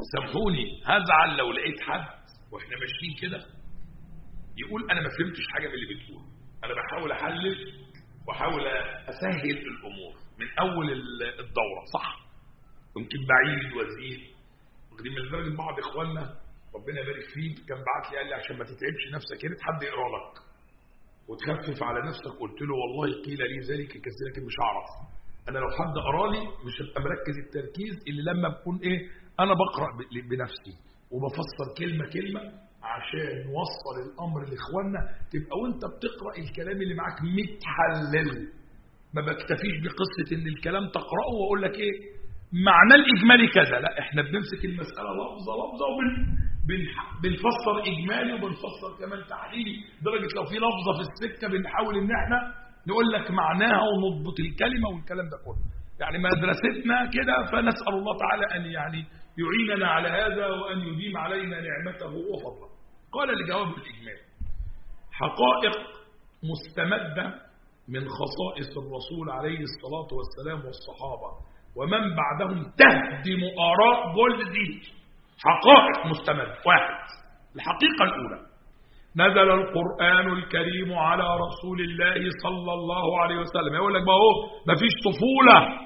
سامحوني هزعل لو لقيت حد واحنا ماشيين كده يقول انا ما فهمتش حاجه من اللي بتقوله انا بحاول احلل واحاول اسهل الامور من اول الدوره صح يمكن بعيد وزيد واخدين من لدرجه بعض اخواننا ربنا يبارك فيه كان بعت لي قال لي عشان ما تتعبش نفسك يا ريت حد يقرا لك وتخفف على نفسك قلت له والله قيل لي ذلك كثير لكن مش هعرف انا لو حد قرا لي مش هبقى مركز التركيز اللي لما بكون ايه انا بقرا بنفسي وبفسر كلمه كلمه عشان نوصل الامر لاخواننا تبقى وانت بتقرا الكلام اللي معاك متحلل ما بكتفيش بقصه ان الكلام تقراه واقول لك ايه معناه الاجمالي كذا لا احنا بنمسك المساله لفظه لفظه وبن بنفسر اجمالي وبنفسر كمان تحليلي درجه لو في لفظه في السكه بنحاول ان احنا نقول لك معناها ونضبط الكلمه والكلام ده كله يعني مدرستنا كده فنسال الله تعالى ان يعني يعيننا على هذا وان يديم علينا نعمته وفضله قال لجواب الاجمال حقائق مستمده من خصائص الرسول عليه الصلاه والسلام والصحابه ومن بعدهم تهدم اراء جولدي حقائق مستمدة واحد الحقيقة الأولى نزل القرآن الكريم على رسول الله صلى الله عليه وسلم يقول لك بقى اهو مفيش طفولة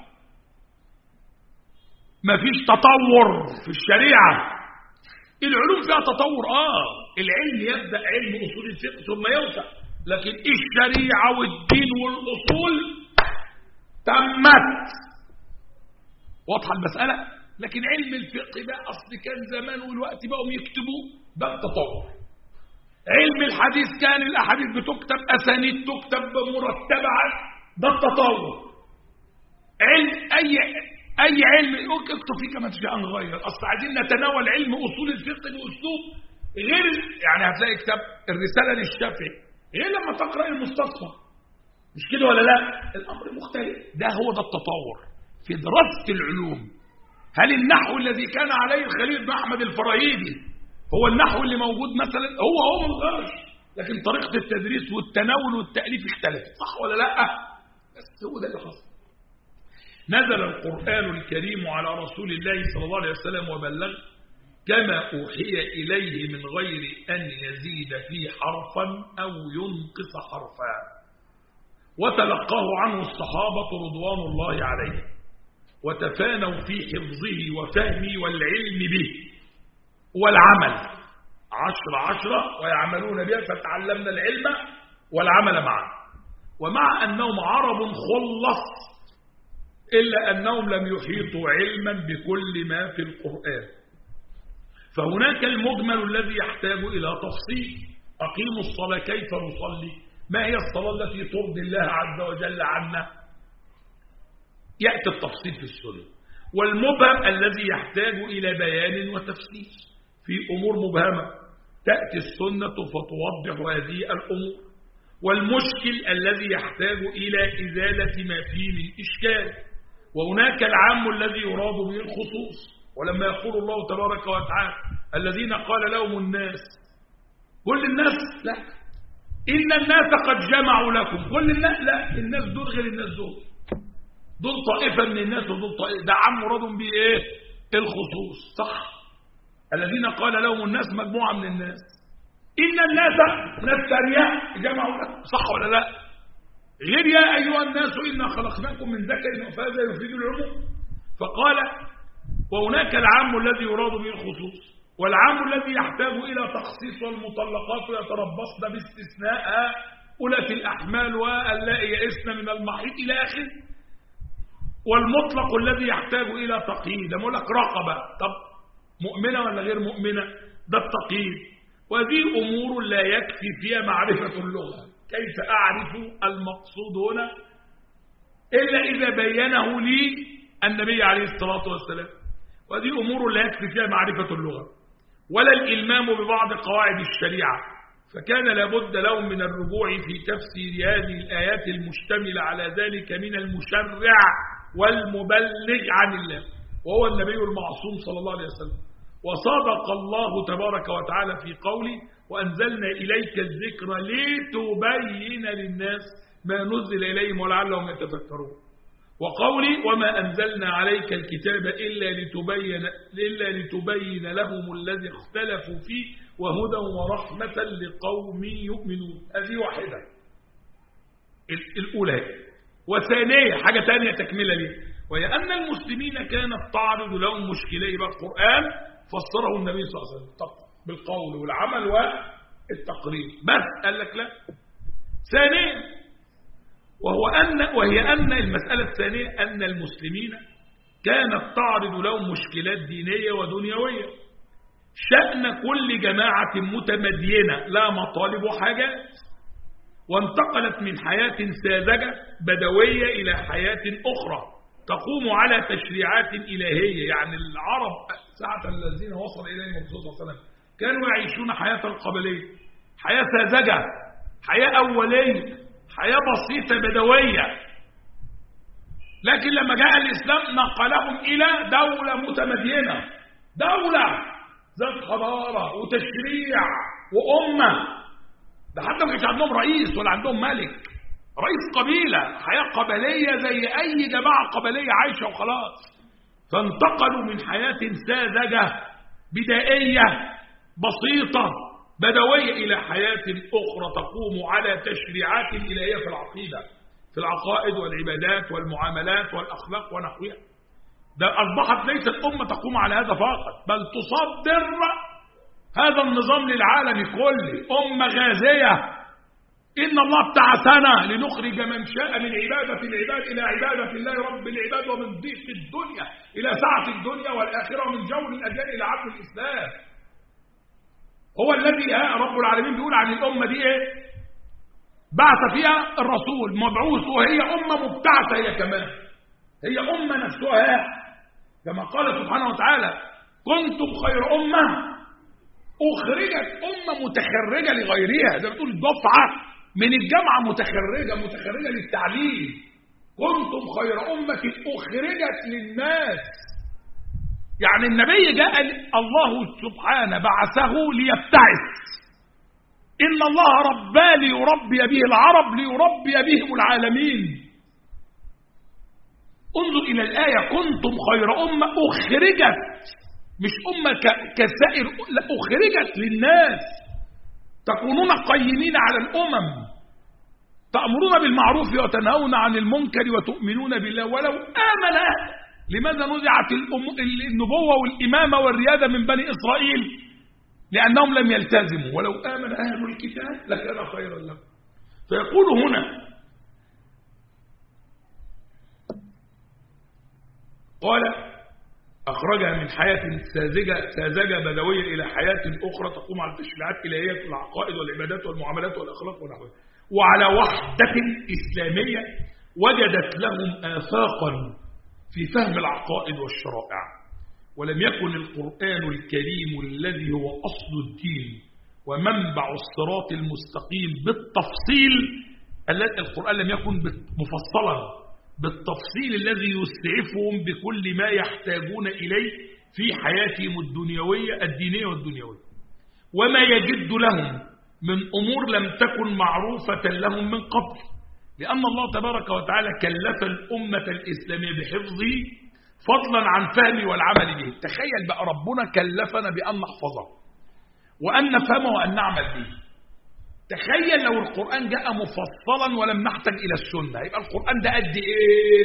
مفيش تطور في الشريعة العلوم فيها تطور اه العلم يبدأ علم أصول الفقه ثم يوسع لكن الشريعة والدين والأصول تمت واضحة المسألة لكن علم الفقه بقى أصل كان زمان والوقت بقوا يكتبوا ده التطور علم الحديث كان الأحاديث بتكتب أسانيد تكتب مرتبة ده التطور علم أي أي علم اكتب فيه كما تشاء نغير أصل عايزين نتناول علم أصول الفقه بأسلوب غير يعني هتلاقي كتاب الرسالة للشافعي غير لما تقرأ المستصفى مش كده ولا لا الأمر مختلف ده هو ده التطور في دراسة العلوم هل النحو الذي كان عليه الخليل بن احمد الفراهيدي هو النحو اللي موجود مثلا هو هو ما اتغيرش لكن طريقه التدريس والتناول والتاليف اختلفت صح ولا لا بس هو ده اللي حصل نزل القران الكريم على رسول الله صلى الله عليه وسلم وبلغ كما اوحي اليه من غير ان يزيد فيه حرفا او ينقص حرفا وتلقاه عنه الصحابه رضوان الله عليهم وتفانوا في حفظه وفهمه والعلم به والعمل عشر عشرة ويعملون بها فتعلمنا العلم والعمل معا ومع أنهم عرب خلص إلا أنهم لم يحيطوا علما بكل ما في القرآن فهناك المجمل الذي يحتاج إلى تفصيل أقيموا الصلاة كيف نصلي ما هي الصلاة التي ترضي الله عز وجل عنا يأتي التفصيل في السنة والمبهم الذي يحتاج إلى بيان وتفسير في أمور مبهمة تأتي السنة فتوضح هذه الأمور والمشكل الذي يحتاج إلى إزالة ما فيه من إشكال وهناك العام الذي يراد به الخصوص ولما يقول الله تبارك وتعالى الذين قال لهم الناس كل الناس لا إن الناس قد جمعوا لكم كل الناس لا الناس دول غير الناس دول دول طائفة من الناس ودول طائفة ده عام مراد به ايه الخصوص صح الذين قال لهم الناس مجموعة من الناس إن الناس ناس ثانية جمعوا لكم صح ولا لا غير يا أيها الناس إنا خلقناكم من ذكر وفاذا يفيد العموم فقال وهناك العام الذي يراد به الخصوص والعام الذي يحتاج إلى تخصيص والمطلقات يتربصن باستثناء أولى الأحمال واللائي يئسن من المحيط إلى آخره والمطلق الذي يحتاج إلى تقييد أقول لك رقبة طب مؤمنة ولا غير مؤمنة ده التقييد وهذه أمور لا يكفي فيها معرفة اللغة كيف أعرف المقصود هنا إلا إذا بينه لي النبي عليه الصلاة والسلام وهذه أمور لا يكفي فيها معرفة اللغة ولا الإلمام ببعض قواعد الشريعة فكان لابد لهم من الرجوع في تفسير هذه الآيات المشتملة على ذلك من المشرع والمبلغ عن الله وهو النبي المعصوم صلى الله عليه وسلم وصدق الله تبارك وتعالى في قوله وأنزلنا إليك الذكر لتبين للناس ما نزل إليهم ولعلهم يتفكرون وقولي وما أنزلنا عليك الكتاب إلا لتبين, إلا لتبين لهم الذي اختلفوا فيه وهدى ورحمة لقوم يؤمنون هذه واحدة الأولى وثانية حاجة ثانية تكملة ليه وهي أن المسلمين كانت تعرض لهم مشكلة يبقى القرآن فسره النبي صلى الله عليه وسلم بالقول والعمل والتقرير بس قال لك لا ثانيا وهو أن وهي أن المسألة الثانية أن المسلمين كانت تعرض لهم مشكلات دينية ودنيوية شأن كل جماعة متمدينة لا مطالب وحاجات وانتقلت من حياة ساذجة بدوية إلى حياة أخرى تقوم على تشريعات إلهية يعني العرب ساعة الذين وصل إليهم الرسول صلى الله عليه وسلم كانوا يعيشون حياة القبلية حياة ساذجة حياة أولية حياة بسيطة بدوية لكن لما جاء الإسلام نقلهم إلى دولة متمدينة دولة ذات حضارة وتشريع وأمة ده حتى ما كانش عندهم رئيس ولا عندهم ملك رئيس قبيلة حياة قبلية زي أي جماعة قبلية عايشة وخلاص فانتقلوا من حياة ساذجة بدائية بسيطة بدوية إلى حياة أخرى تقوم على تشريعات إلهية في العقيدة في العقائد والعبادات والمعاملات والأخلاق ونحوها ده أصبحت ليست أمة تقوم على هذا فقط بل تصدر هذا النظام للعالم كله أمة غازية إن الله ابتعثنا لنخرج من شاء من عبادة العباد إلى عبادة الله رب العباد ومن ضيق الدنيا إلى سعة الدنيا والآخرة ومن جور الأديان إلى عبد الإسلام هو الذي رب العالمين بيقول عن الأمة دي إيه بعث فيها الرسول مبعوث وهي أمة مبتعثة هي كمان هي أمة نفسها كما قال سبحانه وتعالى كنتم خير أمة أخرجت أمة متخرجة لغيرها زي ما بتقول دفعة من الجامعة متخرجة متخرجة للتعليم كنتم خير أمة أخرجت للناس يعني النبي جاء الله سبحانه بعثه ليبتعث إن الله ربى ليربي به العرب ليربي بهم العالمين انظر إلى الآية كنتم خير أمة أخرجت مش أمة كسائر لا أخرجت للناس تكونون قيمين على الأمم تأمرون بالمعروف وتنهون عن المنكر وتؤمنون بالله ولو آمن لماذا نزعت النبوة والإمامة والريادة من بني إسرائيل لأنهم لم يلتزموا ولو آمن أهل الكتاب لكان خيرا لهم فيقول هنا قال أخرجها من حياة ساذجة, ساذجة بدوية إلى حياة أخرى تقوم على التشريعات الإلهية العقائد والعبادات والمعاملات والأخلاق ونحوها وعلى وحدة إسلامية وجدت لهم آفاقا في فهم العقائد والشرائع ولم يكن القرآن الكريم الذي هو أصل الدين ومنبع الصراط المستقيم بالتفصيل القرآن لم يكن مفصلا بالتفصيل الذي يسعفهم بكل ما يحتاجون إليه في حياتهم الدنيوية الدينية والدنيوية وما يجد لهم من أمور لم تكن معروفة لهم من قبل لأن الله تبارك وتعالى كلف الأمة الإسلامية بحفظه فضلا عن فهم والعمل به تخيل بقى ربنا كلفنا بأن نحفظه وأن نفهمه وأن نعمل به تخيل لو القرآن جاء مفصلا ولم نحتاج إلى السنة يبقى القرآن ده قد إيه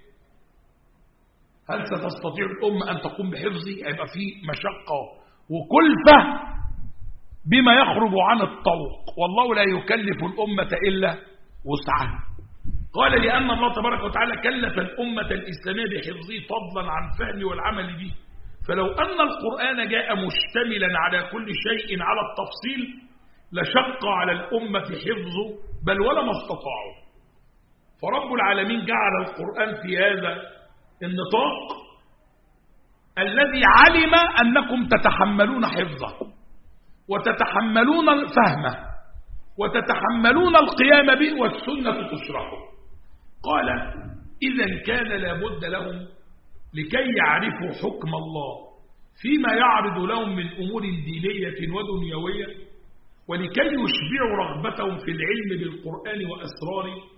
هل ستستطيع الأمة أن تقوم بحفظه هيبقى فيه مشقة وكلفة بما يخرج عن الطوق والله لا يكلف الأمة إلا وسعها قال لأن الله تبارك وتعالى كلف الأمة الإسلامية بحفظه فضلا عن فهم والعمل به فلو أن القرآن جاء مشتملا على كل شيء على التفصيل لشق على الأمة حفظه بل ولما استطاعوا فرب العالمين جعل القرآن في هذا النطاق الذي علم أنكم تتحملون حفظه وتتحملون فهمه وتتحملون القيام به والسنة تشرحه قال إذا كان لابد لهم لكي يعرفوا حكم الله فيما يعرض لهم من أمور دينية ودنيوية ولكي يشبعوا رغبتهم في العلم بالقرآن وأسراره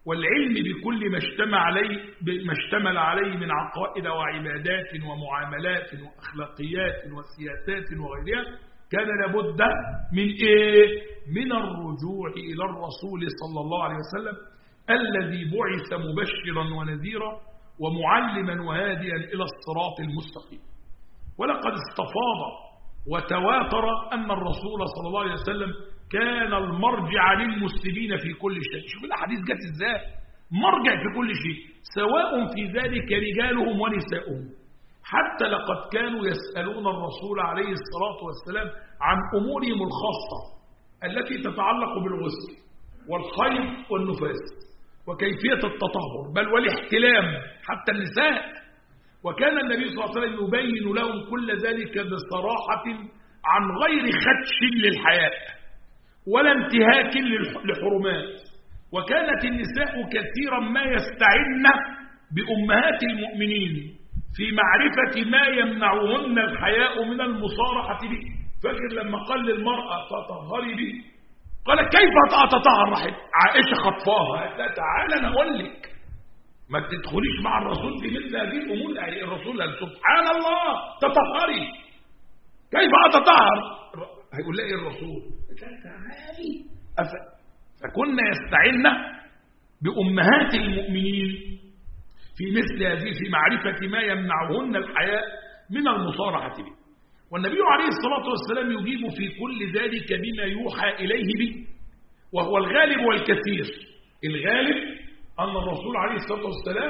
والعلم بكل ما اشتمل عليه ما اشتمل عليه من عقائد وعبادات ومعاملات واخلاقيات وسياسات وغيرها كان لابد من ايه من الرجوع الى الرسول صلى الله عليه وسلم الذي بعث مبشرا ونذيرا ومعلما وهاديا الى الصراط المستقيم ولقد استفاض وتواتر ان الرسول صلى الله عليه وسلم كان المرجع للمسلمين في كل شيء شوف الاحاديث جت ازاي مرجع في كل شيء سواء في ذلك رجالهم ونساؤهم حتى لقد كانوا يسألون الرسول عليه الصلاة والسلام عن أمورهم الخاصة التي تتعلق بالغسل والخيط والنفاس وكيفية التطهر بل والاحتلام حتى النساء وكان النبي صلى الله عليه وسلم يبين لهم كل ذلك بصراحة عن غير خدش للحياء ولا انتهاك للحرمات وكانت النساء كثيرا ما يستعن بأمهات المؤمنين في معرفة ما يمنعهن الحياء من المصارحة به فاكر لما قال للمرأة تطهري به قال كيف أتطهر رحم عائشة خطفاها لا تعالى أنا أقول لك ما تدخليش مع الرسول في مثل هذه الأمور الرسول قال سبحان الله تطهري كيف أتطهر هيقول لها الرسول تعالي فكنا يستعن بأمهات المؤمنين في مثل هذه في معرفة ما يمنعهن الحياء من المصارحة به والنبي عليه الصلاة والسلام يجيب في كل ذلك بما يوحى إليه به وهو الغالب والكثير الغالب أن الرسول عليه الصلاة والسلام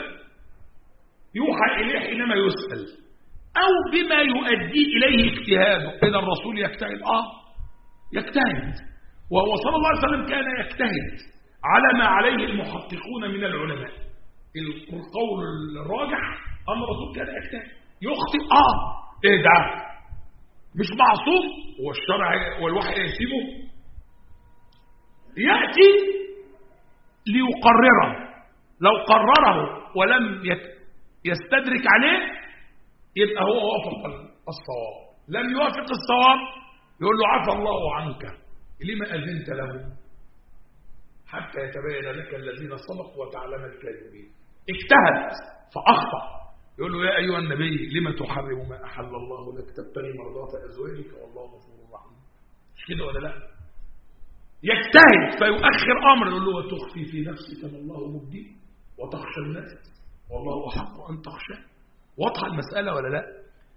يوحى إليه حينما يسأل أو بما يؤدي إليه اجتهاده إذا الرسول يجتهد آه يجتهد وهو صلى الله عليه وسلم كان يجتهد على ما عليه المحققون من العلماء القول الراجح أن الرسول كان يجتهد يخطئ آه إيه ده مش معصوم والشرع والوحي يسيبه يأتي ليقرره لو قرره ولم يستدرك عليه يبقى هو وافق الصواب لم يوافق الصواب يقول له عفى الله عنك لما أذنت له حتى يتبين لك الذين صدقوا وتعلم الكاذبين اجتهد فأخطأ يقول له يا أيها النبي لما تحرم ما أحل الله لك تبتغي مرضات أزواجك والله غفور رحيم مش كده ولا لا يجتهد فيؤخر أمر يقول له وتخفي في نفسك ما الله مبديه وتخشى الناس والله أحق أن تخشى واضحة المسألة ولا لا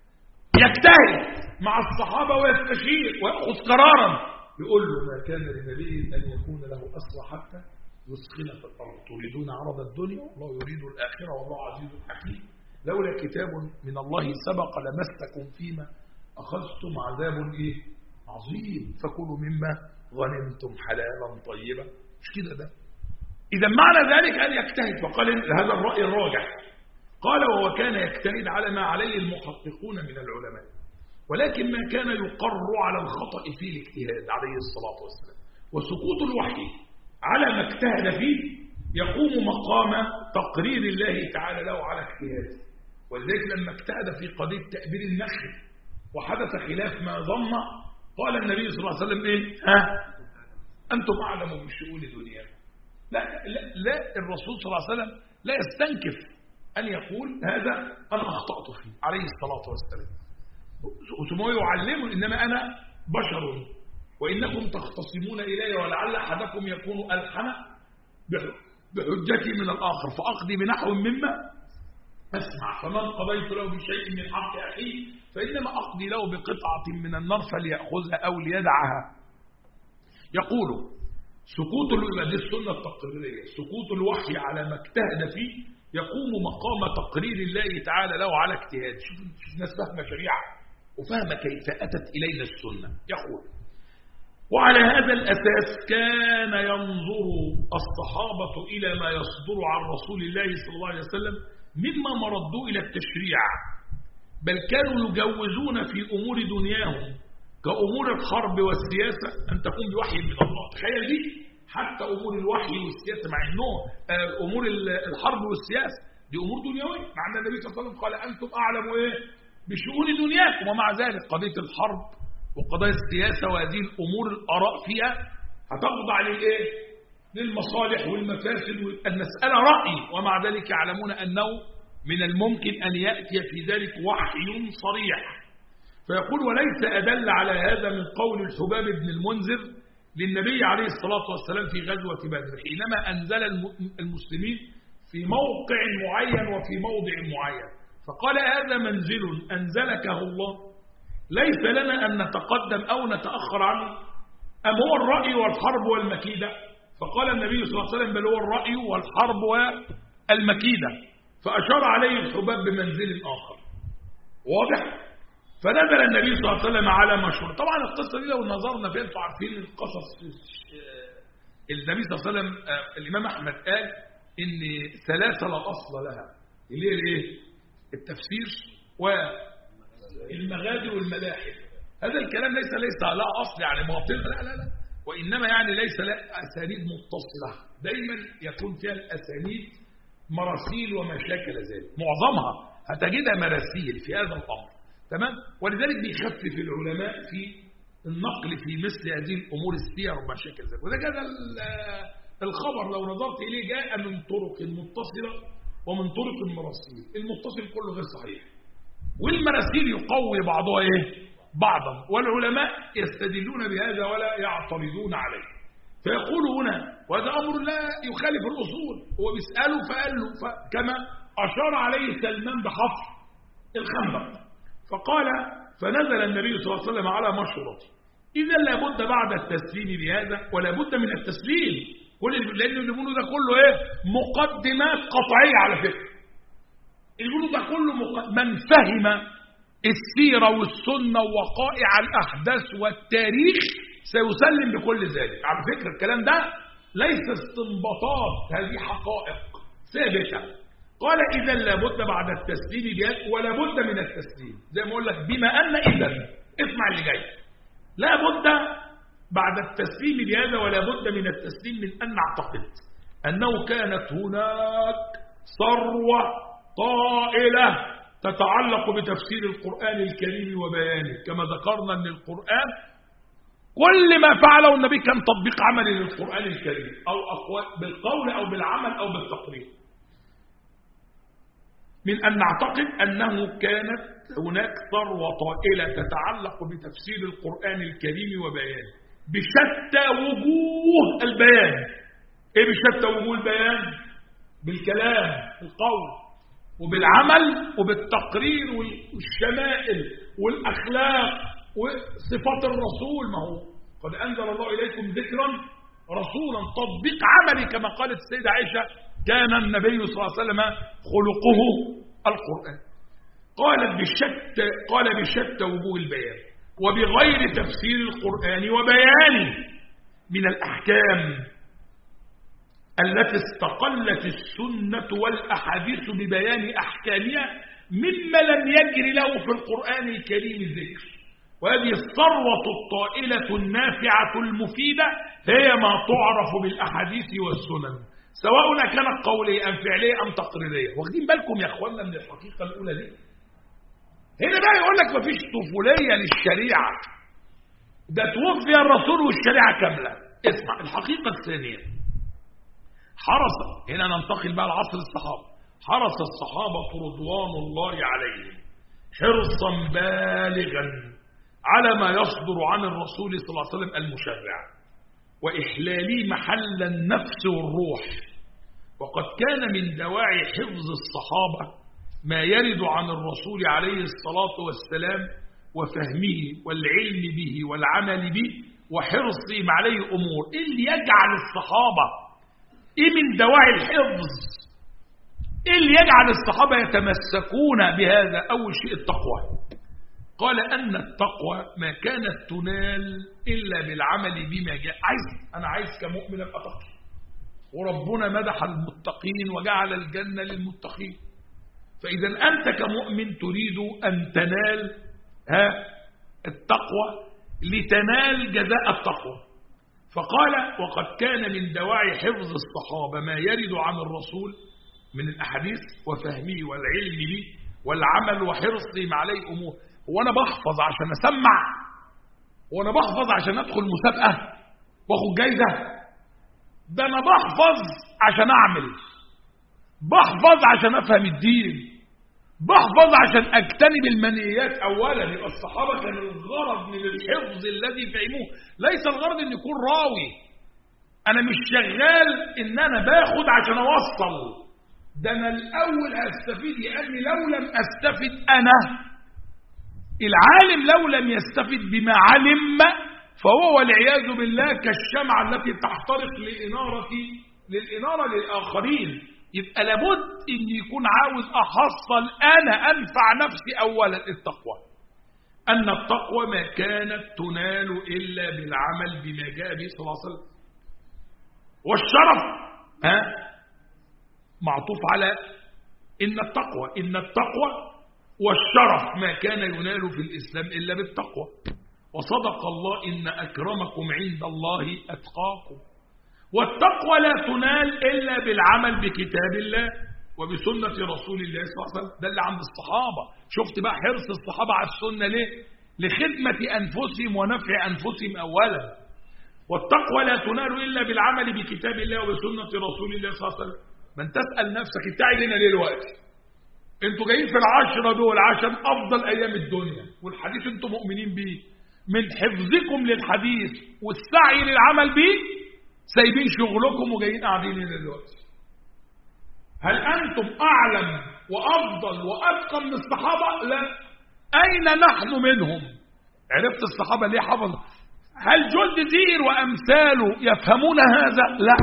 يجتهد مع الصحابة ويستشير ويأخذ قرارا يقول له ما كان لنبي أن يكون له أسرى حتى يسخن في الأرض تريدون عرض الدنيا والله يريد الآخرة والله عزيز حكيم لولا كتاب من الله سبق لمسكم فيما أخذتم عذاب إيه عظيم فكلوا مما غنمتم حلالا طيبا مش كده ده إذا معنى ذلك أن يجتهد فقال هذا الرأي الراجح قال وهو كان يجتهد على ما عليه المحققون من العلماء ولكن ما كان يقر على الخطأ في الاجتهاد عليه الصلاة والسلام وسقوط الوحي على ما اجتهد فيه يقوم مقام تقرير الله تعالى له على اجتهاده ولذلك لما اجتهد في قضية تأبير النخل وحدث خلاف ما ظن قال النبي صلى الله عليه وسلم ايه ها أنتم أعلم بشؤون دنياكم لا, لا, لا الرسول صلى الله عليه وسلم لا يستنكف أن يقول هذا أنا أخطأت فيه عليه الصلاة والسلام ثم يعلمه إنما أنا بشر وإنكم تختصمون إلي ولعل أحدكم يكون ألحن بحجتي من الآخر فأقضي بنحو مما أسمع فمن قضيت له بشيء من حق أخيه فإنما أقضي له بقطعة من النار فليأخذها أو ليدعها يقول سقوط دي السنة التقريرية سقوط الوحي على ما اجتهد فيه يقوم مقام تقرير الله تعالى له على اجتهاد شوف الناس فاهمة شريعة وفاهمة كيف أتت إلينا السنة يقول وعلى هذا الأساس كان ينظر الصحابة إلى ما يصدر عن رسول الله صلى الله عليه وسلم مما مردوا إلى التشريع بل كانوا يجوزون في أمور دنياهم كأمور الحرب والسياسة أن تكون بوحي من الله تخيل دي حتى أمور الوحي والسياسة مع أنه أمور الحرب والسياسة دي أمور دنيوية مع أن النبي صلى الله عليه وسلم قال أنتم أعلموا إيه بشؤون دنياكم ومع ذلك قضية الحرب وقضايا السياسة وهذه الأمور الآراء فيها هتخضع للإيه للمصالح والمفاسد المسألة رأي ومع ذلك يعلمون أنه من الممكن أن يأتي في ذلك وحي صريح فيقول وليس أدل على هذا من قول الحباب بن المنذر للنبي عليه الصلاة والسلام في غزوة بدر حينما أنزل المسلمين في موقع معين وفي موضع معين فقال هذا منزل أنزلكه الله ليس لنا أن نتقدم أو نتأخر عنه أم هو الرأي والحرب والمكيدة فقال النبي صلى الله عليه وسلم بل هو الرأي والحرب والمكيدة فأشار عليه الحباب بمنزل آخر واضح فنزل النبي صلى الله عليه وسلم على مشهور طبعا القصة دي لو نظرنا فيها انتوا عارفين القصص النبي صلى الله عليه وسلم الإمام أحمد قال إن ثلاثة لا أصل لها اللي هي الايه التفسير والمغازي والملاحف هذا الكلام ليس ليس لا أصل يعني باطل لا لا لا وإنما يعني ليس لا أسانيد متصلة دايما يكون فيها الأسانيد مراسيل وما شاكل ذلك معظمها هتجدها مراسيل في هذا الأمر تمام ولذلك بيخفف العلماء في النقل في مثل هذه الأمور السير وما شاكل ذلك وده كذا الخبر لو نظرت إليه جاء من طرق متصلة ومن طرق المراسيل المتصل كله غير صحيح والمراسيل يقوي بعضها ايه بعضا والعلماء يستدلون بهذا ولا يعترضون عليه فيقول هنا وهذا أمر لا يخالف الأصول هو بيسأله فقال له كما أشار عليه سلمان بحفر الخندق فقال فنزل النبي صلى الله عليه وسلم على مشورته إذا لابد بعد التسليم بهذا ولا بد من التسليم كل لأن اللي بيقولوا ده كله إيه مقدمات قطعية على فكرة اللي بيقولوا ده كله مقدم من فهم السيرة والسنة ووقائع الأحداث والتاريخ سيسلم بكل ذلك على فكرة الكلام ده ليس استنباطات هذه حقائق ثابتة قال إذا لابد بعد التسليم بيد ولا بد من التسليم زي ما أقول لك بما أن إذا اسمع اللي جاي لابد بعد التسليم بهذا ولا بد من التسليم من أن نعتقد أنه كانت هناك ثروة طائلة تتعلق بتفسير القرآن الكريم وبيانه كما ذكرنا أن القرآن كل ما فعله النبي كان تطبيق عملي للقرآن الكريم أو أقوال بالقول أو بالعمل أو بالتقرير من أن نعتقد أنه كانت هناك ثروة طائلة تتعلق بتفسير القرآن الكريم وبيانه بشتى وجوه البيان ايه بشتى وجوه البيان بالكلام القول وبالعمل وبالتقرير والشمائل والأخلاق وصفات الرسول ما هو قد أنزل الله إليكم ذكرا رسولا تطبيق عملي كما قالت السيدة عائشة كان النبي صلى الله عليه وسلم خلقه القرآن قالت بشتى قال بشتى وجوه البيان وبغير تفسير القرآن وبيانه من الأحكام التي استقلت السنة والأحاديث ببيان أحكامها مما لم يجر له في القرآن الكريم ذكر وهذه الثروة الطائلة النافعة المفيدة هي ما تعرف بالأحاديث والسنن سواء كانت قولية أم فعلية أم تقريرية واخدين بالكم يا أخوانا من الحقيقة الأولى دي هنا بقى يقول لك مفيش طفولية للشريعة ده توفي الرسول والشريعة كاملة اسمع الحقيقة الثانية حرص هنا ننتقل بقى لعصر الصحابة حرص الصحابة رضوان الله عليهم حرصا بالغا على ما يصدر عن الرسول صلى الله عليه وسلم المشرع وإحلاله محل النفس والروح وقد كان من دواعي حفظ الصحابة ما يرد عن الرسول عليه الصلاة والسلام وفهمه والعلم به والعمل به وحرصهم عليه أمور إيه اللي يجعل الصحابة إيه من دواعي الحفظ إيه اللي يجعل الصحابة يتمسكون بهذا أول شيء التقوى قال أن التقوى ما كانت تنال إلا بالعمل بما جاء عايز أنا عايز كمؤمن أبقى تقي وربنا مدح المتقين وجعل الجنة للمتقين فإذا أنت كمؤمن تريد أن تنال ها التقوى لتنال جزاء التقوى فقال وقد كان من دواعي حفظ الصحابة ما يرد عن الرسول من الأحاديث وفهمه والعلم به والعمل وحرصهم عليه أمور وانا بحفظ عشان اسمع وانا بحفظ عشان ادخل مسابقه واخد جايزه ده انا بحفظ عشان اعمل بحفظ عشان افهم الدين بحفظ عشان اجتنب المنيات اولا يبقى الصحابه كان الغرض من الحفظ الذي فهموه ليس الغرض ان يكون راوي انا مش شغال ان انا باخد عشان اوصل ده انا الاول هستفيد لاني لو لم استفد انا العالم لو لم يستفد بما علم فهو والعياذ بالله كالشمعة التي تحترق لإنارة للإنارة للآخرين يبقى لابد ان يكون عاوز احصل انا انفع نفسي اولا التقوى ان التقوى ما كانت تنال الا بالعمل بما جاء به صلى الله عليه وسلم والشرف ها معطوف على ان التقوى ان التقوى والشرف ما كان ينال في الاسلام الا بالتقوى وصدق الله ان اكرمكم عند الله اتقاكم والتقوى لا تنال إلا بالعمل بكتاب الله وبسنة رسول الله صلى الله عليه وسلم ده اللي عند الصحابة شفت بقى حرص الصحابة على السنة ليه لخدمة أنفسهم ونفع أنفسهم أولا والتقوى لا تنال إلا بالعمل بكتاب الله وبسنة رسول الله صلى الله عليه وسلم من تسأل نفسك انت قاعد هنا ليه دلوقتي انتوا جايين في العشرة دول عشان أفضل أيام الدنيا والحديث انتوا مؤمنين بيه من حفظكم للحديث والسعي للعمل به سايبين شغلكم وجايين قاعدين هنا دلوقتي هل انتم اعلم وافضل واتقى من الصحابه لا اين نحن منهم عرفت الصحابه ليه حفظوا هل جلد زير وامثاله يفهمون هذا لا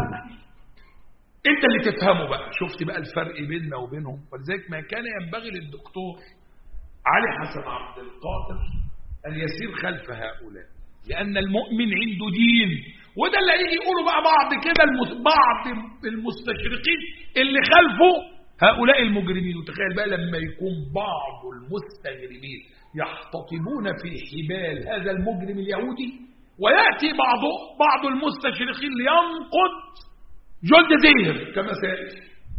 انت اللي تفهمه بقى شفت بقى الفرق بيننا وبينهم ولذلك ما كان ينبغي للدكتور علي حسن عبد القادر ان يسير خلف هؤلاء لان المؤمن عنده دين وده اللي هيجي يقولوا بقى بعض كده بعض المستشرقين اللي خلفوا هؤلاء المجرمين وتخيل بقى لما يكون بعض المستجرمين يحتطبون في حبال هذا المجرم اليهودي ويأتي بعض بعض المستشرقين لينقض جلد زهر كما سيأتي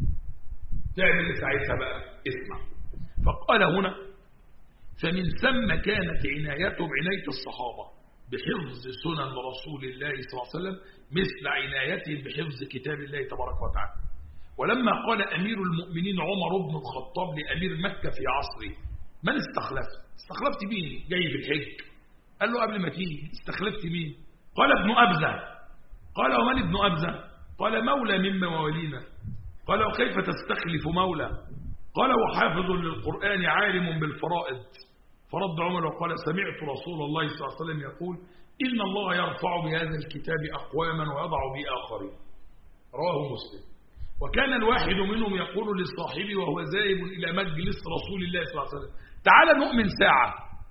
تعمل ساعتها بقى اسمع فقال هنا فمن ثم كانت عنايته بعناية الصحابة بحفظ سنن رسول الله صلى الله عليه وسلم مثل عنايته بحفظ كتاب الله تبارك وتعالى ولما قال أمير المؤمنين عمر بن الخطاب لأمير مكة في عصره من استخلفت استخلفت مين جاي في الحج قال له قبل ما تيجي استخلفت مين قال ابن أبزة قال ومن ابن أبزة قال مولى من موالينا قال وكيف تستخلف مولى قال وحافظ للقرآن عالم بالفرائض فرد عمر وقال سمعت رسول الله صلى الله عليه وسلم يقول إن الله يرفع بهذا الكتاب أقواما ويضع به آخرين رواه مسلم وكان الواحد منهم يقول لصاحبه وهو ذاهب إلى مجلس رسول الله صلى الله عليه وسلم تعال نؤمن ساعة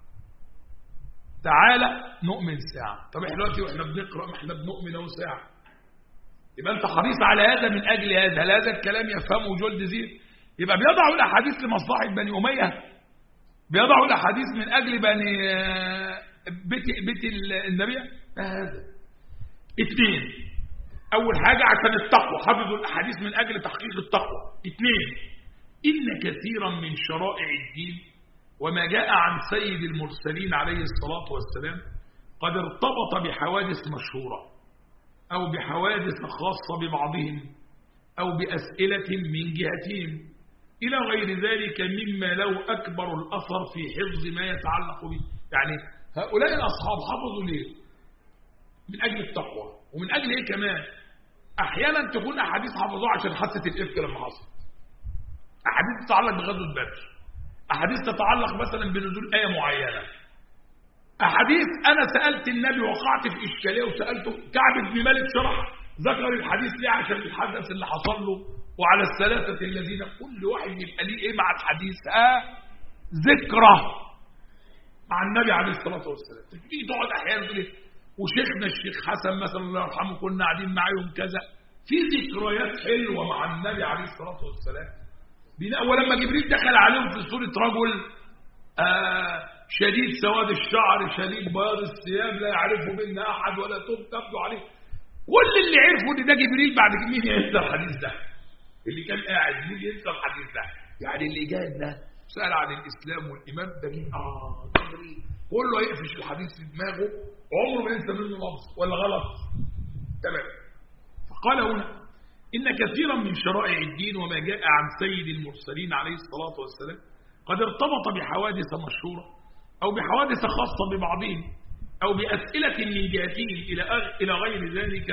تعال نؤمن ساعة طب احنا دلوقتي واحنا بنقرأ ما احنا بنؤمن اهو ساعة يبقى انت حريص على هذا من أجل هذا هل هذا الكلام يفهمه جلد زير يبقى بيضعوا الأحاديث لمصلحة بني أمية بيضعوا الأحاديث من أجل بني بيت, بيت النبي هذا اثنين أول حاجة عشان التقوى حفظوا الأحاديث من أجل تحقيق التقوى اثنين إن كثيرا من شرائع الدين وما جاء عن سيد المرسلين عليه الصلاة والسلام قد ارتبط بحوادث مشهورة أو بحوادث خاصة ببعضهم أو بأسئلة من جهتهم إلى غير ذلك مما لو أكبر الأثر في حفظ ما يتعلق به يعني هؤلاء الأصحاب حفظوا ليه من أجل التقوى ومن أجل إيه كمان أحيانا تكون أحاديث حفظوها عشان حادثة الإفك لما حصل أحاديث تتعلق بغزوة بدر أحاديث تتعلق مثلا بنزول آية معينة أحاديث أنا سألت النبي وقعت في إشكالية وسألته كعب بن مالك شرح ذكر الحديث ليه عشان الحدث اللي حصل له وعلى الثلاثة الذين كل واحد يبقى ليه ايه مع الحديث اه ذكرى مع النبي عليه الصلاة والسلام تيجي تقعد احيانا تقول وشيخنا الشيخ حسن مثلا الله يرحمه كنا قاعدين معاه يوم كذا في ذكريات حلوة مع النبي عليه الصلاة والسلام ولما جبريل دخل عليهم في صورة رجل آه شديد سواد الشعر شديد بياض الثياب لا يعرفه منا احد ولا تبدو عليه كل اللي عرفوا ان ده جبريل بعد كده مين ينسى الحديث ده اللي كان قاعد مين ينسى الحديث ده يعني اللي جاي ده سأل عن الإسلام والإيمان ده مين آه جبريل كله يقفش الحديث في دماغه عمره ما ينسى منه لفظ ولا غلط تمام قال هنا إن كثيرا من شرائع الدين وما جاء عن سيد المرسلين عليه الصلاة والسلام قد ارتبط بحوادث مشهورة أو بحوادث خاصة ببعضهم أو بأسئلة من جهتهم إلى إلى غير ذلك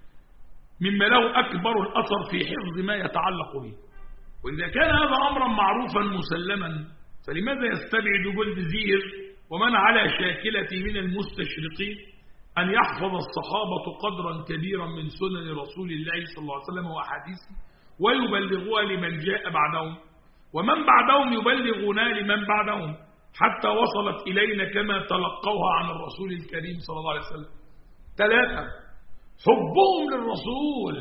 مما له أكبر الأثر في حفظ ما يتعلق به وإذا كان هذا أمرا معروفا مسلما فلماذا يستبعد جلد زير ومن على شاكلته من المستشرقين أن يحفظ الصحابة قدرا كبيرا من سنن رسول الله صلى الله عليه وسلم وأحاديثه ويبلغوها لمن جاء بعدهم ومن بعدهم يبلغنا لمن بعدهم حتى وصلت إلينا كما تلقوها عن الرسول الكريم صلى الله عليه وسلم ثلاثة حبهم للرسول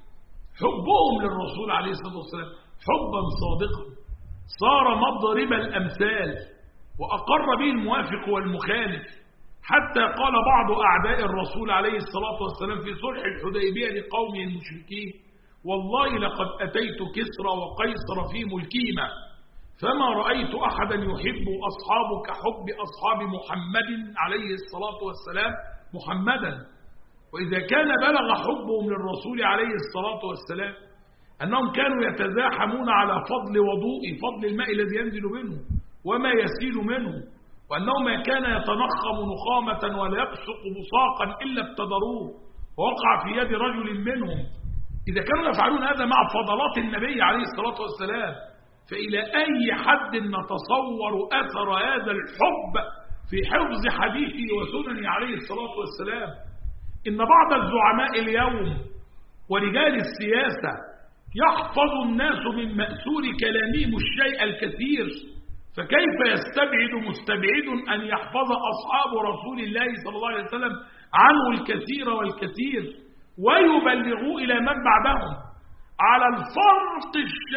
حبهم للرسول عليه الصلاة والسلام حبا صادقا صار مضرب الأمثال وأقر به الموافق والمخالف حتى قال بعض أعداء الرسول عليه الصلاة والسلام في صلح الحديبية لقومه المشركين والله لقد أتيت كسرى وقيصر في ملكيما فما رأيت أحدا يحب أصحاب كحب أصحاب محمد عليه الصلاة والسلام محمدا وإذا كان بلغ حبهم للرسول عليه الصلاة والسلام أنهم كانوا يتزاحمون على فضل وضوء فضل الماء الذي ينزل منه وما يسيل منه وأنه ما كان يتنخم نخامة ولا يبصق بصاقا إلا ابتدروه ووقع في يد رجل منهم إذا كانوا يفعلون هذا مع فضلات النبي عليه الصلاة والسلام فإلى أي حد نتصور أثر هذا الحب في حفظ حديثه وسننه عليه الصلاة والسلام إن بعض الزعماء اليوم ورجال السياسة يحفظ الناس من مأثور كلامهم الشيء الكثير فكيف يستبعد مستبعد أن يحفظ أصحاب رسول الله صلى الله عليه وسلم عنه الكثير والكثير ويبلغوا إلى من بعدهم على الفرق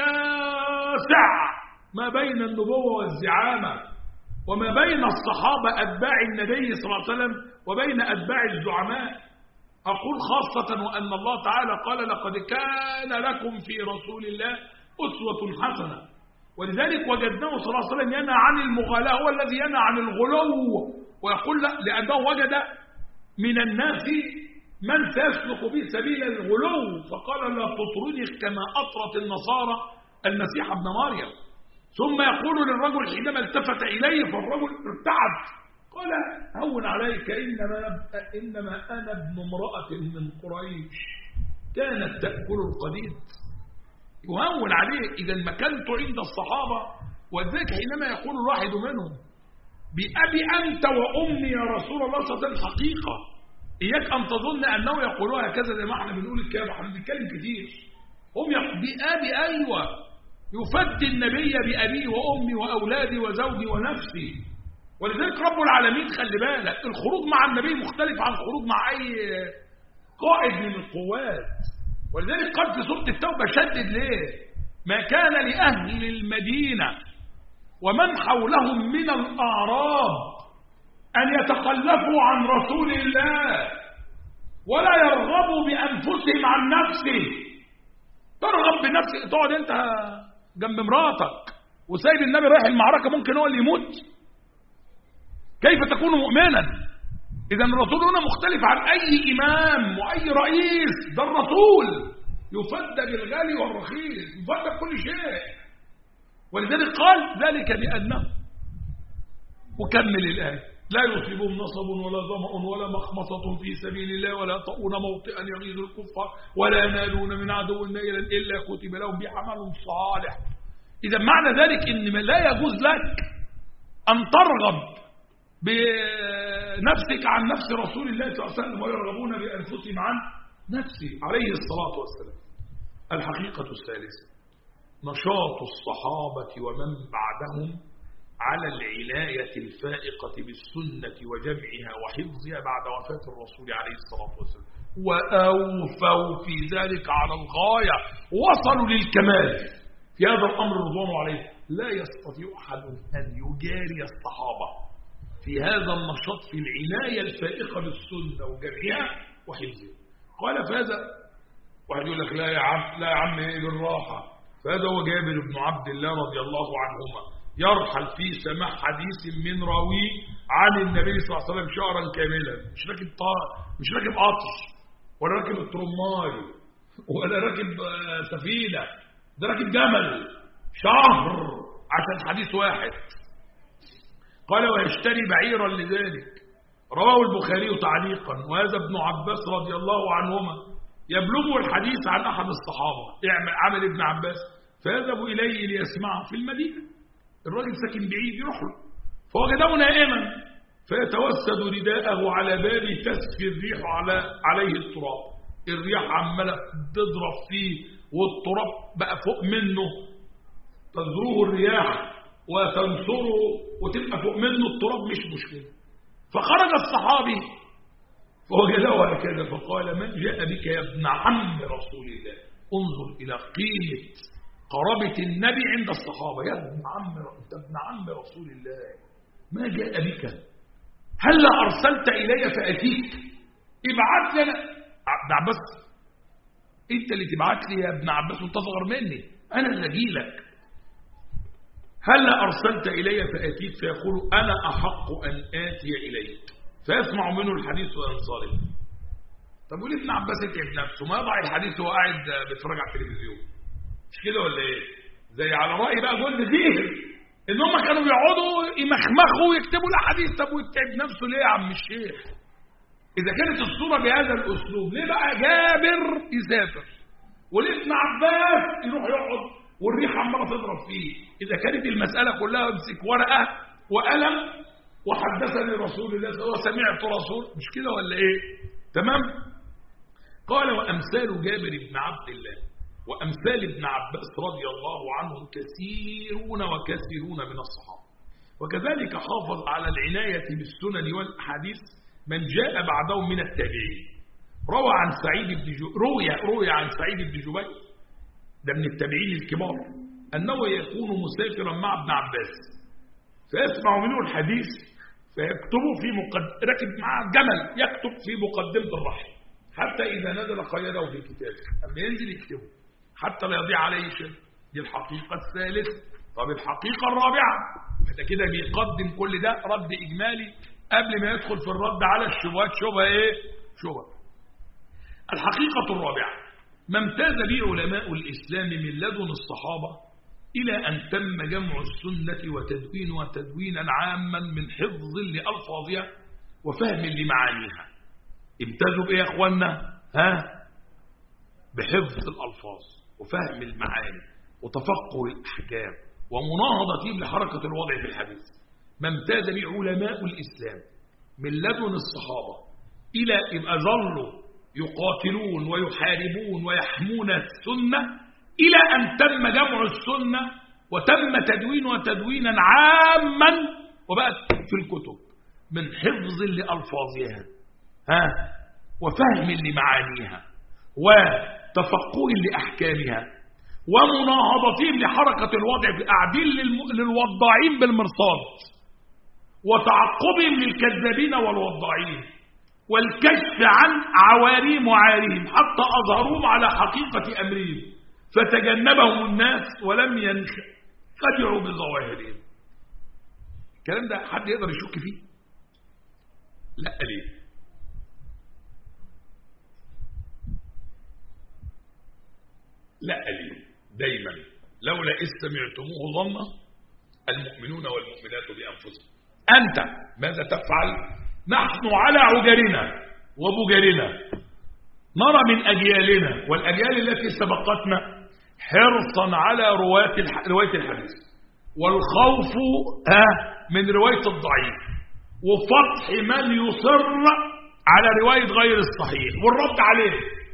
الشاسع ما بين النبوة والزعامة وما بين الصحابة أتباع النبي صلى الله عليه وسلم وبين أتباع الزعماء أقول خاصة وأن الله تعالى قال لقد كان لكم في رسول الله أسوة حسنة ولذلك وجدناه صلى الله عليه وسلم ينهى عن المغالاة هو الذي ينهى عن الغلو ويقول لا لأنه وجد من الناس من سيسلك به سبيل الغلو فقال لا تطردي كما أطرت النصارى المسيح ابن مريم ثم يقول للرجل حينما التفت إليه فالرجل ارتعد قال هون عليك إنما, إنما أنا ابن امرأة من قريش كانت تأكل القديد يهون عليه إذا مكانته عند الصحابة وذلك حينما يقول الواحد منهم بأبي أنت وأمي يا رسول الله صلى الله عليه وسلم حقيقة إياك أن تظن أنه يقولها هكذا زي ما احنا بنقول الكلام احنا بنتكلم كتير هم يقول بأبي أيوة يفدي النبي بأبي وأمي وأولادي وزوجي ونفسي ولذلك رب العالمين خلي بالك الخروج مع النبي مختلف عن الخروج مع أي قائد من القوات ولذلك قال في سورة التوبة شدد ليه ما كان لأهل المدينة ومن حولهم من الأعراب أن يتخلفوا عن رسول الله ولا يرغبوا بأنفسهم عن نفسه ترغب بنفسك تقعد أنت جنب مراتك وسايب النبي رايح المعركة ممكن هو اللي يموت كيف تكون مؤمنا إذا الرسول هنا مختلف عن أي إمام وأي رئيس ده الرسول يفدى بالغالي والرخيص يفدى بكل شيء ولذلك قال ذلك بأنه وكمل الآية لا يصيبهم نصب ولا ظمأ ولا مخمصة في سبيل الله ولا يطؤون موطئا يغيظ الكفار ولا ينالون من عدو نيلا إلا كتب لهم بعمل صالح إذا معنى ذلك إن لا يجوز لك أن ترغب بنفسك عن نفس رسول الله صلى الله عليه وسلم ويرغبون بأنفسهم عن نفسه عليه الصلاة والسلام الحقيقة الثالثة نشاط الصحابة ومن بعدهم على العناية الفائقة بالسنة وجمعها وحفظها بعد وفاة الرسول عليه الصلاة والسلام وأوفوا في ذلك على الغاية وصلوا للكمال في هذا الأمر رضوان عليه لا يستطيع أحد أن يجاري الصحابة في هذا النشاط في العناية الفائقة بالسنة وجمعها وحفظها قال فهذا واحد يقول لك لا يا عم لا يا عم ايه بالراحة فهذا هو جابر بن عبد الله رضي الله عنهما يرحل في سماع حديث من راويه عن النبي صلى الله عليه وسلم شهرا كاملا مش راكب طار مش راكب قطر ولا راكب الترماي ولا راكب آه، سفينة ده راكب جمل شهر عشان حديث واحد قال ويشتري بعيرا لذلك رواه البخاري تعليقا وهذا ابن عباس رضي الله عنهما يبلغه الحديث عن أحد الصحابة يعمل عمل ابن عباس فيذهب إليه ليسمعه في المدينة الراجل ساكن بعيد يروح له فوجده نائما فيتوسد رداءه على بابه تسفي الريح على عليه التراب الرياح عماله تضرب فيه والتراب بقى فوق منه تزروه الرياح وتنصره وتبقى فوق منه التراب مش مشكله فخرج الصحابي فوجده هكذا فقال من جاء بك يا ابن عم رسول الله انظر الى قيمه قرابه النبي عند الصحابه يا ابن عم انت ابن عم رسول الله ما جاء بك هلا ارسلت الي فاتيك ابعث لنا ابن عباس انت اللي تبعت لي يا ابن عباس وانت اصغر مني انا اللي اجي لك هلا ارسلت الي فاتيك فيقول انا احق ان اتي اليك فيسمع منه الحديث وينصرف طب وليه ابن عباس يتعب نفسه ما يضع الحديث وهو قاعد بيتفرج على التلفزيون مش كده ولا ايه زي على راي بقى جولد زيهر ان هم كانوا بيقعدوا يمخمخوا ويكتبوا الاحاديث طب ويتعب نفسه ليه يا عم الشيخ اذا كانت الصوره بهذا الاسلوب ليه بقى جابر يسافر وليه ابن عباس يروح يقعد والريح عماله تضرب فيه اذا كانت المساله كلها امسك ورقه وقلم وحدثني رسول الله صلى الله عليه وسلم سمعت رسول مش كده ولا ايه تمام قال وامثال جابر بن عبد الله وامثال ابن عباس رضي الله عنهم كثيرون وكثيرون من الصحابه وكذلك حافظ على العنايه بالسنن والاحاديث من جاء بعدهم من التابعين روى عن سعيد بن جو... روي روي عن سعيد بن جبير ده من التابعين الكبار انه يكون مسافرا مع ابن عباس فيسمع منه الحديث فيكتبه في مقد... ركب معاه جمل يكتب في مقدمة الرحل حتى إذا نزل قيده في كتابه أما ينزل يكتبه حتى لا يضيع عليه شيء دي الحقيقة الثالثة طب الحقيقة الرابعة فده كده بيقدم كل ده رد إجمالي قبل ما يدخل في الرد على الشبهات شبهة إيه؟ شبهة الحقيقة الرابعة ما امتاز به علماء الإسلام من لدن الصحابة إلى أن تم جمع السنة وتدوينها تدوينا عاما من حفظ لألفاظها وفهم لمعانيها امتازوا بإيه يا أخوانا ها بحفظ الألفاظ وفهم المعاني وتفقه الأحكام ومناهضتهم لحركة الوضع في الحديث ما امتاز به علماء الإسلام من لدن الصحابة إلى يبقى ظلوا يقاتلون ويحاربون ويحمون السنة إلى أن تم جمع السنة وتم تدوينها تدوينا عاما وبقت في الكتب من حفظ لألفاظها ها وفهم لمعانيها وتفقه لأحكامها ومناهضتهم لحركة الوضع في قاعدين للوضاعين بالمرصاد وتعقبهم للكذابين والوضاعين والكشف عن عواريم وعاريهم حتى أظهروهم على حقيقة أمرهم فتجنبهم الناس ولم ينخدعوا بظواهرهم الكلام ده حد يقدر يشك فيه لا ليه لا ليه دايما لولا إذ سمعتموه ظن المؤمنون والمؤمنات بأنفسهم أنت ماذا تفعل نحن على عجرنا وبجرنا نرى من أجيالنا والأجيال التي سبقتنا حرصا على رواية الح... رواية الحديث والخوف ها من رواية الضعيف وفتح من يصر على رواية غير الصحيح والرد عليه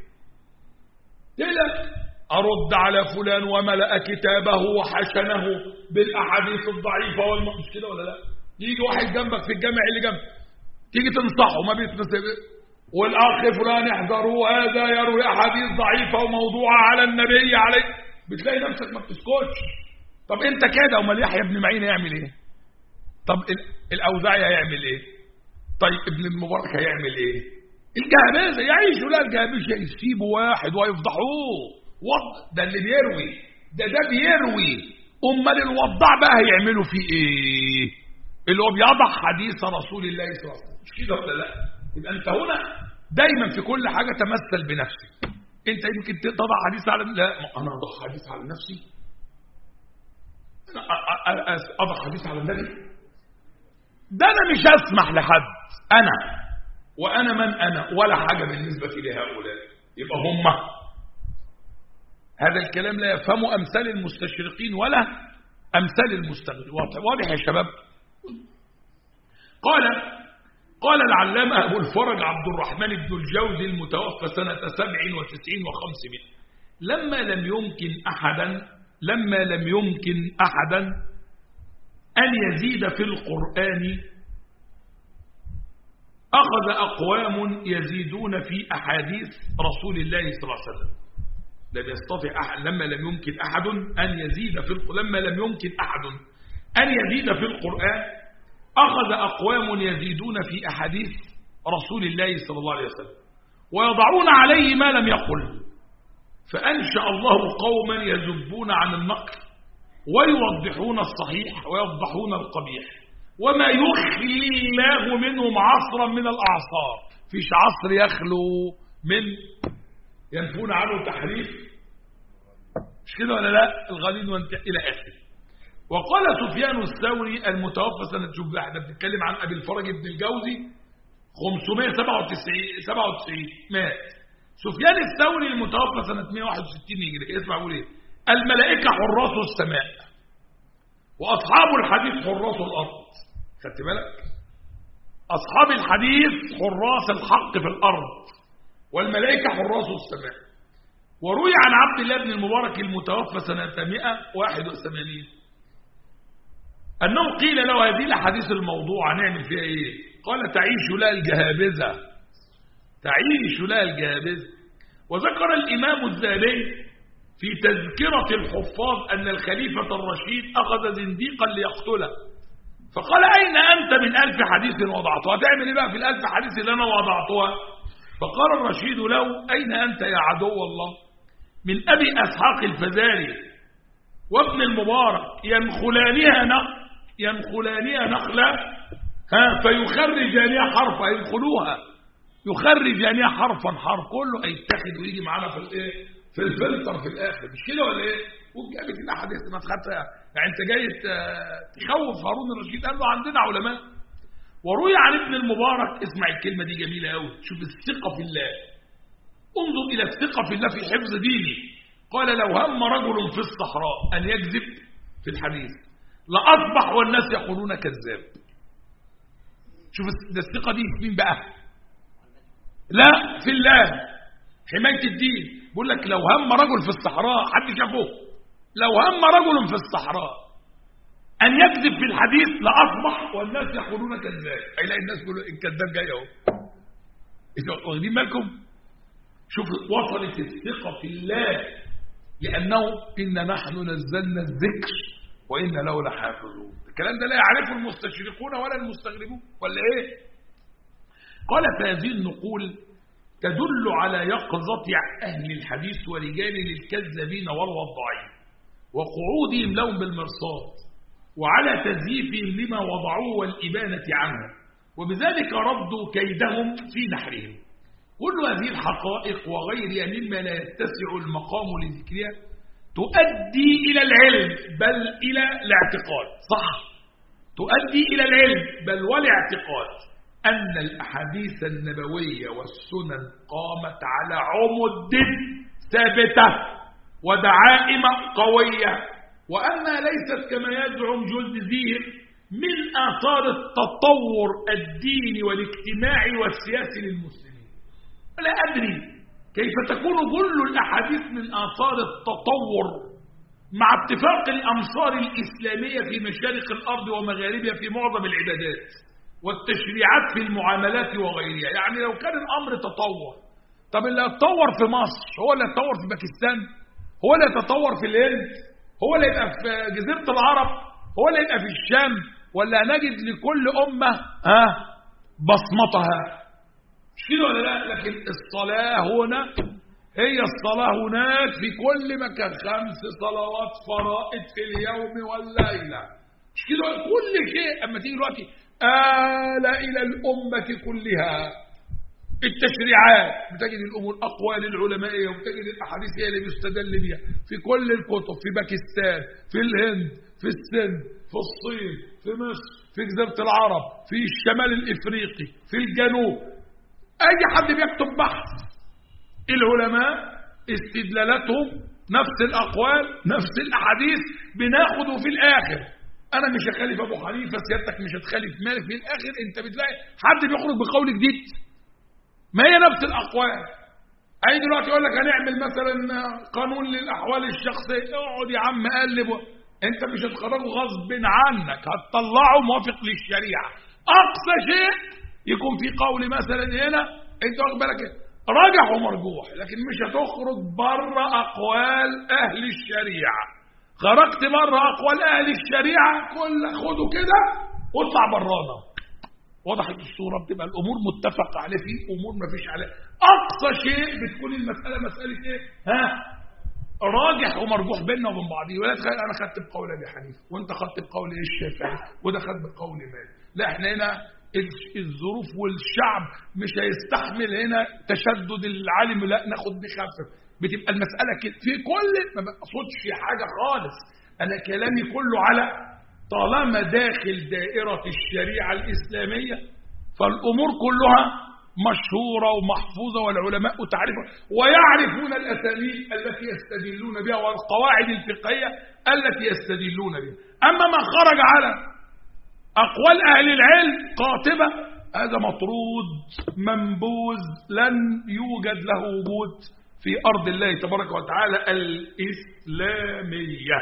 كده أرد على فلان وملأ كتابه وحشنه بالأحاديث الضعيفة والم... مش كده ولا لا يجي واحد جنبك في الجامع اللي جنبك تيجي تنصحه ما بيتنسب والأخ فلان احذروا هذا يروي أحاديث ضعيفة وموضوعة على النبي عليه بتلاقي نفسك ما بتسكتش طب انت كده امال يحيى بن معين هيعمل ايه طب الاوزاعي هيعمل ايه طيب ابن المبارك هيعمل ايه الجهابذه يعيشوا لا الجهابذه يسيبوا واحد ويفضحوه وض ده اللي بيروي ده ده بيروي امال الوضاع بقى هيعملوا فيه ايه اللي هو بيضع حديث رسول الله صلى الله عليه وسلم مش كده ولا لا يبقى انت هنا دايما في كل حاجه تمثل بنفسك انت يمكن تضع حديث على لا ما انا اضع حديث على نفسي أنا أ- أ- أ- اضع حديث على النبي ده انا مش اسمح لحد انا وانا من انا ولا حاجه بالنسبه لهؤلاء يبقى هم هذا الكلام لا يفهمه امثال المستشرقين ولا امثال المستغربين واضح واضح يا شباب قال قال العلامة أبو الفرج عبد الرحمن بن الجوزي المتوفى سنة سبع وتسعين وخمسمائة لما لم يمكن أحدا لما لم يمكن أحدا أن يزيد في القرآن أخذ أقوام يزيدون في أحاديث رسول الله صلى الله عليه وسلم لم يستطع أحد لما لم يمكن أحد أن يزيد في الق- لما لم يمكن أحد أن يزيد في القرآن أخذ أقوام يزيدون في أحاديث رسول الله صلى الله عليه وسلم ويضعون عليه ما لم يقل فأنشأ الله قوما يذبون عن النقل ويوضحون الصحيح ويفضحون القبيح وما يخلي الله منهم عصرا من الأعصار فيش عصر يخلو من ينفون عنه تحريف مش كده ولا لا الغليل وانت إلى آخره وقال سفيان الثوري المتوفى سنة شوف احنا بنتكلم عن أبي الفرج بن الجوزي 597 97 مات سفيان الثوري المتوفى سنة 161 هجري اسمع بيقول ايه الملائكة حراس السماء وأصحاب الحديث حراس الأرض خدت بالك أصحاب الحديث حراس الحق في الأرض والملائكة حراس السماء وروي عن عبد الله بن المبارك المتوفى سنة 181 أنه قيل له هذه الأحاديث الموضوع هنعمل فيها إيه قال تعيش لها الجهابذة تعيش لها الجهابذة وذكر الإمام الذهبي في تذكرة الحفاظ أن الخليفة الرشيد أخذ زنديقا ليقتله فقال أين أنت من ألف حديث وضعتها تعمل إيه بقى في الألف حديث اللي أنا وضعتها فقال الرشيد له أين أنت يا عدو الله من أبي أسحاق الفزاري وابن المبارك ينخلانها نخل ينخلانها نخلة ها فيخرجانها حرفا يدخلوها يخرجانها حرفا حرف كله هيتخذ ويجي معانا في الايه في الفلتر في الاخر مش كده ولا ايه وجابت الاحاديث ما تخدت يعني انت جاي تخوف هارون الرشيد قال له عندنا علماء وروي عن ابن المبارك اسمع الكلمه دي جميله قوي شوف الثقه في الله انظر الى الثقه في الله في حفظ ديني قال لو هم رجل في الصحراء ان يكذب في الحديث لاصبح والناس يقولون كذاب شوف ده الثقه دي في مين بقى لا في الله حمايه الدين بيقول لك لو هم رجل في الصحراء حد شافه لو هم رجل في الصحراء أن يكذب في الحديث لأصبح والناس يقولون كذاب هيلاقي الناس يقولوا الكذاب جاي اهو انتوا واخدين بالكم شوف وصلت الثقة في الله لأنه إن نحن نزلنا الذكر وإن له لحافظون الكلام ده لا يعرفه المستشرقون ولا المستغربون ولا إيه قال فهذه النقول تدل على يقظة أهل الحديث ورجال الكذابين والوضاعين وقعودهم لهم بالمرصاد وعلى تزييفهم لما وضعوه والإبانة عنه وبذلك ردوا كيدهم في نحرهم كل هذه الحقائق وغيرها مما لا يتسع المقام لذكرها تؤدي إلى العلم بل إلى الاعتقاد صح تؤدي إلى العلم بل والاعتقاد أن الأحاديث النبوية والسنن قامت على عمد ثابتة ودعائم قوية وأنها ليست كما يزعم جلد زير من آثار التطور الديني والاجتماعي والسياسي للمسلمين لا أدري كيف تكون كل الأحاديث من آثار التطور مع اتفاق الأمصار الإسلامية في مشارق الأرض ومغاربها في معظم العبادات والتشريعات في المعاملات وغيرها يعني لو كان الأمر تطور طب اللي يتطور في مصر هو اللي يتطور في باكستان هو اللي يتطور في الهند هو اللي يبقى في جزيرة العرب هو اللي يبقى في الشام ولا نجد لكل أمة ها بصمتها مش كده ولا لا لكن الصلاة هنا هي الصلاة هناك في كل مكان خمس صلوات فرائض في اليوم والليلة مش كده كل شيء أما تيجي دلوقتي آل إلى الأمة كلها التشريعات بتجد الأمور أقوال العلمائية وبتجد الأحاديث هي اللي بيستدل بها في كل الكتب في باكستان في الهند في السند في الصين في مصر في جزيرة العرب في الشمال الإفريقي في الجنوب أي حد بيكتب بحث العلماء استدلالاتهم نفس الأقوال نفس الأحاديث بناخده في الآخر أنا مش هخالف أبو حنيفة سيادتك مش هتخالف مالك في الآخر أنت بتلاقي حد بيخرج بقول جديد ما هي نفس الأقوال أي دلوقتي يقول لك هنعمل مثلا قانون للأحوال الشخصية اقعد يا عم قلب أنت مش هتخرجه غصب عنك هتطلعه موافق للشريعة أقصى شيء يكون في قول مثلا هنا أنت واخد بالك راجح ومرجوح لكن مش هتخرج بره أقوال أهل الشريعة خرجت بره أقوال أهل الشريعة كل خده كده واطلع برانا وضحت الصورة بتبقى الأمور متفق عليه في أمور ما فيش عليها أقصى شيء بتكون المسألة مسألة إيه ها راجح ومرجوح بيننا وبين بعض ولا تخيل أنا خدت بقول أبي حنيفة وأنت خدت بقول إيه الشافعي وده خد بقول مالك لا إحنا هنا الظروف والشعب مش هيستحمل هنا تشدد العالم لا ناخد نخفف بتبقى المسألة كده في كل ما بقصدش حاجة خالص أنا كلامي كله على طالما داخل دائرة الشريعة الإسلامية فالأمور كلها مشهورة ومحفوظة والعلماء تعرفها ويعرفون الأساليب التي يستدلون بها والقواعد الفقهية التي يستدلون بها أما من خرج على أقوال أهل العلم قاطبة هذا مطرود منبوذ لن يوجد له وجود في أرض الله تبارك وتعالى الإسلامية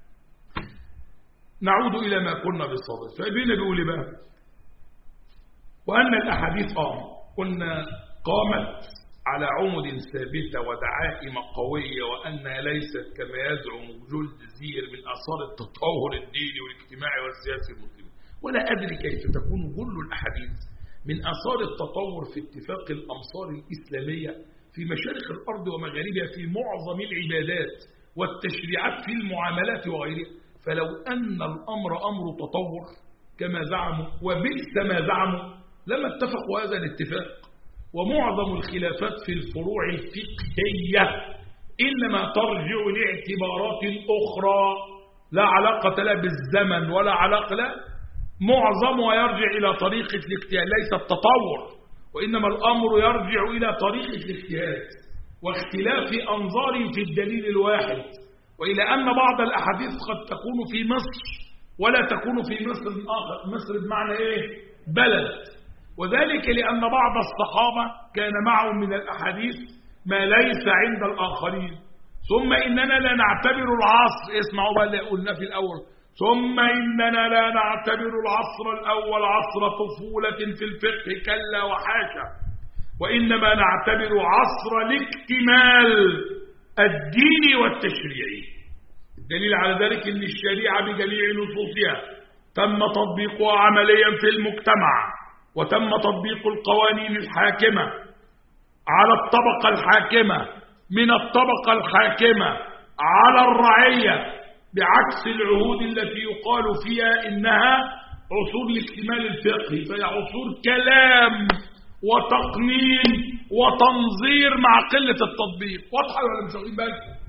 نعود إلى ما كنا بالصدد فابينا بيقول بقى وأن الأحاديث آه قلنا قامت على عمد ثابتة ودعائم قوية وأنها ليست كما يزعم جلد زير من آثار التطور الديني والاجتماعي والسياسي المسلم ولا أدري كيف تكون كل الأحاديث من آثار التطور في اتفاق الأمصار الإسلامية في مشارق الأرض ومغاربها في معظم العبادات والتشريعات في المعاملات وغيرها فلو أن الأمر أمر تطور كما زعموا وبئس ما زعموا لما اتفقوا هذا الاتفاق ومعظم الخلافات في الفروع الفقهية إنما ترجع لاعتبارات أخرى لا علاقة لها بالزمن ولا علاقة لا معظمها يرجع إلى طريقة الاجتهاد ليس التطور وإنما الأمر يرجع إلى طريقة الاجتهاد واختلاف أنظار في الدليل الواحد وإلى أن بعض الأحاديث قد تكون في مصر ولا تكون في مصر آخر مصر بمعنى إيه بلد وذلك لأن بعض الصحابة كان معهم من الأحاديث ما ليس عند الآخرين ثم إننا لا نعتبر العصر اسمعوا بقى اللي قلنا في الأول ثم إننا لا نعتبر العصر الأول عصر طفولة في الفقه كلا وحاشا وإنما نعتبر عصر الاكتمال الديني والتشريعي الدليل على ذلك أن الشريعة بجميع نصوصها تم تطبيقها عمليا في المجتمع وتم تطبيق القوانين الحاكمة على الطبقة الحاكمة من الطبقة الحاكمة على الرعية بعكس العهود التي يقال فيها إنها عصور الاكتمال الفقهي فهي عصور كلام وتقنين وتنظير مع قلة التطبيق واضحة ولا مش واخدين بالكم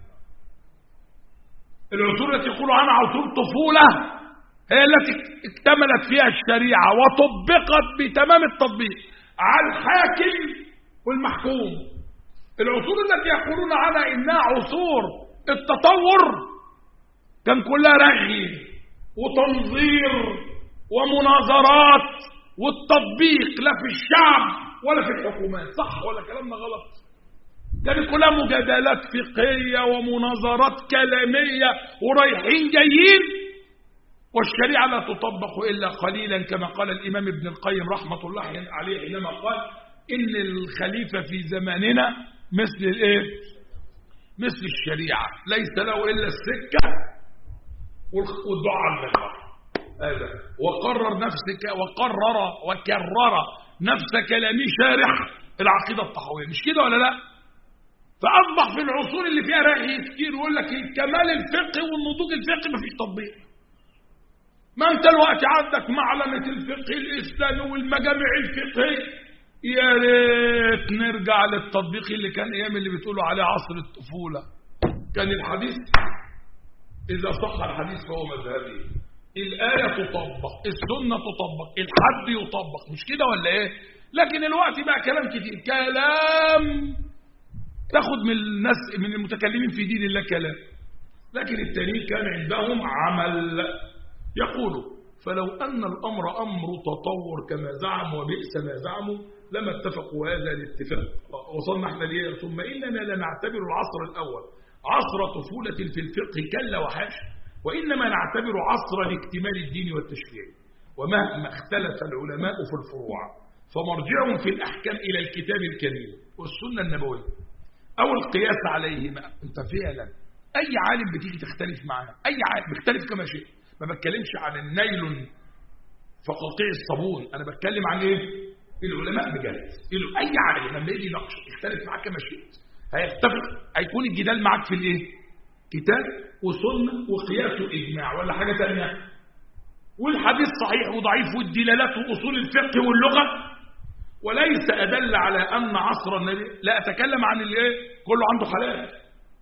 العصور التي يقولوا عنها عصور طفولة هي التي اكتملت فيها الشريعة وطبقت بتمام التطبيق على الحاكم والمحكوم العصور التي يقولون عنها إنها عصور التطور كان كلها رغي وتنظير ومناظرات والتطبيق لا في الشعب ولا في الحكومات صح ولا كلامنا غلط كانت كلها مجادلات فقهية ومناظرات كلامية ورايحين جايين والشريعة لا تطبق إلا قليلا كما قال الإمام ابن القيم رحمة الله عليه حينما قال إن الخليفة في زماننا مثل الإيه؟ مثل الشريعة ليس له إلا السكة والدعاء على المنبر هذا وقرر نفسك وقرر وكرر نفس كلامي شارح العقيدة الطحوية مش كده ولا لا فأصبح في العصور اللي فيها رأي كتير يقول لك الكمال الفقهي والنضوج الفقهي مفيش تطبيق ما انت الوقت عندك معلمة الفقه الإسلامي والمجامع الفقهية يا ريت نرجع للتطبيق اللي كان ايام اللي بتقولوا عليه عصر الطفولة كان الحديث اذا صح الحديث فهو مذهبي الآية تطبق السنة تطبق الحد يطبق مش كده ولا ايه لكن الوقت بقى كلام كتير كلام تاخد من الناس من المتكلمين في دين الله كلام لكن التانيين كان عندهم عمل يقولوا فلو أن الأمر أمر تطور كما زعموا وبئس ما زعموا لما اتفقوا هذا الاتفاق وصلنا احنا ليه ثم إننا لنعتبر العصر الأول عصر طفولة في الفقه كلا وحاشا وإنما نعتبر عصر لاكتمال الدين والتشريع ومهما اختلف العلماء في الفروع فمرجعهم في الأحكام إلى الكتاب الكريم والسنة النبوية أو القياس عليهما أنت فعلا أي عالم بتيجي تختلف معاه أي عالم بيختلف كما شئ ما بتكلمش عن النيل فقاقيع الصابون أنا بتكلم عن إيه العلماء بجد أي عالم لما يجي يناقش يختلف معاك كما شئت هيتفق هيكون الجدال معاك في الإيه كتاب وسنة وقياس وإجماع ولا حاجة تانية والحديث صحيح وضعيف والدلالات وأصول الفقه واللغة وليس أدل على أن عصر النبي لا أتكلم عن اللي إيه كله عنده حلال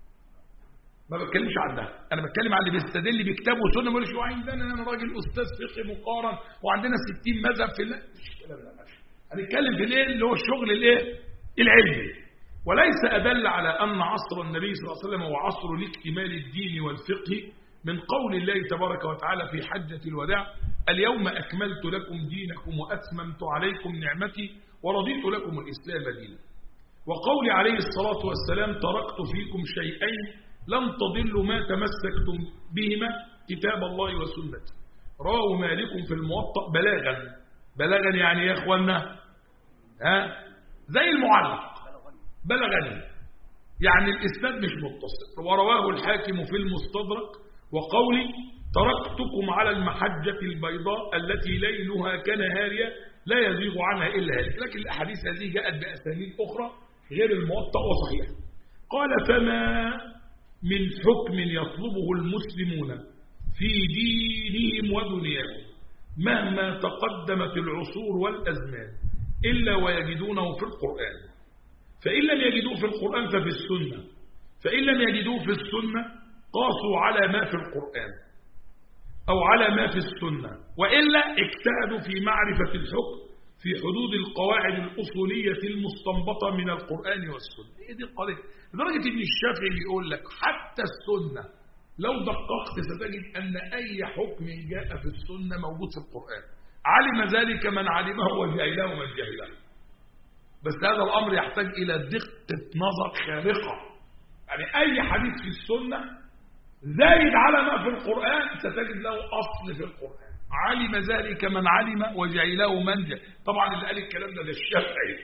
ما بتكلمش عنها انا بتكلم عن اللي بيستدل بكتاب وسنه ما يقولش عندنا انا راجل استاذ فقه مقارن وعندنا 60 مذهب في الله مش الكلام ده هنتكلم في الايه اللي هو الشغل الايه العلمي وليس ادل على ان عصر النبي صلى الله عليه وسلم هو عصر لاكتمال الدين والفقه من قول الله تبارك وتعالى في حجة الوداع اليوم أكملت لكم دينكم وأتممت عليكم نعمتي ورضيت لكم الإسلام دينا وقول عليه الصلاة والسلام تركت فيكم شيئين لن تضلوا ما تمسكتم بهما كتاب الله وسنتي رواه مالك في الموطأ بلاغا بلاغا يعني يا اخوانا ها زي المعلق بلغني يعني الاسناد مش متصل ورواه الحاكم في المستدرك وقولي تركتكم على المحجة البيضاء التي ليلها كنهارها لا يزيغ عنها إلا هالك لكن الأحاديث هذه جاءت بأسانيد أخرى غير الموطأ وصحيح قال فما من حكم يطلبه المسلمون في دينهم ودنياهم مهما تقدمت العصور والأزمان إلا ويجدونه في القرآن فإن لم يجدوه في القرآن ففي السنة فإن لم يجدوه في السنة قاسوا على ما في القرآن أو على ما في السنة وإلا اجتهدوا في معرفة الحكم في حدود القواعد الأصولية المستنبطة من القرآن والسنة هي دي القضية لدرجة أن الشافعي بيقول لك حتى السنة لو دققت ستجد أن أي حكم جاء في السنة موجود في القرآن علم ذلك من علمه وجهله من جهله بس هذا الأمر يحتاج إلى دقة نظر خارقة يعني أي حديث في السنة زايد على ما في القرآن ستجد له أصل في القرآن علم ذلك من علم وجعله من جهل طبعا اللي قال الكلام ده ده الشافعي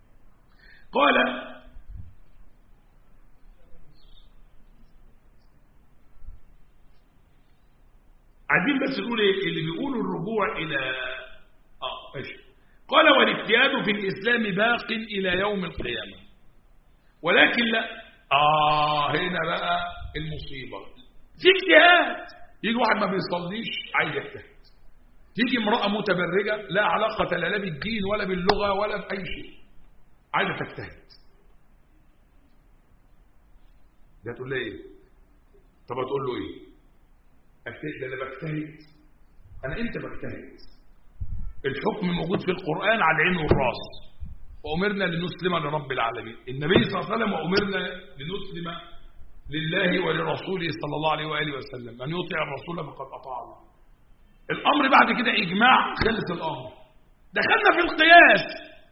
قال عايزين بس نقول ايه اللي بيقولوا الرجوع الى اه ماشي قال والاجتهاد في الاسلام باق الى يوم القيامه ولكن لا اه هنا بقى المصيبه في اجتهاد يجي واحد ما بيصليش عايز يجتهد تيجي امرأة متبرجة لا علاقة لا بالدين ولا باللغة ولا بأي شيء عايزة تجتهد ده تقول له ايه طب هتقول له ايه اجتهد ده انا بجتهد انا امتى بجتهد الحكم موجود في القرآن على العين والراس وأمرنا لنسلم لرب العالمين النبي صلى الله عليه وسلم وأمرنا لنسلم لله ولرسوله صلى الله عليه وآله وسلم من يطيع الرسول فقد أطاع الله الأمر بعد كده إجماع خلص الأمر دخلنا في القياس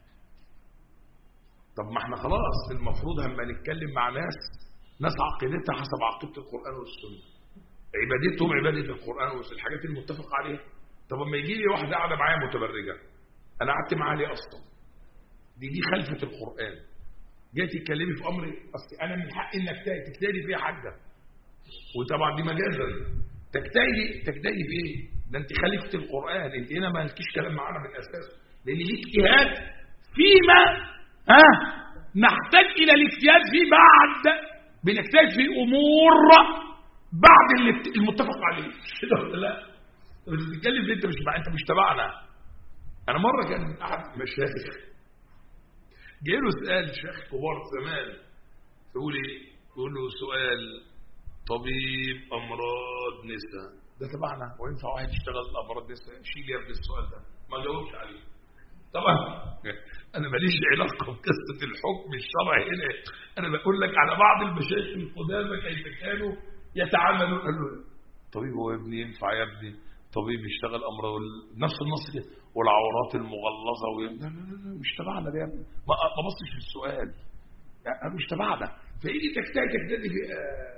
طب ما احنا خلاص المفروض لما نتكلم مع ناس ناس عقيدتها حسب عقيدة القرآن والسنة عبادتهم عبادة القرآن والسنة الحاجات المتفق عليها طب لما يجي لي واحدة قاعدة معايا متبرجة أنا قعدت معاها ليه أصلا دي دي خلفة القرآن جاي تتكلمي في أمر أصل أنا من حقي إنك تجتهدي فيها حاجة وطبعا دي مجازا تجتهدي تجتهدي في إيه؟ ده أنت خليفة القرآن أنت هنا ما لكيش كلام معانا من الأساس لأن ليه اجتهاد فيما ها نحتاج إلى الاجتهاد فيه بعد بنجتهد في أمور بعد اللي المتفق عليه كده ولا لا؟ طب بتتكلم في انت مش انت مش تبعنا انا مره كان احد مشايخ جاي له سؤال شيخ كبار زمان يقول ايه يقول له سؤال طبيب امراض نساء ده تبعنا وينفع واحد يشتغل امراض نساء شيل يا ابني السؤال ده ما جاوبش عليه طبعا انا ماليش علاقه بقصه الحكم الشرعي هنا انا بقول لك على بعض المشايخ القدامى كيف كانوا يتعاملون قال له طبيب هو يا ابني ينفع يا ابني طبيب يشتغل امراض نفس النص كده والعورات المغلظه و... لا لا لا مش تبعنا ده يا ابني ما ما بصش في السؤال يعني مش تبعنا فايدي تجتهد تجتهد في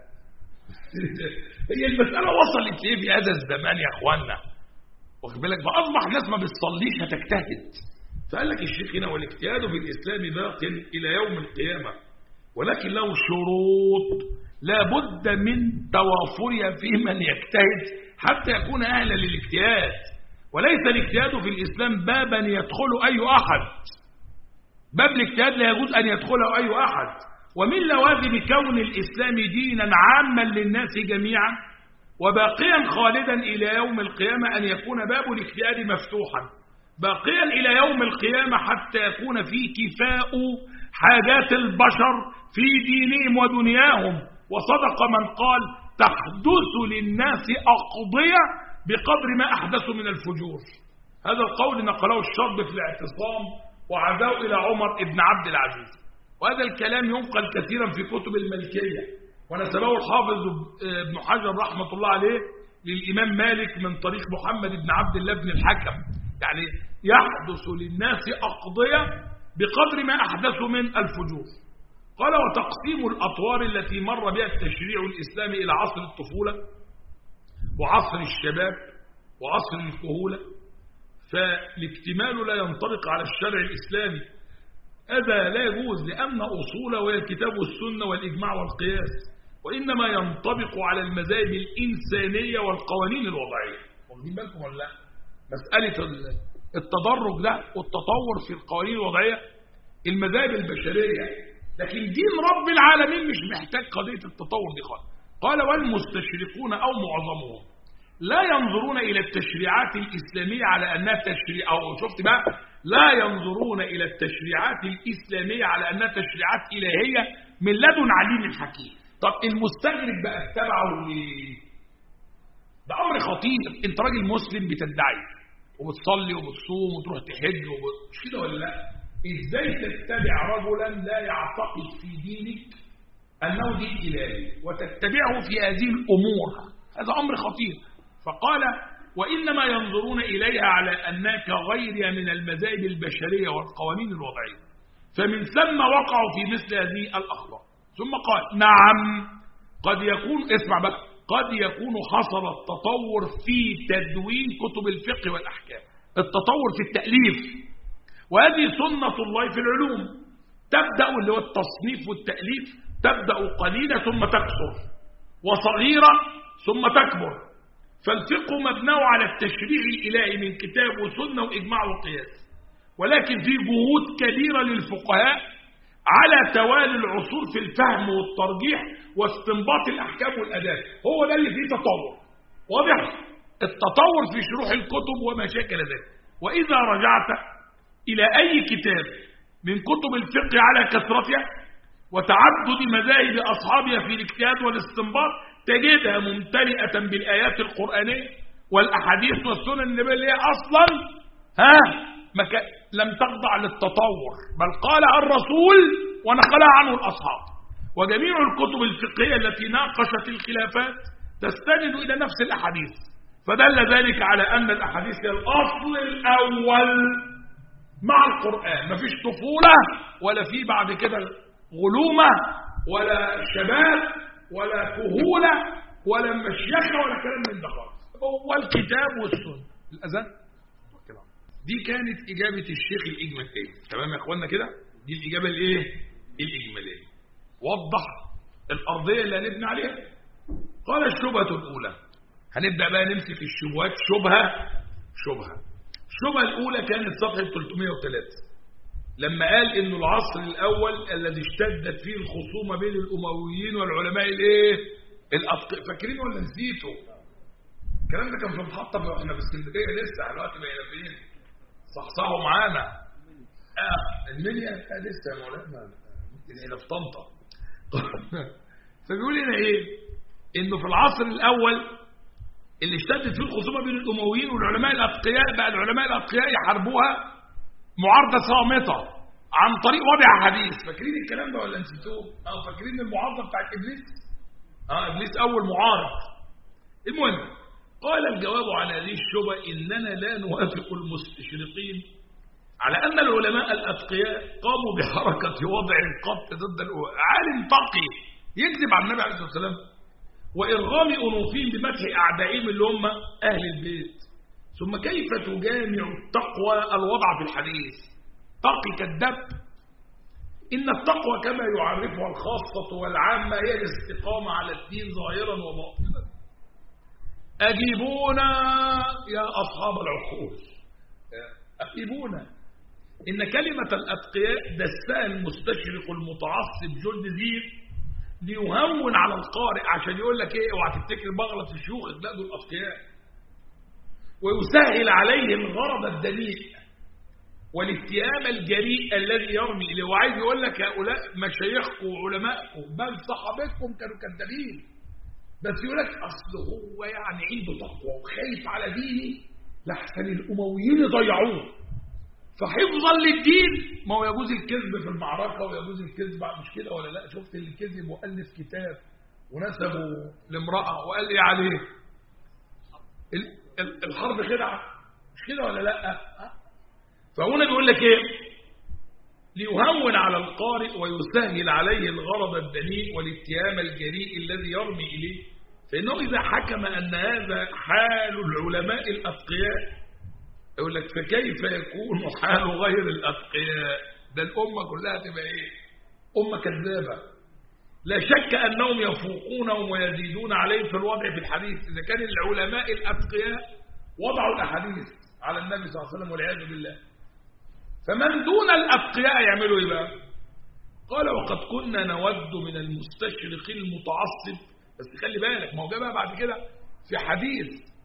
هي المساله وصلت ليه في هذا الزمان يا اخوانا واخد بالك فاصبح الناس ما بتصليش هتجتهد فقال لك الشيخ هنا والاجتهاد في الاسلام باق الى يوم القيامه ولكن له شروط لا بد من توافرها في من يجتهد حتى يكون اهلا للاجتهاد وليس الاجتهاد في الاسلام بابا يدخل اي احد باب الاجتهاد لا يجوز ان يدخله اي احد ومن لوازم كون الاسلام دينا عاما للناس جميعا وباقيا خالدا الى يوم القيامه ان يكون باب الاجتهاد مفتوحا باقيا الى يوم القيامه حتى يكون فيه كفاء حاجات البشر في دينهم ودنياهم وصدق من قال تحدث للناس أقضية بقدر ما أحدثوا من الفجور هذا القول نقله الشرب في الاعتصام وعزاه إلى عمر بن عبد العزيز وهذا الكلام ينقل كثيرا في كتب الملكية ونسبه الحافظ ابن حجر رحمة الله عليه للإمام مالك من طريق محمد بن عبد الله بن الحكم يعني يحدث للناس أقضية بقدر ما أحدثوا من الفجور قال وتقسيم الأطوار التي مر بها التشريع الإسلامي إلى عصر الطفولة وعصر الشباب وعصر الكهولة فالاكتمال لا ينطبق على الشرع الإسلامي هذا لا يجوز لأن أصوله وهي الكتاب والسنة والإجماع والقياس وإنما ينطبق على المذاهب الإنسانية والقوانين الوضعية واخدين بالكم ولا لا مسألة التدرج ده والتطور في القوانين الوضعية المذاهب البشرية لكن دين رب العالمين مش محتاج قضية التطور دي خالص قال والمستشرقون أو معظمهم لا ينظرون إلى التشريعات الإسلامية على أنها تشريع أو شفت بقى لا ينظرون إلى التشريعات الإسلامية على أنها تشريعات إلهية من لدن عليم حكيم طب المستغرب بقى اتبعه ليه ده أمر خطير أنت راجل مسلم بتدعي وبتصلي وبتصوم وتروح تحج مش كده ولا لا ازاي تتبع رجلا لا يعتقد في دينك انه دين الهي وتتبعه في هذه الامور هذا امر خطير فقال وانما ينظرون اليها على انك غيرها من المذاهب البشريه والقوانين الوضعيه فمن ثم وقعوا في مثل هذه الاخلاق ثم قال نعم قد يكون اسمع بقى قد يكون حصل التطور في تدوين كتب الفقه والاحكام التطور في التاليف وهذه سنة الله في العلوم تبدأ اللي هو التصنيف والتأليف تبدأ قليلة ثم تكثر وصغيرة ثم تكبر فالفقه مبناه على التشريع الإلهي من كتاب وسنة وإجماع وقياس ولكن في جهود كبيرة للفقهاء على توالي العصور في الفهم والترجيح واستنباط الأحكام والأداب هو ده اللي فيه تطور واضح التطور في شروح الكتب وما شاكل ذلك وإذا رجعت إلى أي كتاب من كتب الفقه على كثرتها وتعدد مذاهب أصحابها في الاجتهاد والاستنباط تجدها ممتلئة بالآيات القرآنية والأحاديث والسنن النبوية اللي هي أصلا ها مك... لم تخضع للتطور بل قالها الرسول ونقلها عنه الأصحاب وجميع الكتب الفقهية التي ناقشت الخلافات تستند إلى نفس الأحاديث فدل ذلك على أن الأحاديث هي الأصل الأول مع القرآن مفيش طفولة ولا في بعد كده غلومة ولا شباب ولا كهولة ولا مشيخة ولا كلام من ده خالص هو الكتاب والسنة الأذان دي كانت إجابة الشيخ الإجمالية تمام يا إخوانا كده دي الإجابة الإيه الإجمالية وضح الأرضية اللي هنبني عليها قال الشبهة الأولى هنبدأ بقى نمسك الشبهات شبهة شبهة الشبهة الأولى كانت صفحة 303 لما قال إنه العصر الأول الذي اشتدت فيه الخصومة بين الأمويين والعلماء الإيه؟ الأتقياء فاكرين ولا نسيتوا؟ الكلام ده كان في محطة احنا في اسكندرية لسه دلوقتي بقينا فين؟ صحصحوا معانا آه المنيا آه لسه يا مولانا هنا في طنطا فبيقول هنا ايه انه في العصر الاول اللي اشتدت فيه الخصومه بين الامويين والعلماء الاتقياء بقى العلماء الاتقياء يحاربوها معارضه صامته عن طريق وضع حديث فاكرين الكلام ده ولا نسيتوه اه فاكرين المعارضه بتاعت ابليس اه ابليس اول معارض المهم قال الجواب على هذه الشبهه اننا لا نوافق المستشرقين على ان العلماء الاتقياء قاموا بحركه وضع القط ضد عالم تقي يكذب على النبي عليه الصلاه والسلام وارغام انوفهم بمدح اعدائهم اللي هم اهل البيت ثم كيف تجامع التقوى الوضع في الحديث تقي كالدب إن التقوى كما يعرفها الخاصة والعامة هي الاستقامة على الدين ظاهرا وباطنا أجيبونا يا أصحاب العقول أجيبونا إن كلمة الأتقياء دسها المستشرق المتعصب جولد زير ليهون على القارئ عشان يقول لك ايه اوعى تفتكر بغلط في شيوخك لا دول أتقياء ويسهل عليه الغرض الدنيء والاتهام الجريء الذي يرمي إليه وعايز يقول لك هؤلاء مشايخكم وعلمائكم بل صحابتكم كانوا كذابين بس يقول لك أصل هو يعني عنده تقوى وخايف على ديني لحسن الأمويين يضيعوه فحفظا للدين ما هو يجوز الكذب في المعركة ويجوز الكذب مش كده ولا لا شفت اللي كذب وألف كتاب ونسبه لامرأة وقال ايه عليه الحرب خدعة مش كده ولا لا فهنا بيقول لك ايه ليهون على القارئ ويسهل عليه الغرض الدنيء والاتهام الجريء الذي يرمي إليه فإنه إذا حكم أن هذا حال العلماء الأتقياء يقول لك فكيف يكون حال غير الأتقياء ده الأمة كلها تبقى إيه أمة كذابة لا شك أنهم يفوقونهم ويزيدون عليهم في الوضع في الحديث إذا كان العلماء الأتقياء وضعوا الأحاديث على النبي صلى الله عليه وسلم والعياذ بالله فمن دون الأتقياء يعملوا إيه بقى قال وقد كنا نود من المستشرق المتعصب بس خلي بالك ما هو بقى بعد كده في حديث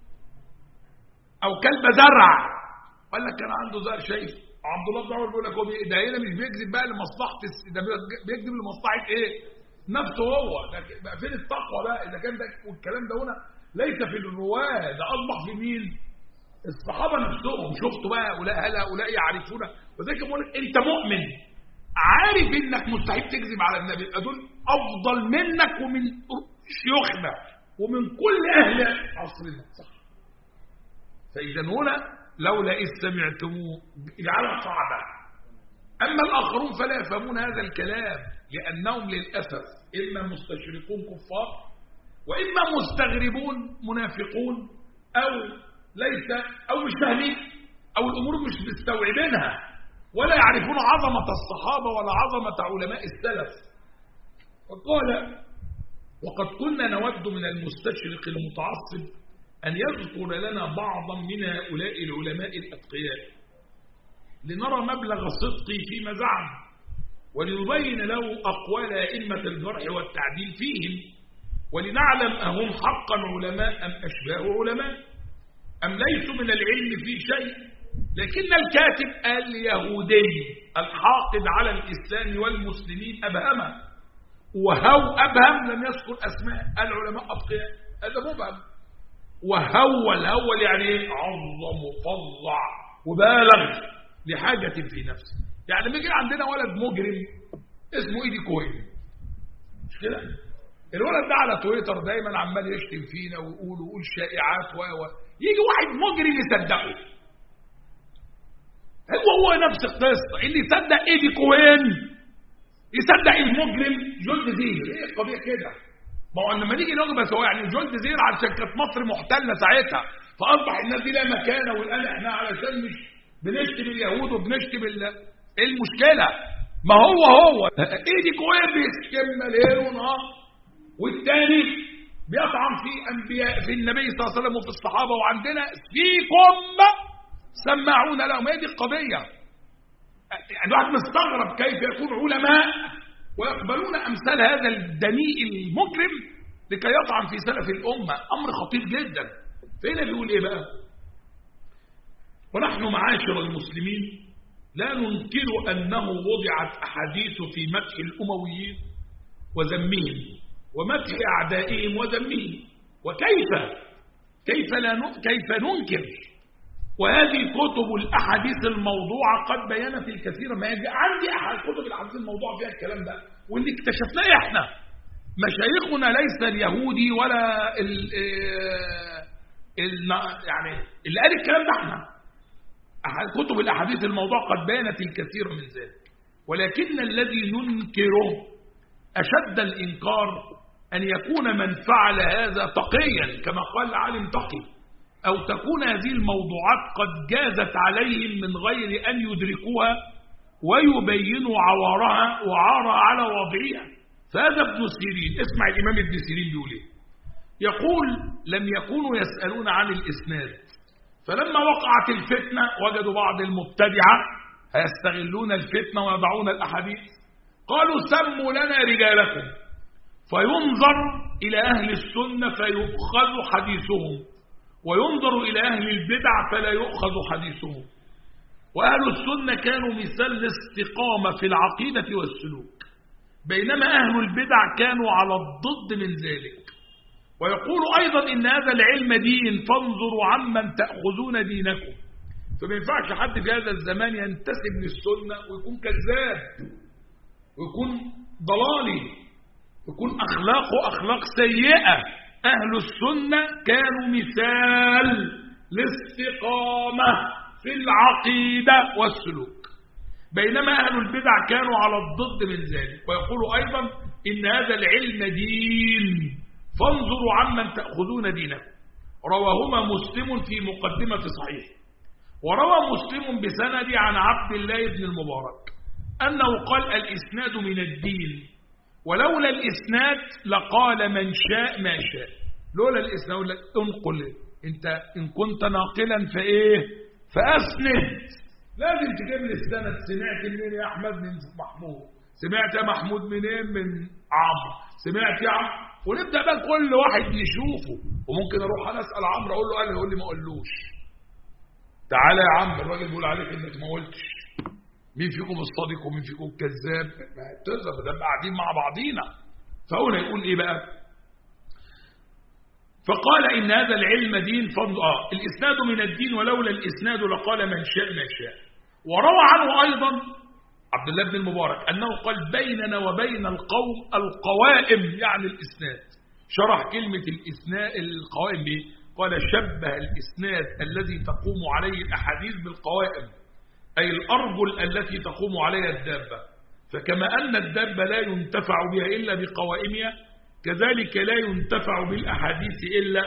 أو كلب زرع قال لك كان عنده زرع شايف عبد الله بن عمر بيقول لك هو ده هنا مش بيكذب بقى لمصلحة ده بيكذب لمصلحة إيه نفسه هو ده بقى فين التقوى بقى إذا كان ده والكلام ده هنا ليس في الرواة ده أصبح في مين الصحابة نفسهم شفتوا بقى هؤلاء هل هؤلاء يعرفون وذلك بقول انت مؤمن عارف انك مستحيل تكذب على النبي دول افضل منك ومن شيوخنا ومن كل اهل عصرنا صح فاذا هنا لولا اذ سمعتموه اجعلها قاعده اما الاخرون فلا يفهمون هذا الكلام لانهم للاسف اما مستشرقون كفار واما مستغربون منافقون او ليس او مش فاهمين او الامور مش مستوعبينها ولا يعرفون عظمة الصحابة ولا عظمة علماء السلف وقال وقد كنا نود من المستشرق المتعصب أن يذكر لنا بعضا من هؤلاء العلماء الأتقياء لنرى مبلغ صدقه فيما زعم ولنبين له أقوال أئمة الجرح والتعديل فيهم ولنعلم أهم حقا علماء أم أشباه علماء أم ليسوا من العلم في شيء لكن الكاتب اليهودي الحاقد على الإسلام والمسلمين أبهمه وهو أبهم لم يذكر أسماء العلماء أتقياء هذا مبهم وهول هول يعني ايه عظم وفظع وبالغ لحاجة في نفسه يعني بيجي عندنا ولد مجرم اسمه ايدي كوين مش كده الولد ده على تويتر دايما عمال يشتم فينا ويقول ويقول شائعات و يجي واحد مجرم يصدقه هو هو نفس القصة اللي يصدق ايدي كوين يصدق المجرم جولد زير ايه الطبيعي كده ما هو لما نيجي نقول بس هو يعني جولد زير عشان كانت مصر محتله ساعتها فاصبح الناس دي لا مكانه والان احنا علشان مش بنشتم اليهود وبنشتم ايه المشكله ما هو هو ايدي كوين بيشتم ليل ونهار والتاني بيطعن في انبياء في النبي صلى الله عليه وسلم وفي الصحابه وعندنا فيكم سماعون لهم هي دي القضية يعني الواحد مستغرب كيف يكون علماء ويقبلون أمثال هذا الدنيء المجرم لكي يطعن في سلف الأمة أمر خطير جدا فهنا بيقول إيه بقى ونحن معاشر المسلمين لا ننكر أنه وضعت أحاديث في مدح الأمويين وذمهم ومدح أعدائهم وذمهم وكيف كيف, لا ن... كيف ننكر وهذه كتب الأحاديث الموضوعة قد بينت الكثير ما يجي عندي أحد كتب الأحاديث الموضوعة فيها الكلام ده واللي اكتشفناه إحنا مشايخنا ليس اليهودي ولا ال ال يعني اللي قال الكلام ده احنا كتب الأحاديث الموضوع قد بينت الكثير من ذلك ولكن الذي ننكره أشد الإنكار أن يكون من فعل هذا تقيا كما قال عالم تقي أو تكون هذه الموضوعات قد جازت عليهم من غير أن يدركوها ويبينوا عوارها وعارها على وضعها فهذا ابن سيرين اسمع الإمام ابن سيرين بيقول ايه يقول لم يكونوا يسألون عن الإسناد فلما وقعت الفتنة وجدوا بعض المبتدعة هيستغلون الفتنة ويضعون الأحاديث قالوا سموا لنا رجالكم فينظر إلى أهل السنة فيؤخذ حديثهم وينظر إلى أهل البدع فلا يؤخذ حديثهم وأهل السنة كانوا مثال الاستقامة في العقيدة والسلوك بينما أهل البدع كانوا على الضد من ذلك ويقول أيضا إن هذا العلم دين فانظروا عمن تأخذون دينكم فما ينفعش حد في هذا الزمان ينتسب للسنة ويكون كذاب ويكون ضلالي يكون أخلاقه أخلاق سيئة أهل السنة كانوا مثال الاستقامة في العقيدة والسلوك بينما أهل البدع كانوا على الضد من ذلك ويقول أيضا إن هذا العلم دين فانظروا عمن تأخذون دينكم رواهما مسلم في مقدمة صحيح وروى مسلم بسند عن عبد الله بن المبارك أنه قال الإسناد من الدين ولولا الإسناد لقال من شاء ما شاء لولا الإسناد يقول لك انقل انت إن كنت ناقلا فإيه فأسند لازم تجيب لي السند سمعت منين يا أحمد من محمود سمعت يا محمود منين من عمرو سمعت يا عمرو ونبدأ بقى كل واحد نشوفه وممكن أروح أنا أسأل عمرو أقول له قال يقول لي ما أقولوش تعالى يا عم الراجل بيقول عليك إنك ما قلتش مين فيكم الصادق ومين فيكم الكذاب تظهر ده قاعدين مع بعضينا فهنا يقول ايه بقى فقال ان هذا العلم دين فضل اه الاسناد من الدين ولولا الاسناد لقال من شاء ما شاء وروى عنه ايضا عبد الله بن المبارك انه قال بيننا وبين القوم القوائم يعني الاسناد شرح كلمه الاسناد القوائم دي قال شبه الاسناد الذي تقوم عليه الاحاديث بالقوائم أي الأرجل التي تقوم عليها الدابة فكما أن الدابة لا ينتفع بها إلا بقوائمها كذلك لا ينتفع بالأحاديث إلا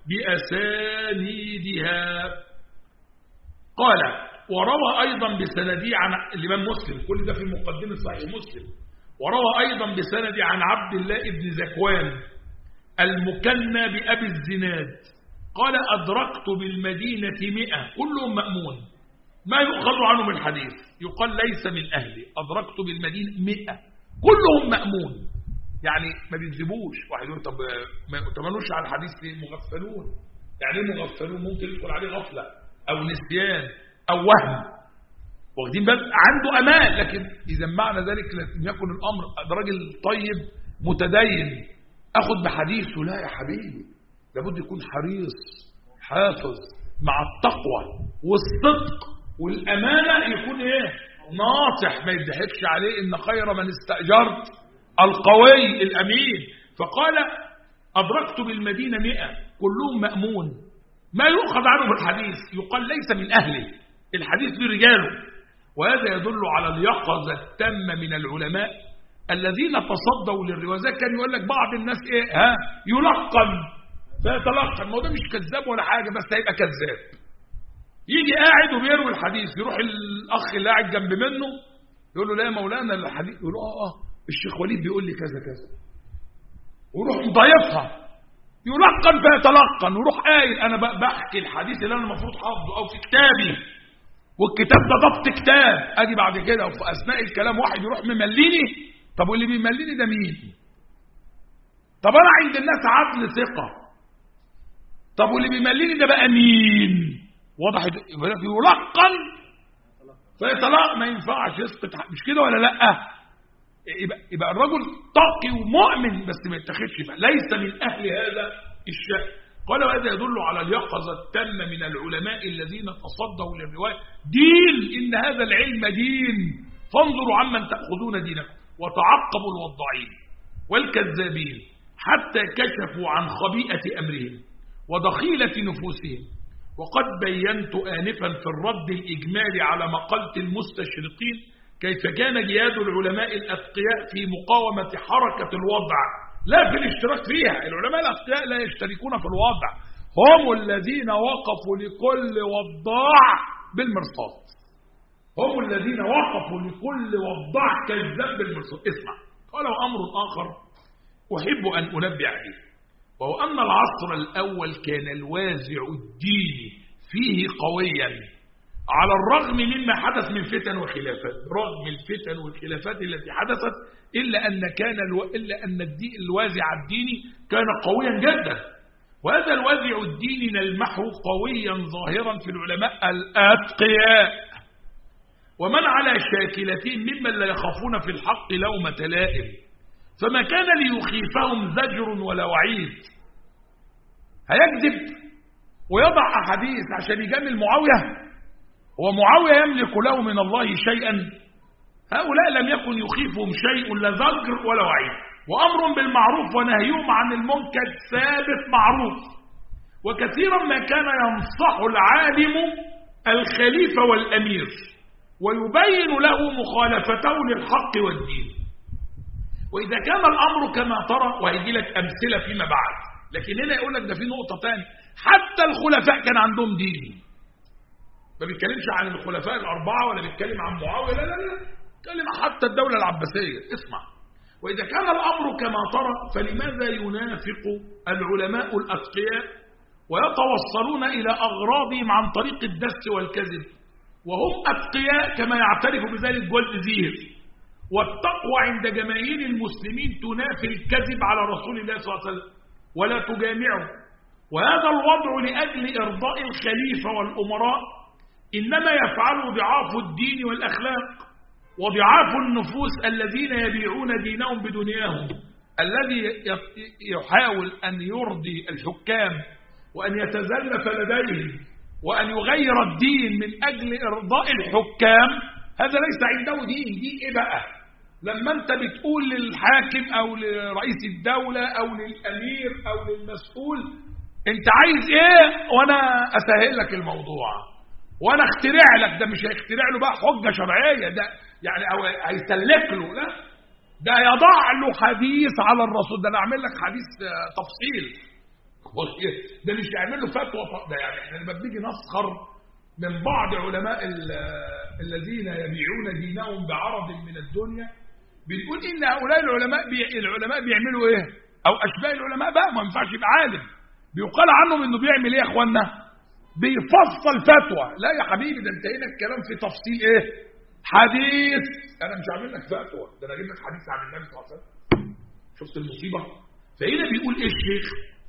بأسانيدها قال وروى أيضا بسندي عن الإمام مسلم كل ده في مقدمة صحيح مسلم وروى أيضا بسندي عن عبد الله بن زكوان المكنى بأبي الزناد قال أدركت بالمدينة مئة كلهم مأمون ما يؤخذ عنه من حديث يقال ليس من أهلي أدركت بالمدينة مئة كلهم مأمون يعني ما بيكذبوش واحد يقول طب ما يؤتمنوش على الحديث ليه مغفلون يعني ايه مغفلون ممكن يدخل عليه غفلة أو نسيان أو وهم واخدين بالك عنده أمان لكن إذا معنى ذلك لم يكن الأمر ده راجل طيب متدين أخذ بحديثه لا يا حبيبي لابد يكون حريص حافظ مع التقوى والصدق والأمانة يكون إيه ناصح ما يضحكش عليه إن خير من استأجرت القوي الأمين فقال أدركت بالمدينة مئة كلهم مأمون ما يؤخذ عنه بالحديث يقال ليس من أهله الحديث برجاله وهذا يدل على اليقظة التامة من العلماء الذين تصدوا للرواية كان يقول لك بعض الناس إيه ها يلقن فيتلقن ما هو ده مش كذاب ولا حاجة بس هيبقى كذاب يجي قاعد وبيروي الحديث يروح الاخ اللي قاعد جنب منه يقول له لا يا مولانا الحديث يقول له اه اه الشيخ وليد بيقول لي كذا كذا ويروح مضايفها يلقن فيتلقن ويروح قايل انا بحكي الحديث اللي انا المفروض حافظه او في كتابي والكتاب ده ضبط كتاب اجي بعد كده وفي اثناء الكلام واحد يروح ممليني طب واللي بيمليني ده مين طب انا عند الناس عدل ثقه طب واللي بيمليني ده بقى مين واضح يلقن فيطلق ما ينفعش يسقط مش كده ولا لا يبقى, يبقى الرجل تقي ومؤمن بس ما يتخذش بقى ليس من اهل هذا الشأن قال وهذا يدل على اليقظة التامة من العلماء الذين تصدوا للرواية دين إن هذا العلم دين فانظروا عمن تأخذون دينكم وتعقبوا الوضعين والكذابين حتى كشفوا عن خبيئة أمرهم ودخيلة نفوسهم وقد بينت آنفا في الرد الإجمالي على مقالة المستشرقين كيف كان جهاد العلماء الأتقياء في مقاومة حركة الوضع لا في الاشتراك فيها العلماء الأتقياء لا يشتركون في الوضع هم الذين وقفوا لكل وضاع بالمرصاد هم الذين وقفوا لكل وضاع كذاب بالمرصاد اسمع قال أمر آخر أحب أن أنبه عليه وهو أن العصر الأول كان الوازع الديني فيه قويا على الرغم مما حدث من فتن وخلافات رغم الفتن والخلافات التي حدثت إلا أن كان الو... إلا أن الدين الوازع الديني كان قويا جدا وهذا الوازع الديني نلمحه قويا ظاهرا في العلماء الأتقياء ومن على شاكلتهم ممن لا يخافون في الحق لومة لائم فما كان ليخيفهم زجر ولا وعيد هيكذب ويضع أحاديث عشان يجامل معاوية هو معاوية يملك له من الله شيئا هؤلاء لم يكن يخيفهم شيء لا زجر ولا وعيد وأمر بالمعروف ونهيهم عن المنكر ثابت معروف وكثيرا ما كان ينصح العالم الخليفة والأمير ويبين له مخالفته للحق والدين وإذا كان الأمر كما ترى وهيجي لك أمثلة فيما بعد لكن هنا يقول لك ده في نقطة تانية حتى الخلفاء كان عندهم دين ما بيتكلمش عن الخلفاء الأربعة ولا بيتكلم عن معاوية لا لا لا بيتكلم حتى الدولة العباسية اسمع وإذا كان الأمر كما ترى فلماذا ينافق العلماء الأتقياء ويتوصلون إلى أغراضهم عن طريق الدس والكذب وهم أتقياء كما يعترف بذلك جولد زير والتقوى عند جماهير المسلمين تنافي الكذب على رسول الله صلى الله عليه وسلم ولا تجامعه وهذا الوضع لأجل إرضاء الخليفة والأمراء إنما يفعله ضعاف الدين والأخلاق وضعاف النفوس الذين يبيعون دينهم بدنياهم الذي يحاول أن يرضي الحكام وأن يتزلف لديهم وأن يغير الدين من أجل إرضاء الحكام هذا ليس عنده دين دين إيه بقى لما أنت بتقول للحاكم أو لرئيس الدولة أو للأمير أو للمسؤول أنت عايز إيه وأنا أسهل لك الموضوع وأنا اخترع لك ده مش هيخترع له بقى حجة شرعية ده يعني أو هيسلك له لا ده يضع له حديث على الرسول ده أنا أعمل لك حديث تفصيل ده مش يعمل له فتوى ده يعني احنا لما بنيجي نسخر من بعض علماء الذين يبيعون دينهم بعرض من الدنيا بنقول ان هؤلاء العلماء بي... العلماء بيعملوا ايه او اشباه العلماء بقى ما ينفعش يبقى عالم بيقال عنهم انه بيعمل ايه يا اخوانا بيفصل فتوى لا يا حبيبي ده انتهينا الكلام في تفصيل ايه حديث انا مش هعمل لك فتوى ده انا اجيب لك حديث عن النبي صلى الله عليه وسلم شفت المصيبه فهنا بيقول ايه الشيخ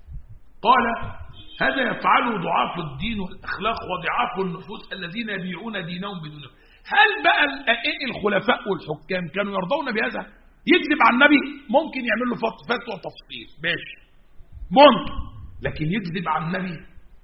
قال هذا يفعله ضعاف الدين والأخلاق وضعاف النفوس الذين يبيعون دينهم بدون هل بقى الخلفاء والحكام كانوا يرضون بهذا يكذب عن النبي ممكن يعمل له فتوى تفصيل ماشي ممكن لكن يكذب عن النبي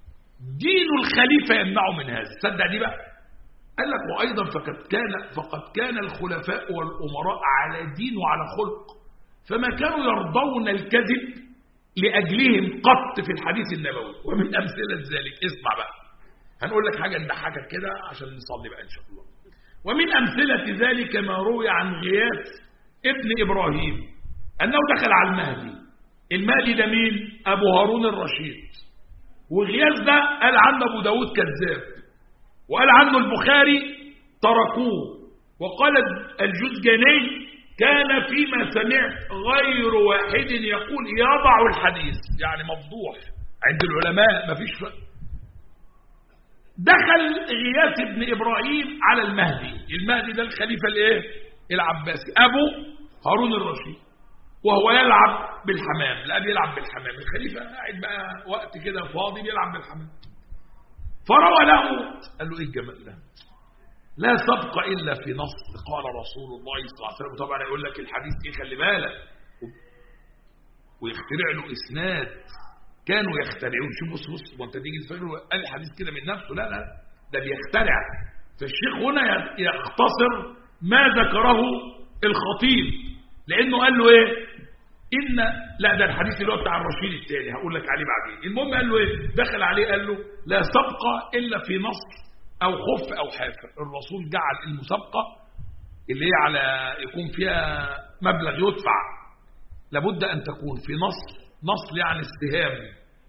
دين الخليفة يمنعه من هذا تصدق دي بقى قال لك وأيضا فقد كان فقد كان الخلفاء والأمراء على دين وعلى خلق فما كانوا يرضون الكذب لأجلهم قط في الحديث النبوي ومن أمثلة ذلك اسمع بقى هنقول لك حاجة نضحكك كده عشان نصلي بقى إن شاء الله ومن أمثلة ذلك ما روي عن غياث ابن إبراهيم أنه دخل على المهدي المهدي ده مين؟ أبو هارون الرشيد وغياث ده قال عنه أبو داود كذاب وقال عنه البخاري تركوه وقال الجزجاني كان فيما سمعت غير واحد يقول يضع الحديث يعني مفضوح عند العلماء مفيش ف... دخل غياث بن إبراهيم على المهدي المهدي ده الخليفة الايه العباسي أبو هارون الرشيد وهو يلعب بالحمام لا بيلعب بالحمام الخليفة قاعد بقى وقت كده فاضي بيلعب بالحمام فروى له قال له ايه الجمال ده لا سبق إلا في نص قال رسول الله صلى الله عليه وسلم طبعا يقول لك الحديث إيه خلي بالك ويخترع له إسناد كانوا يخترعون شوف بص بص وانت تيجي تفكر قال الحديث كده من نفسه لا لا ده بيخترع فالشيخ هنا يختصر ما ذكره الخطيب لأنه قال له إيه إن لا ده الحديث اللي هو بتاع الرشيد الثاني هقول لك عليه بعدين المهم قال له إيه دخل عليه قال له لا سبق إلا في نص أو خف أو حافر الرسول جعل المسابقة اللي هي على يكون فيها مبلغ يدفع لابد أن تكون في نص نصل يعني السهام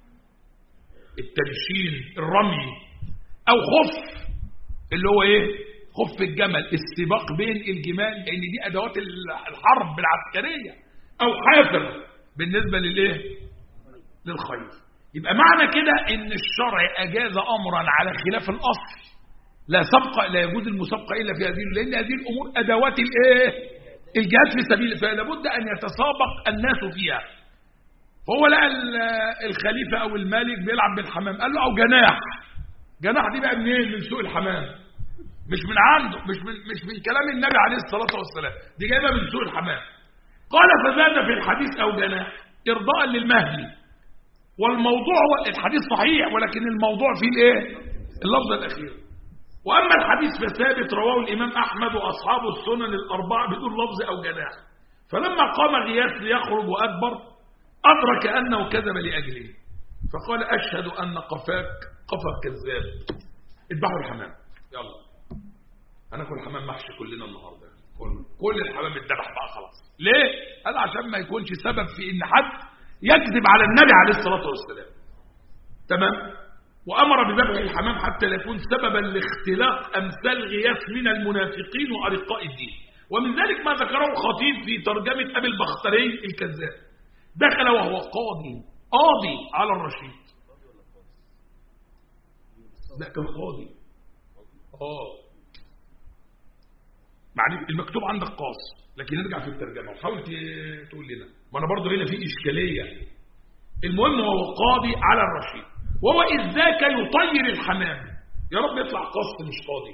التنشين الرمي أو خف اللي هو إيه خف الجمل السباق بين الجمال لأن دي أدوات الحرب العسكرية أو حافر بالنسبة للإيه للخير يبقى معنى كده ان الشرع اجاز امرا على خلاف الاصل لا سبق لا يجوز المسابقه الا في هذه لان هذه الامور ادوات الايه الجهاد في سبيل فلا بد ان يتسابق الناس فيها فهو لقى الخليفه او الملك بيلعب بالحمام قال له او جناح جناح دي بقى منين من سوق الحمام مش من عنده مش من مش من كلام النبي عليه الصلاه والسلام دي جايبه من سوق الحمام قال فزاد في الحديث او جناح ارضاء للمهدي والموضوع هو الحديث صحيح ولكن الموضوع فيه الايه اللفظ الاخير واما الحديث فثابت رواه الامام احمد واصحاب السنن الاربعه بدون لفظ او جناح فلما قام غياث ليخرج وادبر ادرك انه كذب لاجله فقال اشهد ان قفاك قفا كذاب اذبحوا الحمام يلا هناكل حمام محشي كلنا النهارده كل كل الحمام اتذبح بقى خلاص ليه قال عشان ما يكونش سبب في ان حد يكذب على النبي عليه الصلاة والسلام تمام وأمر بذبح الحمام حتى لا يكون سببا لاختلاق أمثال غياث من المنافقين وأرقاء الدين ومن ذلك ما ذكره الخطيب في ترجمة أبي البختري الكذاب دخل وهو قاضي قاضي على الرشيد لا كان قاضي اه معلش المكتوب عندك قاص لكن نرجع في الترجمة وحاول تقول لنا ما أنا برضه هنا في إشكالية المهم هو قاضي على الرشيد وهو إذ ذاك يطير الحمام يا رب يطلع قصد مش قاضي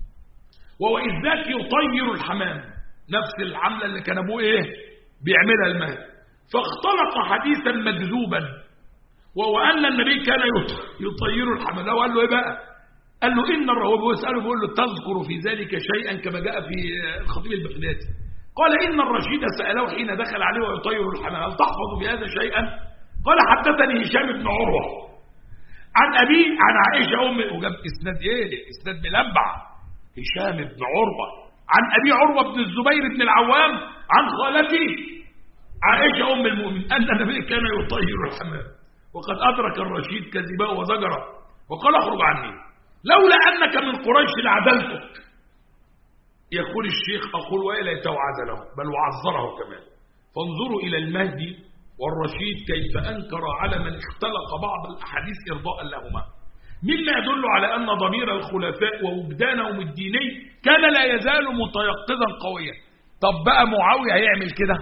وهو إذ ذاك يطير الحمام نفس العملة اللي كان أبوه إيه بيعملها المهد فاختلط حديثا مكذوبا وهو أن النبي كان يطير الحمام لو قال له إيه بقى قال له إن هو بيسأله بيقول له تذكر في ذلك شيئا كما جاء في الخطيب البغدادي قال إن الرشيد سأله حين دخل عليه ويطير الحمام هل تحفظ بهذا شيئا قال حدثني هشام بن عروة عن أبي عن عائشة أم وجاب إسناد إيه إسناد ملبع هشام بن عروة عن أبي عروة بن الزبير بن العوام عن خالته عائشة أم المؤمن أن النبي كان يطير الحمام وقد أدرك الرشيد كذبه وزجره وقال اخرج عني لولا أنك من قريش لعدلتك يقول الشيخ أقول وإلا يتوعد له بل وعذره كمان فانظروا إلى المهدي والرشيد كيف أنكر على من اختلق بعض الأحاديث إرضاء لهما مما يدل على أن ضمير الخلفاء ووجدانهم الديني كان لا يزال متيقظا قويا طب بقى معاوية هيعمل كده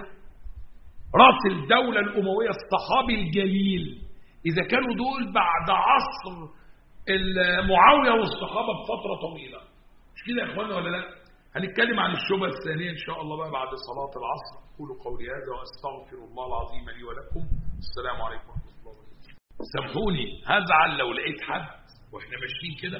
رأس الدولة الأموية الصحابي الجليل إذا كانوا دول بعد عصر معاوية والصحابة بفترة طويلة مش كده يا إخوانا ولا لا هنتكلم عن الشبهة الثانية إن شاء الله بقى بعد صلاة العصر أقول قولي هذا وأستغفر الله العظيم لي ولكم السلام عليكم ورحمة الله وبركاته سامحوني هزعل لو لقيت حد وإحنا ماشيين كده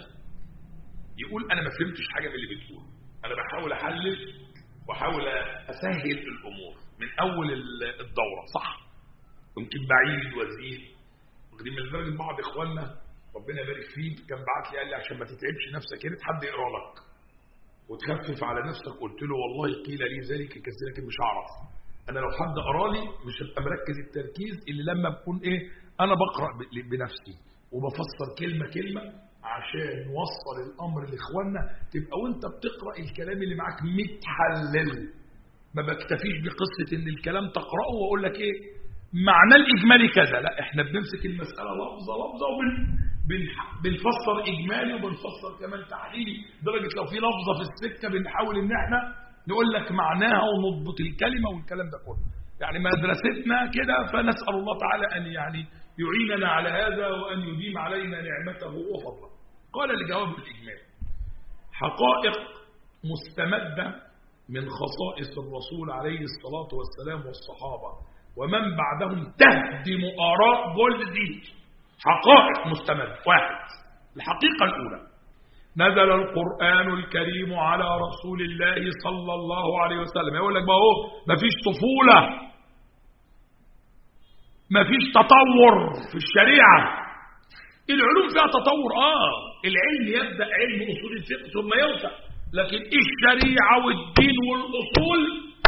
يقول أنا ما فهمتش حاجة من اللي بتقوله أنا بحاول أحلل وأحاول أسهل الأمور من أول الدورة صح يمكن بعيد وزيد واخدين من لدرجة بعض إخواننا ربنا يبارك فيه كان بعت لي قال لي عشان ما تتعبش نفسك يا ريت حد يقرا لك وتخفف على نفسك قلت له والله قيل لي ذلك كذا لكن مش هعرف انا لو حد قرا لي مش هبقى مركز التركيز اللي لما بكون ايه انا بقرا بنفسي وبفسر كلمه كلمه عشان نوصل الامر لاخواننا تبقى وانت بتقرا الكلام اللي معاك متحلل ما بكتفيش بقصه ان الكلام تقراه واقول لك ايه معناه الاجمالي كذا لا احنا بنمسك المساله لفظه لفظه وبن بنفسر اجمالي وبنفسر كمان تحليلي درجه لو في لفظه في السكه بنحاول ان احنا نقول لك معناها ونضبط الكلمه والكلام ده كله يعني مدرستنا كده فنسال الله تعالى ان يعني يعيننا على هذا وان يديم علينا نعمته وفضله قال لجواب الاجمال حقائق مستمدة من خصائص الرسول عليه الصلاة والسلام والصحابة ومن بعدهم تهدم آراء كل دي حقائق مستمدة واحد الحقيقة الأولى نزل القرآن الكريم على رسول الله صلى الله عليه وسلم يقول لك بقى اهو مفيش طفولة مفيش تطور في الشريعة العلوم فيها تطور اه العلم يبدأ علم أصول الفقه ثم يوسع لكن الشريعة والدين والأصول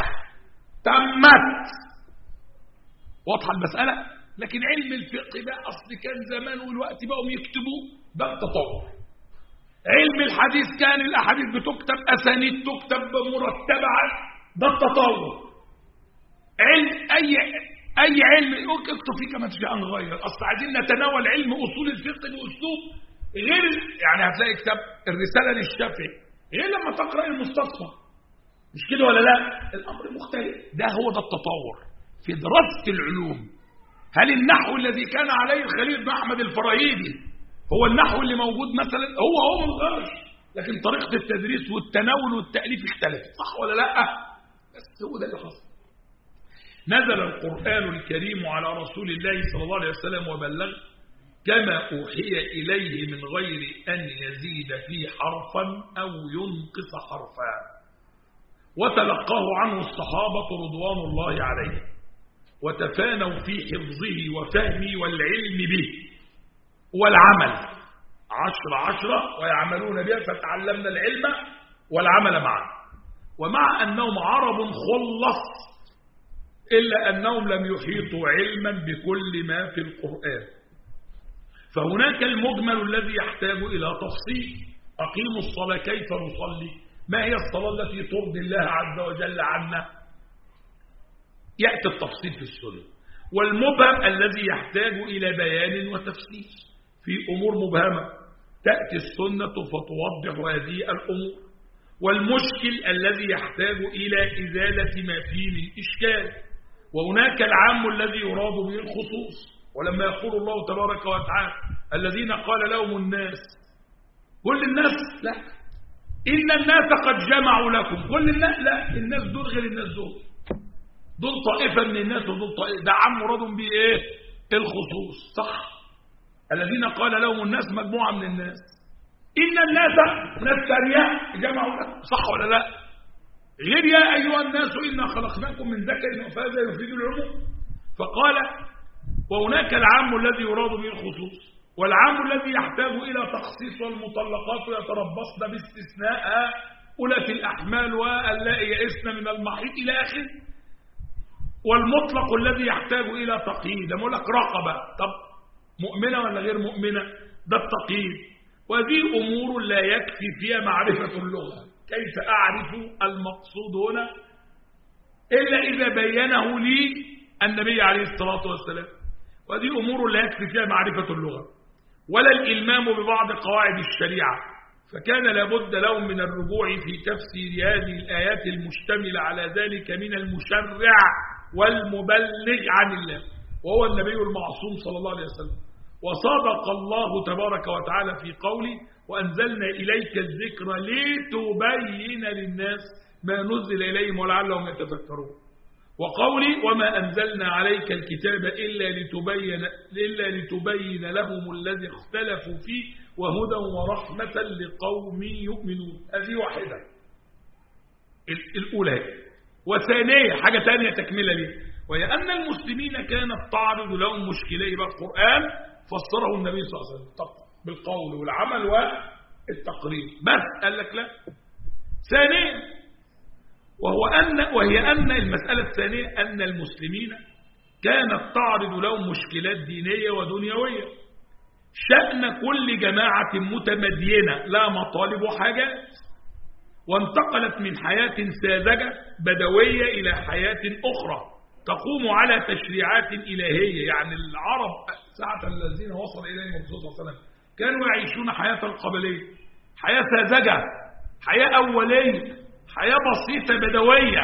تمت واضحة المسألة لكن علم الفقه بقى أصل كان زمان والوقت بقوا يكتبوا ده التطور علم الحديث كان الأحاديث بتكتب أسانيد تكتب مرتبة ده التطور علم أي أي علم اكتب فيه كما تشاء نغير أصل عايزين نتناول علم أصول الفقه بأسلوب غير يعني هتلاقي كتاب الرسالة للشافعي غير لما تقرأ المستصفى مش كده ولا لا الأمر مختلف ده هو ده التطور في دراسة العلوم هل النحو الذي كان عليه الخليل بن أحمد الفراهيدي هو النحو اللي موجود مثلا هو هو من غيرش لكن طريقة التدريس والتناول والتأليف اختلفت صح ولا لا بس هو ده اللي حصل نزل القرآن الكريم على رسول الله صلى الله عليه وسلم وبلغ كما أوحي إليه من غير أن يزيد فيه حرفا أو ينقص حرفا وتلقاه عنه الصحابة رضوان الله عليه وتفانوا في حفظه وفهمه والعلم به والعمل عشر عشرة ويعملون بها فتعلمنا العلم والعمل معا ومع أنهم عرب خلص إلا أنهم لم يحيطوا علما بكل ما في القرآن فهناك المجمل الذي يحتاج إلى تفصيل أقيموا الصلاة كيف نصلي ما هي الصلاة التي ترضي الله عز وجل عنا يأتي التفصيل في السنة والمبهم الذي يحتاج إلى بيان وتفسير في أمور مبهمة تأتي السنة فتوضح هذه الأمور والمشكل الذي يحتاج إلى إزالة ما فيه من إشكال وهناك العام الذي يراد به الخصوص ولما يقول الله تبارك وتعالى الذين قال لهم الناس كل الناس لا إن الناس قد جمعوا لكم كل الناس لا الناس دول غير الناس دول دول طائفة من الناس ودول طائفة ده عام مراد به ايه الخصوص صح الذين قال لهم الناس مجموعة من الناس إن الناس ناس ثانية جمعوا لكم صح ولا لا غير يا أيها الناس إنا خلقناكم من ذكر وفاذا يفيد العموم فقال وهناك العام الذي يراد به الخصوص والعام الذي يحتاج إلى تخصيص والمطلقات يتربصن باستثناء أولى الأحمال واللائي يئسن من المحيط إلى آخر والمطلق الذي يحتاج إلى تقييد أقول لك رقبة طب مؤمنة ولا غير مؤمنة ده التقييد وهذه أمور لا يكفي فيها معرفة اللغة كيف أعرف المقصود هنا إلا إذا بينه لي النبي عليه الصلاة والسلام وهذه أمور لا يكفي فيها معرفة اللغة ولا الإلمام ببعض قواعد الشريعة فكان لابد لهم من الرجوع في تفسير هذه الآيات المشتملة على ذلك من المشرع والمبلغ عن الله وهو النبي المعصوم صلى الله عليه وسلم وصدق الله تبارك وتعالى في قوله وأنزلنا إليك الذكر لتبين للناس ما نزل إليهم ولعلهم يتفكرون وقولي وما أنزلنا عليك الكتاب إلا لتبين, إلا لتبين لهم الذي اختلفوا فيه وهدى ورحمة لقوم يؤمنون هذه واحدة الأولى وثانية حاجة ثانية تكملة ليه وهي أن المسلمين كانت تعرض لهم مشكلة يبقى القرآن فسره النبي صلى الله عليه وسلم طب بالقول والعمل والتقرير بس قال لك لا ثانيا وهو أن وهي أن المسألة الثانية أن المسلمين كانت تعرض لهم مشكلات دينية ودنيوية شأن كل جماعة متمدينة لا مطالب وحاجات وانتقلت من حياة ساذجة بدوية إلى حياة أخرى تقوم على تشريعات إلهية يعني العرب ساعة الذين وصل إليهم الرسول صلى الله عليه وسلم كانوا يعيشون حياة القبلية حياة ساذجة حياة أولية حياة بسيطة بدوية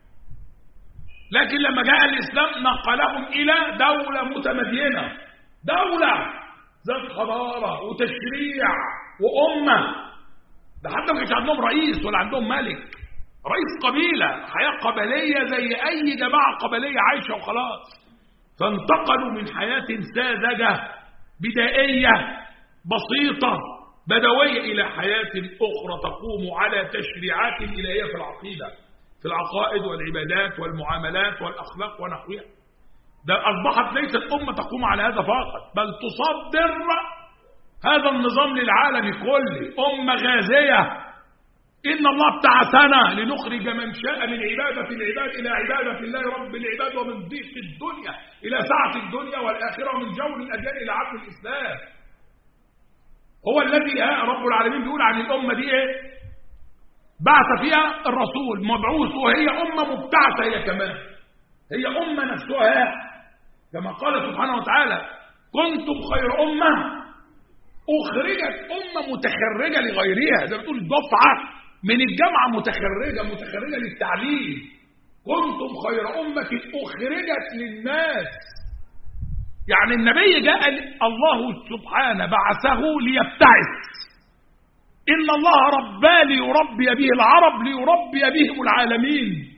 لكن لما جاء الإسلام نقلهم إلى دولة متمدينة دولة ذات حضارة وتشريع وأمة ده حتى ما كانش عندهم رئيس ولا عندهم ملك رئيس قبيلة حياة قبلية زي أي جماعة قبلية عايشة وخلاص فانتقلوا من حياة ساذجة بدائية بسيطة بدوية إلى حياة أخرى تقوم على تشريعات إلهية في العقيدة في العقائد والعبادات والمعاملات والأخلاق ونحوها ده أصبحت ليست أمة تقوم على هذا فقط بل تصدر هذا النظام للعالم كله أمة غازية إن الله ابتعثنا لنخرج من شاء من عبادة العباد إلى عبادة الله رب العباد ومن ضيق الدنيا إلى سعة الدنيا والآخرة ومن جور الأديان إلى عبد الإسلام هو الذي رب العالمين بيقول عن الأمة دي إيه بعث فيها الرسول مبعوث وهي أمة مبتعثة هي كمان هي أمة نفسها كما قال سبحانه وتعالى كنتم خير أمة أخرجت أمة متخرجة لغيرها زي ما بتقول دفعة من الجامعة متخرجة متخرجة للتعليم كنتم خير أمة أخرجت للناس يعني النبي جاء الله سبحانه بعثه ليبتعث إن الله ربى ليربي به العرب ليربي بهم العالمين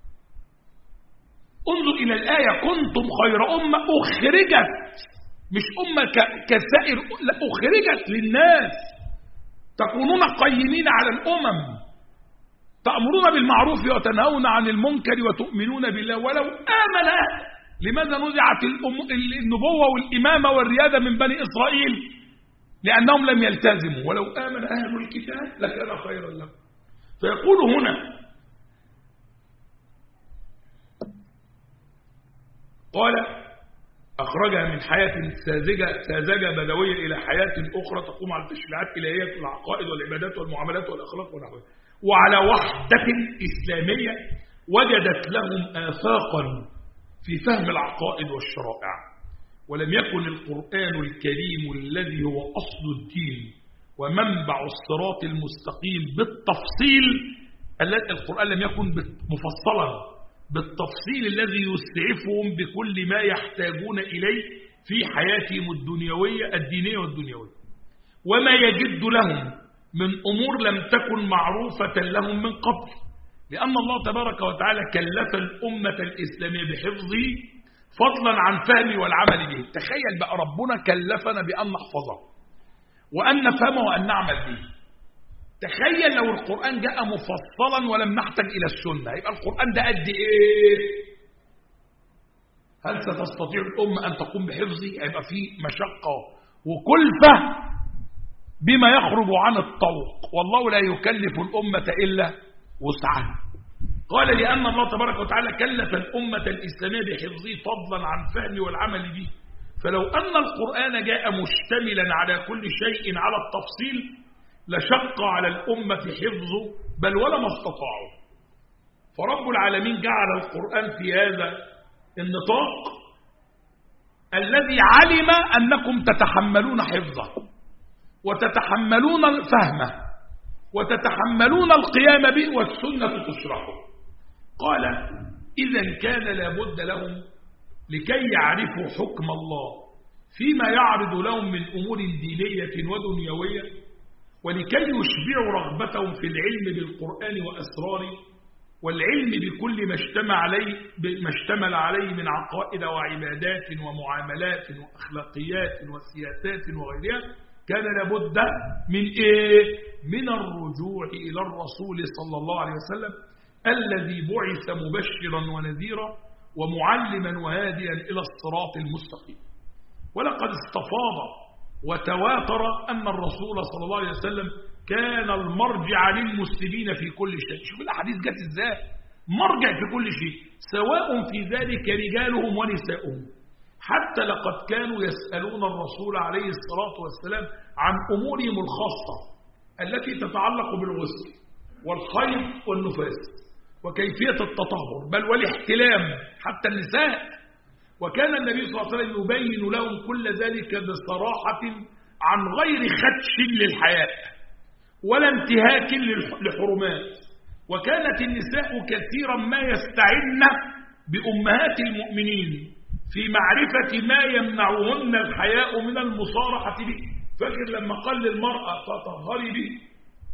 انظر إلى الآية كنتم خير أمة أخرجت مش أمة كسائر لا أخرجت للناس تكونون قيمين على الأمم تأمرون بالمعروف وتنهون عن المنكر وتؤمنون بالله ولو آمن لماذا نزعت النبوة والإمامة والريادة من بني إسرائيل لأنهم لم يلتزموا ولو آمن أهل الكتاب لكان خيرا لهم فيقول هنا قال أخرجها من حياة ساذجة, ساذجة بدوية إلى حياة أخرى تقوم على التشريعات الإلهية والعقائد والعبادات والمعاملات والأخلاق ونحوها وعلى وحدة إسلامية وجدت لهم آفاقا في فهم العقائد والشرائع ولم يكن القرآن الكريم الذي هو أصل الدين ومنبع الصراط المستقيم بالتفصيل القرآن لم يكن مفصلا بالتفصيل الذي يسعفهم بكل ما يحتاجون إليه في حياتهم الدنيوية الدينية والدنيوية وما يجد لهم من أمور لم تكن معروفة لهم من قبل لأن الله تبارك وتعالى كلف الأمة الإسلامية بحفظه فضلا عن فهم والعمل به تخيل بقى ربنا كلفنا بأن نحفظه وأن نفهمه وأن نعمل به تخيل لو القرآن جاء مفصلا ولم نحتاج إلى السنة يبقى القرآن ده قد إيه هل ستستطيع الأمة أن تقوم بحفظه هيبقى فيه مشقة وكلفة بما يخرج عن الطوق والله لا يكلف الأمة إلا وسعها قال لأن الله تبارك وتعالى كلف الأمة الإسلامية بحفظه فضلا عن فهم والعمل به فلو أن القرآن جاء مشتملا على كل شيء على التفصيل لشق على الأمة حفظه بل ولما استطاعوا فرب العالمين جعل القرآن في هذا النطاق الذي علم أنكم تتحملون حفظه وتتحملون فهمه وتتحملون القيام به والسنة تشرحه قال إذا كان لابد لهم لكي يعرفوا حكم الله فيما يعرض لهم من أمور دينية ودنيوية ولكي يشبعوا رغبتهم في العلم بالقرآن وأسراره والعلم بكل ما اشتمل عليه ما اشتمل عليه من عقائد وعبادات ومعاملات وأخلاقيات وسياسات وغيرها كان لابد من إيه؟ من الرجوع إلى الرسول صلى الله عليه وسلم الذي بعث مبشرا ونذيرا ومعلما وهاديا إلى الصراط المستقيم ولقد استفاض وتواتر أن الرسول صلى الله عليه وسلم كان المرجع للمسلمين في كل شيء شوف الأحاديث جت إزاي مرجع في كل شيء سواء في ذلك رجالهم ونساؤهم حتى لقد كانوا يسألون الرسول عليه الصلاة والسلام عن أمورهم الخاصة التي تتعلق بالغسل والخيط والنفاس وكيفية التطهر بل والاحتلام حتى النساء وكان النبي صلى الله عليه وسلم يبين لهم كل ذلك بصراحة عن غير خدش للحياة ولا انتهاك للحرمات وكانت النساء كثيرا ما يستعن بأمهات المؤمنين في معرفة ما يمنعهن الحياء من المصارحة به فاكر لما قال للمرأة تطهري به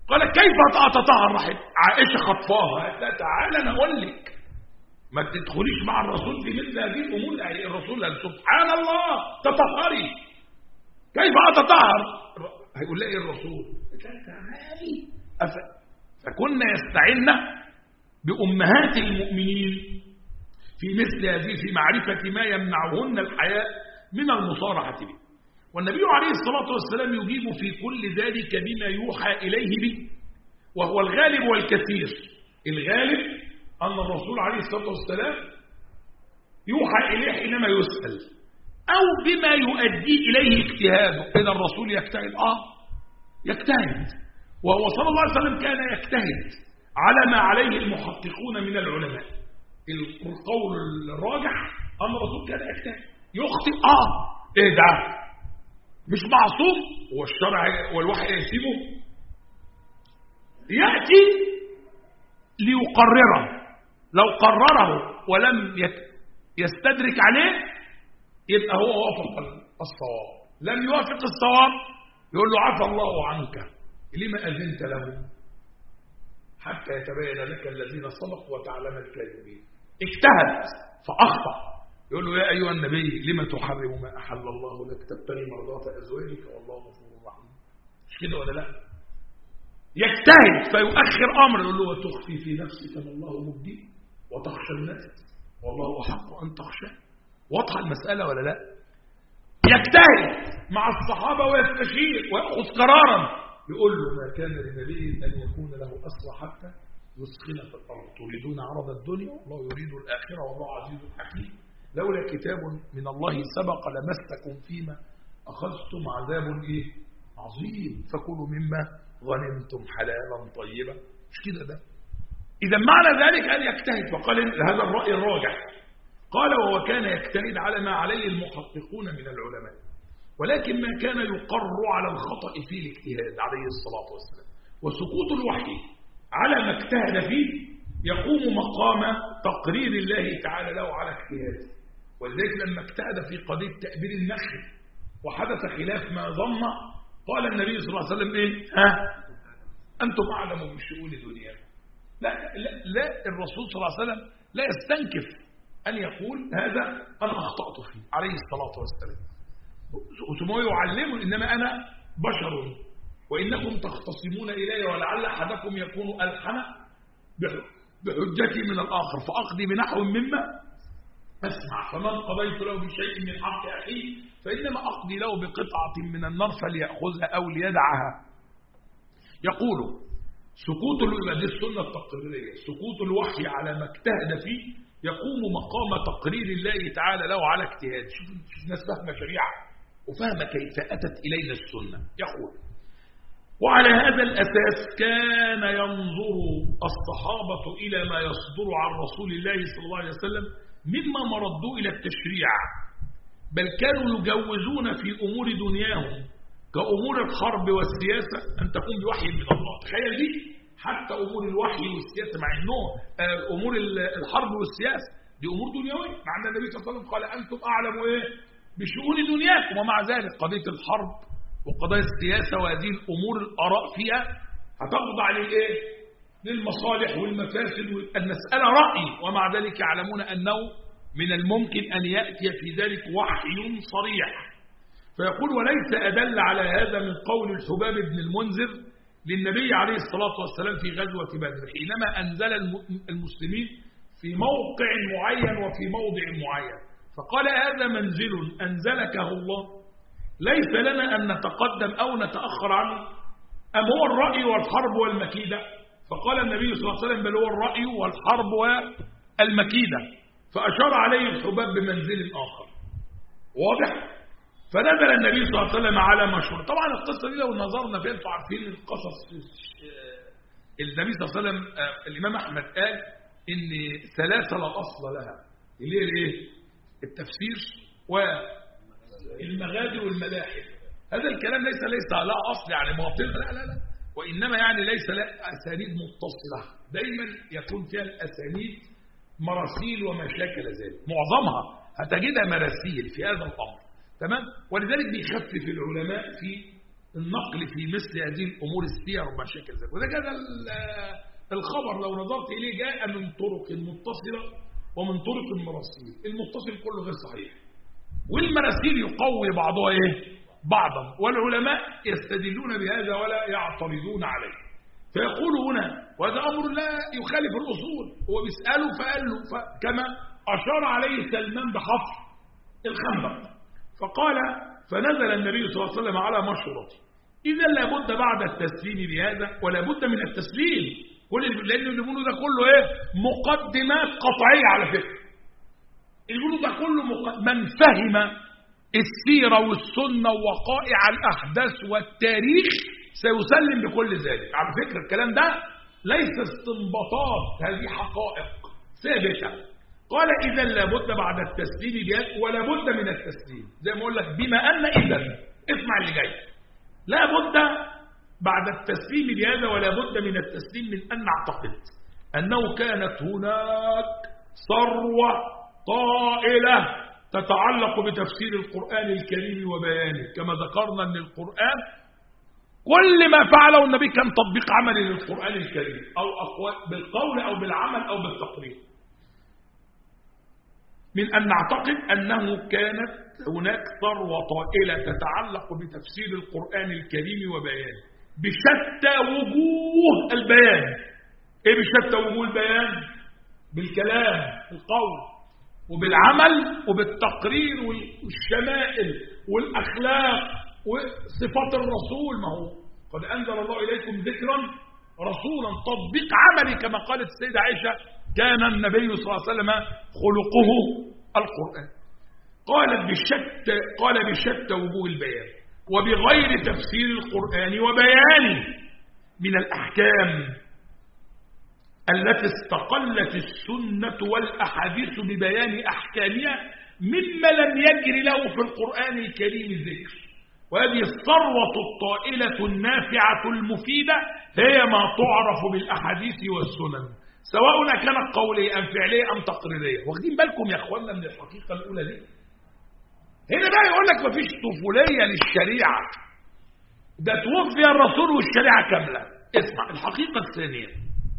قال كيف أتطهر راحت عائشة خطفاها لا تعالى أنا أقول لك ما تدخليش مع الرسول في مثل هذه الأمور يعني الرسول قال سبحان الله تطهري كيف أتطهر هيقول لها إيه الرسول تعالي فكنا يستعن بأمهات المؤمنين في مثل هذه في معرفة ما يمنعهن الحياة من المصارحة به والنبي عليه الصلاة والسلام يجيب في كل ذلك بما يوحى إليه به وهو الغالب والكثير الغالب أن الرسول عليه الصلاة والسلام يوحى إليه حينما يسأل أو بما يؤدي إليه اجتهاده إذا الرسول يجتهد آه يجتهد وهو صلى الله عليه وسلم كان يجتهد على ما عليه المحققون من العلماء القول الراجح أن الرسول كان يجتهد يخطئ آه إيه ده مش معصوم والشرع والوحي يسيبه يأتي ليقرره لو قرره ولم يستدرك عليه يبقى هو وافق الصواب لم يوافق الصواب يقول له عفى الله عنك لما أذنت له حتى يتبين لك الذين صدقوا وتعلم الكاذبين اجتهد فأخطأ يقول له يا أيها النبي لما تحرم ما أحل الله لك تبتغي مرضات أزواجك والله غفور رحيم مش كده ولا لا يجتهد فيؤخر أمر يقول له وتخفي في نفسك ما الله مبديه وتخشى الناس والله أحق أن تخشى واضحة المسألة ولا لا يجتهد مع الصحابة ويستشير ويأخذ قرارا يقول له ما كان لنبي أن يكون له أسرى حتى يسخن في الأرض تريدون عرض الدنيا الله يريد الآخرة والله عزيز حكيم لولا كتاب من الله سبق لمسكم فيما أخذتم عذاب إيه عظيم فكلوا مما غنمتم حلالا طيبا مش كده ده إذا معنى ذلك أن يجتهد فقال هذا الرأي الراجح قال وهو كان يجتهد على ما عليه المحققون من العلماء ولكن ما كان يقر على الخطأ في الاجتهاد عليه الصلاة والسلام وسقوط الوحي على ما اجتهد فيه يقوم مقام تقرير الله تعالى له على اجتهاده ولذلك لما اجتهد في قضية تأبير النخل وحدث خلاف ما ظن قال النبي صلى الله عليه وسلم ايه ها أنتم أعلم بشؤون دنياكم لا, لا, لا الرسول صلى الله عليه وسلم لا يستنكف أن يقول هذا أنا أخطأت فيه عليه الصلاة والسلام ثم يعلمه إنما أنا بشر وإنكم تختصمون إلي ولعل أحدكم يكون ألحن بحجتي من الآخر فأقضي بنحو مما أسمع فمن قضيت له بشيء من حق أخيه فإنما أقضي له بقطعة من النار فليأخذها أو ليدعها يقول سقوط دي السنة التقريرية سقوط الوحي على ما اجتهد فيه يقوم مقام تقرير الله تعالى له على اجتهاد شوف الناس فاهمة شريعة وفاهمة كيف أتت إلينا السنة يقول وعلى هذا الأساس كان ينظر الصحابة إلى ما يصدر عن رسول الله صلى الله عليه وسلم مما مردوا إلى التشريع بل كانوا يجوزون في أمور دنياهم كأمور الحرب والسياسة أن تكون بوحي من الله تخيل دي حتى أمور الوحي والسياسة مع أنه أمور الحرب والسياسة دي أمور دنيوية مع أن النبي صلى الله عليه وسلم قال أنتم أعلموا إيه بشؤون دنياكم ومع ذلك قضية الحرب وقضايا السياسة وهذه الأمور الآراء فيها هتخضع للإيه للمصالح والمفاسد المسألة رأي ومع ذلك يعلمون أنه من الممكن أن يأتي في ذلك وحي صريح فيقول وليس أدل على هذا من قول الحباب بن المنذر للنبي عليه الصلاة والسلام في غزوة بدر حينما أنزل المسلمين في موقع معين وفي موضع معين فقال هذا منزل أنزلكه الله ليس لنا أن نتقدم أو نتأخر عنه أم هو الرأي والحرب والمكيدة فقال النبي صلى الله عليه وسلم بل هو الرأي والحرب والمكيدة فأشار عليه الحباب بمنزل آخر واضح فنزل النبي صلى الله عليه وسلم على مشهور طبعا القصة دي لو نظرنا فيها انتوا عارفين القصص النبي صلى الله عليه وسلم الإمام أحمد قال إن ثلاثة لا أصل لها اللي هي الايه التفسير والمغادر والملاحف هذا الكلام ليس ليس لا أصل يعني باطل لا لا لا وإنما يعني ليس لا أسانيد متصلة دايما يكون فيها الأسانيد مراسيل وما شاكل ذلك معظمها هتجدها مراسيل في هذا الأمر تمام ولذلك بيخفف العلماء في النقل في مثل هذه الأمور السير ومشاكل ذلك وده كده الخبر لو نظرت إليه جاء من طرق متصلة ومن طرق المراسيل المتصل كله غير صحيح والمراسيل يقوي بعضها إيه؟ بعضا والعلماء يستدلون بهذا ولا يعترضون عليه فيقول هنا وهذا أمر لا يخالف الأصول هو بيسأله فقال له كما أشار عليه سلمان بحفر الخندق فقال فنزل النبي صلى الله عليه وسلم على مشورته إذا لابد بعد التسليم بهذا ولا بد من التسليم كل لأن اللي بيقولوا ده كله إيه مقدمات قطعية على فكرة اللي بيقولوا ده كله مقدم من فهم السيرة والسنة ووقائع الأحداث والتاريخ سيسلم بكل ذلك على فكرة الكلام ده ليس استنباطات هذه حقائق ثابتة قال إذا لابد بعد التسليم بيد ولا بد من التسليم زي ما أقول لك بما أن إذا اسمع اللي جاي لابد بعد التسليم بهذا ولا بد من التسليم من أن نعتقد أنه كانت هناك ثروة طائلة تتعلق بتفسير القرآن الكريم وبيانه كما ذكرنا أن القرآن كل ما فعله النبي كان تطبيق عملي للقرآن الكريم أو أقوال بالقول أو بالعمل أو بالتقرير من أن نعتقد أنه كانت هناك ثروة طائلة تتعلق بتفسير القرآن الكريم وبيانه بشتى وجوه البيان ايه بشتى وجوه البيان بالكلام بالقول وبالعمل وبالتقرير والشمائل والأخلاق وصفات الرسول ما هو قد أنزل الله إليكم ذكرا رسولا تطبيق عملي كما قالت السيدة عائشة كان النبي صلى الله عليه وسلم خلقه القرآن قالت بشتى قال بشتى وجوه البيان وبغير تفسير القرآن وبيانه من الأحكام التي استقلت السنة والأحاديث ببيان أحكامها مما لم يجر له في القرآن الكريم ذكر وهذه الثروة الطائلة النافعة المفيدة هي ما تعرف بالأحاديث والسنن سواء كانت قولية أم فعلية أم تقريرية واخدين بالكم يا أخوانا من الحقيقة الأولى دي هنا بقى يقول لك مفيش طفولية للشريعة ده توفي الرسول والشريعة كاملة اسمع الحقيقة الثانية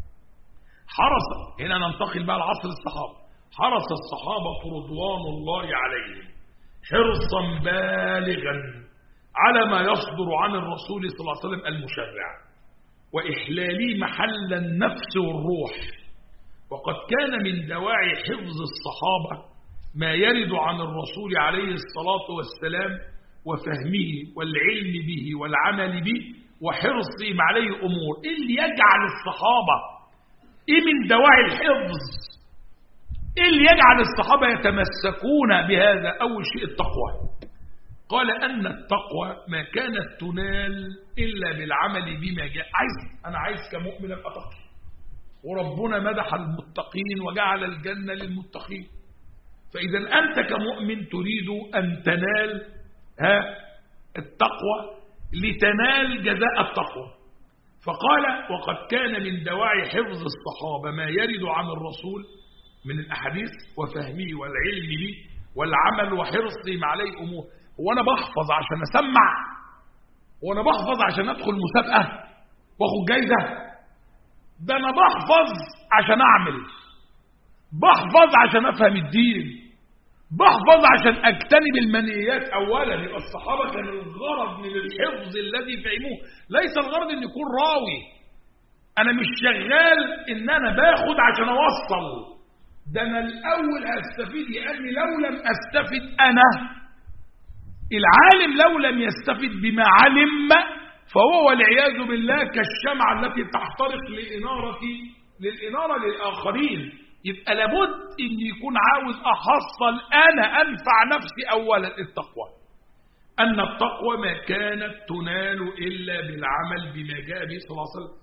حرص هنا ننتقل بقى لعصر الصحابة حرص الصحابة رضوان الله عليهم حرصا بالغا على ما يصدر عن الرسول صلى الله عليه وسلم المشرع وإحلاله محل النفس والروح وقد كان من دواعي حفظ الصحابة ما يرد عن الرسول عليه الصلاة والسلام وفهمه والعلم به والعمل به وحرصهم عليه أمور إيه اللي يجعل الصحابة إيه من دواعي الحفظ إيه اللي يجعل الصحابة يتمسكون بهذا أول شيء التقوى قال أن التقوى ما كانت تنال إلا بالعمل بما جاء عايز أنا عايز كمؤمن أبقى تقي وربنا مدح المتقين وجعل الجنة للمتقين فإذا أنت كمؤمن تريد أن تنال ها التقوى لتنال جزاء التقوى فقال وقد كان من دواعي حفظ الصحابة ما يرد عن الرسول من الأحاديث وفهمه والعلم به والعمل وحرصهم عليه أمور وانا بحفظ عشان اسمع وانا بحفظ عشان ادخل مسابقه واخد جايزه ده انا بحفظ عشان اعمل بحفظ عشان افهم الدين بحفظ عشان اجتنب المنيات اولا يبقى الصحابه كان الغرض من الحفظ الذي فهموه ليس الغرض ان يكون راوي انا مش شغال ان انا باخد عشان اوصل ده انا الاول استفيد لاني لو لم استفد انا العالم لو لم يستفد بما علم فهو والعياذ بالله كالشمعة التي تحترق لإنارة للإنارة للآخرين يبقى لابد أن يكون عاوز أحصل أنا أنفع نفسي أولا التقوى أن التقوى ما كانت تنال إلا بالعمل بما جاء به صلى الله عليه وسلم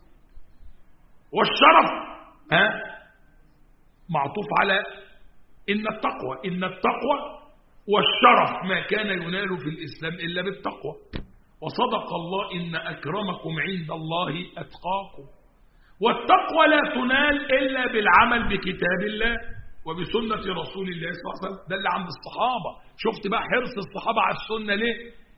والشرف ها معطوف على إن التقوى إن التقوى والشرف ما كان ينال في الإسلام إلا بالتقوى وصدق الله إن أكرمكم عند الله أتقاكم والتقوى لا تنال إلا بالعمل بكتاب الله وبسنة رسول الله صلى الله عليه وسلم ده اللي عند الصحابة شفت بقى حرص الصحابة على السنة ليه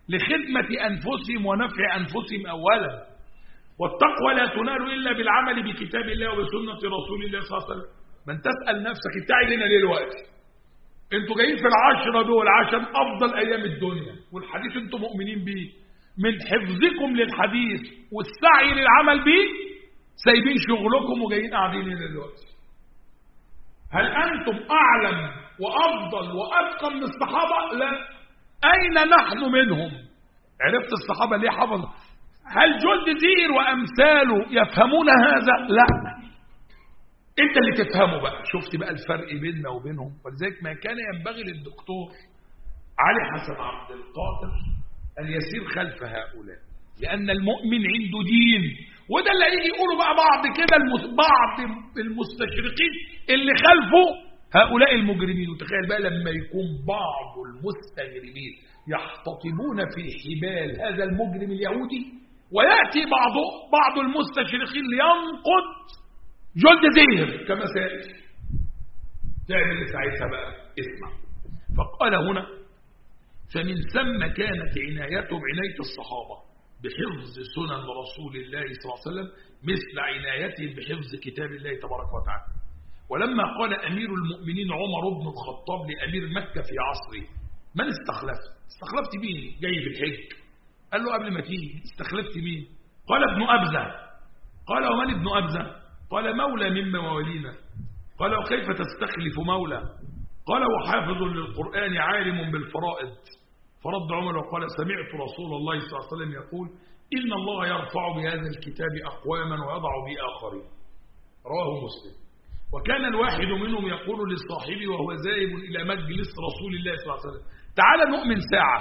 لخدمة أنفسهم ونفع أنفسهم أولا والتقوى لا تنال إلا بالعمل بكتاب الله وبسنة رسول الله صلى الله عليه وسلم من تسأل نفسك انت لنا ليه دلوقتي انتوا جايين في العشرة دول عشان أفضل أيام الدنيا والحديث انتوا مؤمنين بيه من حفظكم للحديث والسعي للعمل به سايبين شغلكم وجايين قاعدين هنا دلوقتي هل أنتم أعلم وأفضل وأتقى من الصحابة لا أين نحن منهم عرفت الصحابة ليه حفظوا هل جلد زير وأمثاله يفهمون هذا لا انت اللي تفهمه بقى شفت بقى الفرق بيننا وبينهم ولذلك ما كان ينبغي للدكتور علي حسن عبد القادر أن يسير خلف هؤلاء لأن المؤمن عنده دين وده اللي هيجي يقولوا بقى بعض كده بعض المستشرقين اللي خلفوا هؤلاء المجرمين وتخيل بقى لما يكون بعض المستجرمين يحتطبون في حبال هذا المجرم اليهودي ويأتي بعض بعض المستشرقين لينقض جلد زهر كما سيأتي تعمل ساعتها بقى اسمع فقال هنا فمن ثم كانت عنايته بعناية الصحابة بحفظ سنن رسول الله صلى الله عليه وسلم مثل عنايتهم بحفظ كتاب الله تبارك وتعالى ولما قال أمير المؤمنين عمر بن الخطاب لأمير مكة في عصره من استخلفت استخلفت مين جاي في الحج قال له قبل ما تيجي استخلفت مين قال ابن أبزة قال ومن ابن أبزة قال مولى من موالينا قال وكيف تستخلف مولى قال وحافظ للقرآن عالم بالفرائض فرد عمر وقال سمعت رسول الله صلى الله عليه وسلم يقول إن الله يرفع بهذا الكتاب أقواما ويضع به آخرين رواه مسلم وكان الواحد منهم يقول لصاحبه وهو ذاهب إلى مجلس رسول الله صلى الله عليه وسلم تعال نؤمن ساعة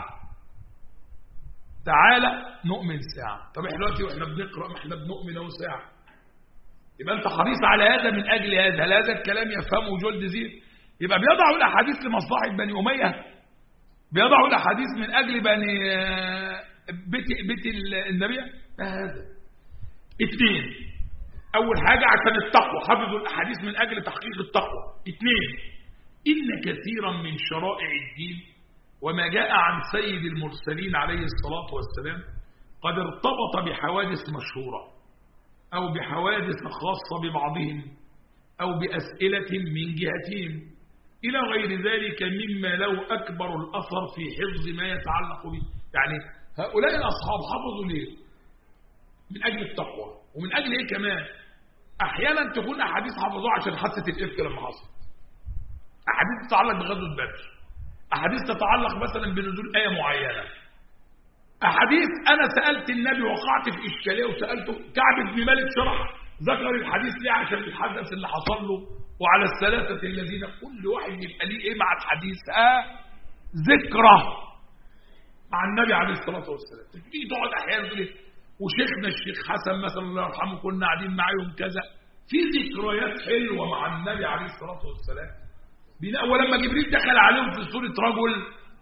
تعال نؤمن ساعة طب احنا دلوقتي واحنا بنقرأ ما احنا بنؤمن اهو ساعة يبقى انت حريص على هذا من أجل هذا هل هذا الكلام يفهمه جلد زير يبقى بيضعوا الأحاديث لمصلحة بني أمية بيضعوا الأحاديث من أجل بني بيت, بيت النبي هذا اثنين أول حاجة عشان التقوى حفظوا الأحاديث من أجل تحقيق التقوى اثنين إن كثيرا من شرائع الدين وما جاء عن سيد المرسلين عليه الصلاة والسلام قد ارتبط بحوادث مشهورة أو بحوادث خاصة ببعضهم أو بأسئلة من جهتهم إلى غير ذلك مما لو أكبر الأثر في حفظ ما يتعلق به يعني هؤلاء الأصحاب حفظوا ليه من أجل التقوى ومن أجل إيه كمان أحيانا تكون أحاديث حفظوها عشان حادثة الإفك لما حصل أحاديث تتعلق بغزوة بدر أحاديث تتعلق مثلا بنزول آية معينة أحاديث أنا سألت النبي وقعت في إشكالية وسألته كعب بن مالك شرح ذكر الحديث ليه عشان الحدث اللي حصل له وعلى الثلاثة الذين كل واحد يبقى ليه إيه مع الحديث آه ذكرى مع النبي عليه الصلاة والسلام تيجي تقعد أحيانا تقول وشيخنا الشيخ حسن مثلا الله يرحمه كنا قاعدين معاه يوم كذا في ذكريات حلوة مع النبي عليه الصلاة والسلام ولما جبريل دخل عليهم في صورة رجل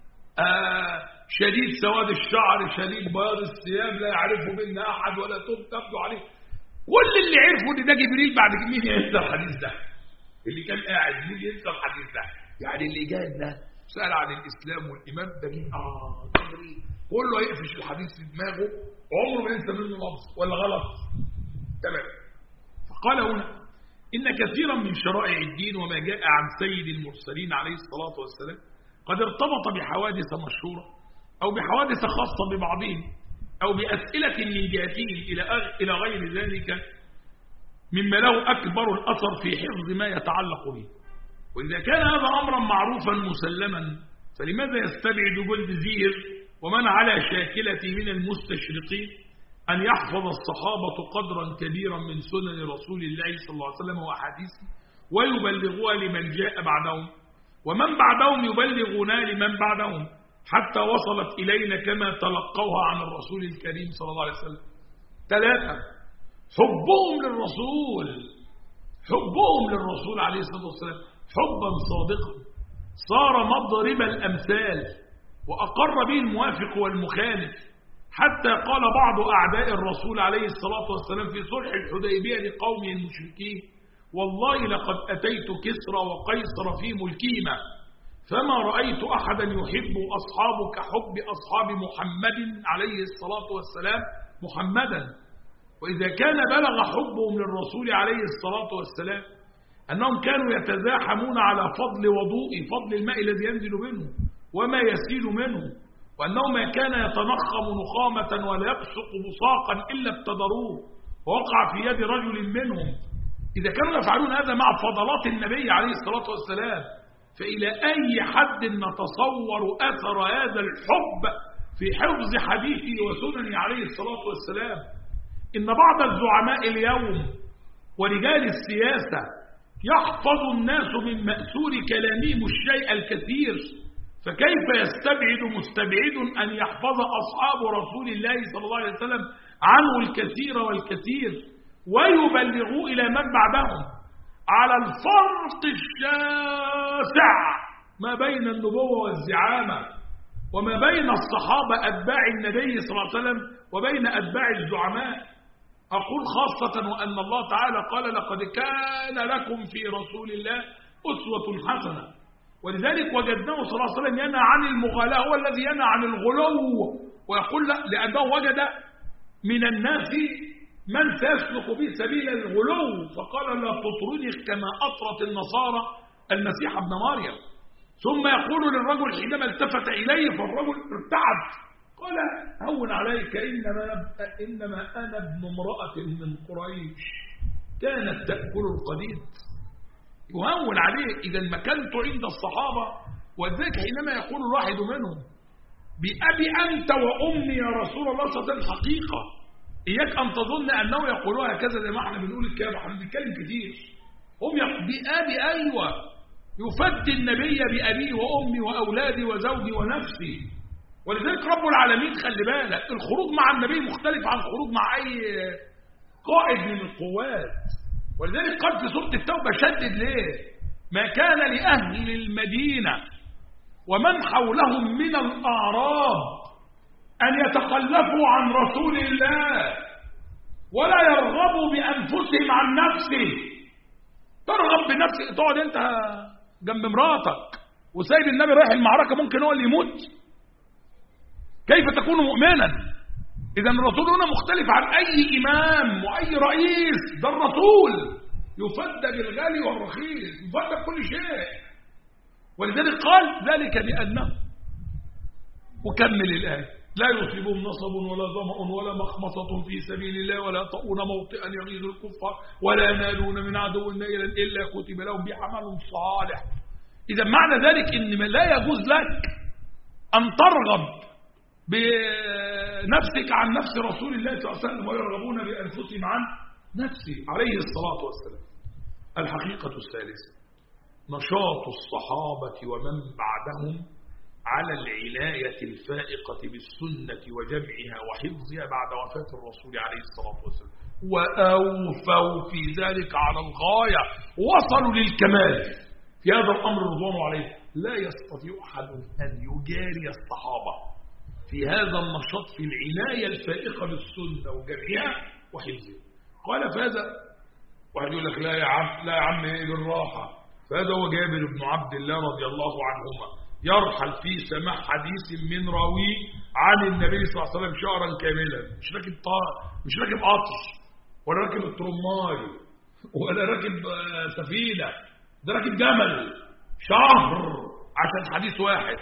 آه شديد سواد الشعر شديد بياض الثياب لا يعرفه منا أحد ولا تبدو عليه كل اللي عرفوا ان ده جبريل بعد كده مين ينسى الحديث ده اللي كان قاعد مين ينسى الحديث ده يعني اللي جاي ده سأل عن الإسلام والإيمان ده مين آه جبريل كله هيقفش الحديث في دماغه عمره ما ينسى منه لفظ ولا غلط تمام فقال هنا إن كثيرا من شرائع الدين وما جاء عن سيد المرسلين عليه الصلاة والسلام قد ارتبط بحوادث مشهورة أو بحوادث خاصة ببعضهم أو بأسئلة من جهتهم إلى إلى غير ذلك مما له أكبر الأثر في حفظ ما يتعلق به وإذا كان هذا أمرا معروفا مسلما فلماذا يستبعد جلد زير ومن على شاكلته من المستشرقين أن يحفظ الصحابة قدرا كبيرا من سنن رسول الله صلى الله عليه وسلم وأحاديثه ويبلغوها لمن جاء بعدهم ومن بعدهم يبلغنا لمن بعدهم حتى وصلت إلينا كما تلقوها عن الرسول الكريم صلى الله عليه وسلم ثلاثة حبهم للرسول حبهم للرسول عليه الصلاة والسلام حبا صادقا صار مضرب الأمثال وأقر به الموافق والمخالف حتى قال بعض أعداء الرسول عليه الصلاة والسلام في صلح الحديبية لقومه المشركين والله لقد أتيت كسرى وقيصر في ملكهما فما رأيت أحدا يحب أصحابك حب أصحاب محمد عليه الصلاة والسلام محمدا وإذا كان بلغ حبهم للرسول عليه الصلاة والسلام أنهم كانوا يتزاحمون على فضل وضوء فضل الماء الذي ينزل منه وما يسيل منه وأنه ما كان يتنخم نخامة ولا يبصق بصاقا إلا ابتدروه ووقع في يد رجل منهم إذا كانوا يفعلون هذا مع فضلات النبي عليه الصلاة والسلام فإلى أي حد نتصور أثر هذا الحب في حفظ حديثه وسننه عليه الصلاة والسلام إن بعض الزعماء اليوم ورجال السياسة يحفظ الناس من مأثور كلامهم الشيء الكثير فكيف يستبعد مستبعد أن يحفظ أصحاب رسول الله صلى الله عليه وسلم عنه الكثير والكثير ويبلغوا إلى من بعدهم على الفرق الشاسع ما بين النبوة والزعامة وما بين الصحابة أتباع النبي صلى الله عليه وسلم وبين أتباع الزعماء أقول خاصة وأن الله تعالى قال لقد كان لكم في رسول الله أسوة حسنة ولذلك وجدناه صلى الله عليه وسلم ينهى عن المغالاة هو الذي ينهى عن الغلو ويقول لا لأنه وجد من الناس من سيسلك به سبيل الغلو فقال لا تطرني كما أطرت النصارى المسيح ابن مريم ثم يقول للرجل حينما التفت إليه فالرجل ارتعد قال هون عليك إنما, إنما أنا ابن امرأة من قريش كانت تأكل القديد يهون عليه إذا مكانته عند الصحابة وذلك حينما يقول الواحد منهم بأبي أنت وأمي يا رسول الله صلى الله عليه وسلم حقيقة إياك أن تظن أنه يقولها هكذا زي ما احنا بنقول الكلام احنا بنتكلم كتير هم يقول بأبي أيوة يفدي النبي بأبيه وأمي وأولادي وزوجي ونفسي ولذلك رب العالمين خلي بالك الخروج مع النبي مختلف عن الخروج مع أي قائد من القوات ولذلك قال في سورة التوبة شدد ليه ما كان لأهل المدينة ومن حولهم من الأعراب أن يتخلفوا عن رسول الله ولا يرغبوا بأنفسهم عن نفسه ترغب بنفسك تقعد أنت جنب مراتك وسايب النبي رايح المعركة ممكن هو اللي يموت كيف تكون مؤمنا إذا الرسول هنا مختلف عن أي إمام وأي رئيس ده الرسول يفدى بالغالي والرخيص يفدى بكل شيء ولذلك قال ذلك بأنه وكمل الآية لا يصيبهم نصب ولا ظمأ ولا مخمصة في سبيل الله ولا يطؤون موطئا يغيظ الكفار ولا ينالون من عدو نيلا إلا كتب لهم بعمل صالح إذا معنى ذلك إن لا يجوز لك أن ترغب بنفسك عن نفس رسول الله صلى الله عليه وسلم ويرغبون بأنفسهم عن نفسه عليه الصلاة والسلام الحقيقة الثالثة نشاط الصحابة ومن بعدهم على العناية الفائقة بالسنة وجمعها وحفظها بعد وفاة الرسول عليه الصلاة والسلام وأوفوا في ذلك على الغاية وصلوا للكمال في هذا الأمر رضوان عليه لا يستطيع أحد أن يجاري الصحابة في هذا النشاط في العناية الفائقة بالسنة وجمعها وحفظها قال فهذا واحد يقول لك لا يا عم لا يا عم ايه بالراحة فهذا هو جابر بن عبد الله رضي الله عنهما يرحل في سماع حديث من راويه عن النبي صلى الله عليه وسلم شهرا كاملا مش راكب طار مش راكب قطر ولا راكب الترماي ولا راكب سفينة ده راكب جمل شهر عشان حديث واحد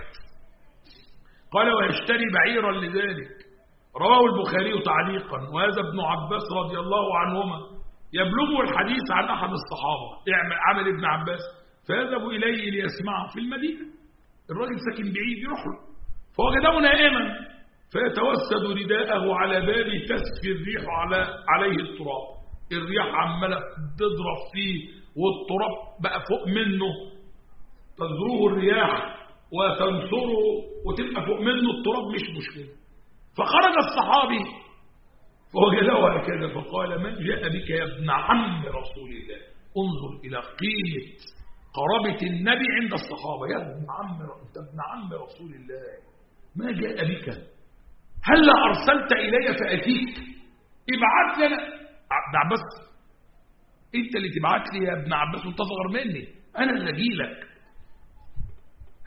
قال ويشتري بعيرا لذلك رواه البخاري تعليقا وهذا ابن عباس رضي الله عنهما يبلغه الحديث عن أحد الصحابة عمل ابن عباس فيذهب إليه ليسمعه في المدينة الراجل ساكن بعيد يروح له فوجده نائما فيتوسد رداءه على بابه تسفي الريح على عليه التراب الرياح عماله تضرب فيه والتراب بقى فوق منه تزروه الرياح وتنصره وتبقى فوق منه التراب مش مشكله فخرج الصحابي فوجده هكذا فقال من جاء بك يا ابن عم رسول الله انظر الى قيمه قرابة النبي عند الصحابة يا ابن عم انت ابن عم رسول الله ما جاء بك هل أرسلت إلي فأتيك ابعت لنا ابن عباس انت اللي تبعت لي يا ابن عباس وانت اصغر مني انا اللي اجي لك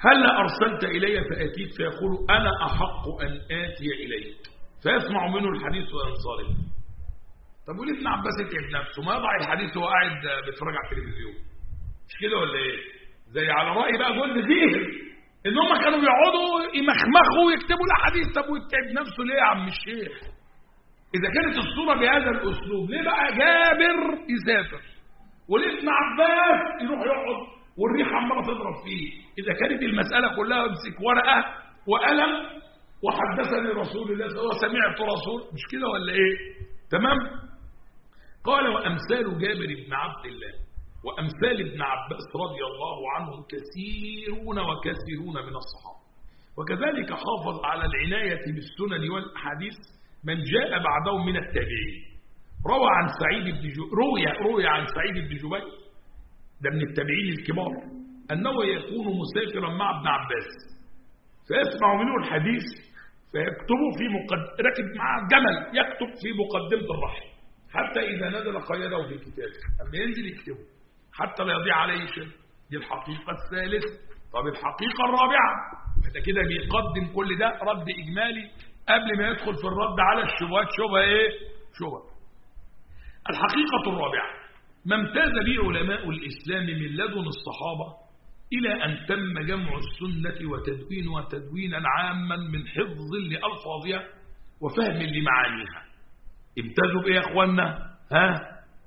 هل أرسلت إلي فأتيت فيقول أنا أحق أن آتي إليك فيسمع منه الحديث وينصرف طب وليه ابن عباس يتعب نفسه ما يضع الحديث وهو قاعد بيتفرج على التلفزيون مش كده ولا ايه زي على رأي بقى جولد زيهر ان هم كانوا بيقعدوا يمخمخوا ويكتبوا الاحاديث طب ويتعب نفسه ليه يا عم الشيخ اذا كانت الصورة بهذا الاسلوب ليه بقى جابر يسافر وليه ابن عباس يروح يقعد والريح عماله تضرب فيه اذا كانت المسألة كلها امسك ورقة وقلم وحدثني رسول الله صلى الله عليه وسلم سمعت رسول مش كده ولا ايه تمام قال وامثال جابر بن عبد الله وامثال ابن عباس رضي الله عنهم كثيرون وكثيرون من الصحابه وكذلك حافظ على العنايه بالسنن والاحاديث من جاء بعدهم من التابعين روى عن سعيد بن جو... روي روي عن سعيد بن جبير ده من التابعين الكبار انه يكون مسافرا مع ابن عباس فيسمع منه الحديث فيكتبه في مقد... ركب معاه جمل يكتب في مقدمة الرحل حتى إذا نزل قيده في كتابه أما ينزل يكتبه حتى لا يضيع عليه شيء دي الحقيقة الثالثة طب الحقيقة الرابعة ده كده بيقدم كل ده رد إجمالي قبل ما يدخل في الرد على الشبهات شبهة إيه؟ شبهة الحقيقة الرابعة ما امتاز به علماء الإسلام من لدن الصحابة إلى أن تم جمع السنة وتدوينها تدوينا عاما من حفظ لألفاظها وفهم لمعانيها امتازوا بإيه يا أخوانا ها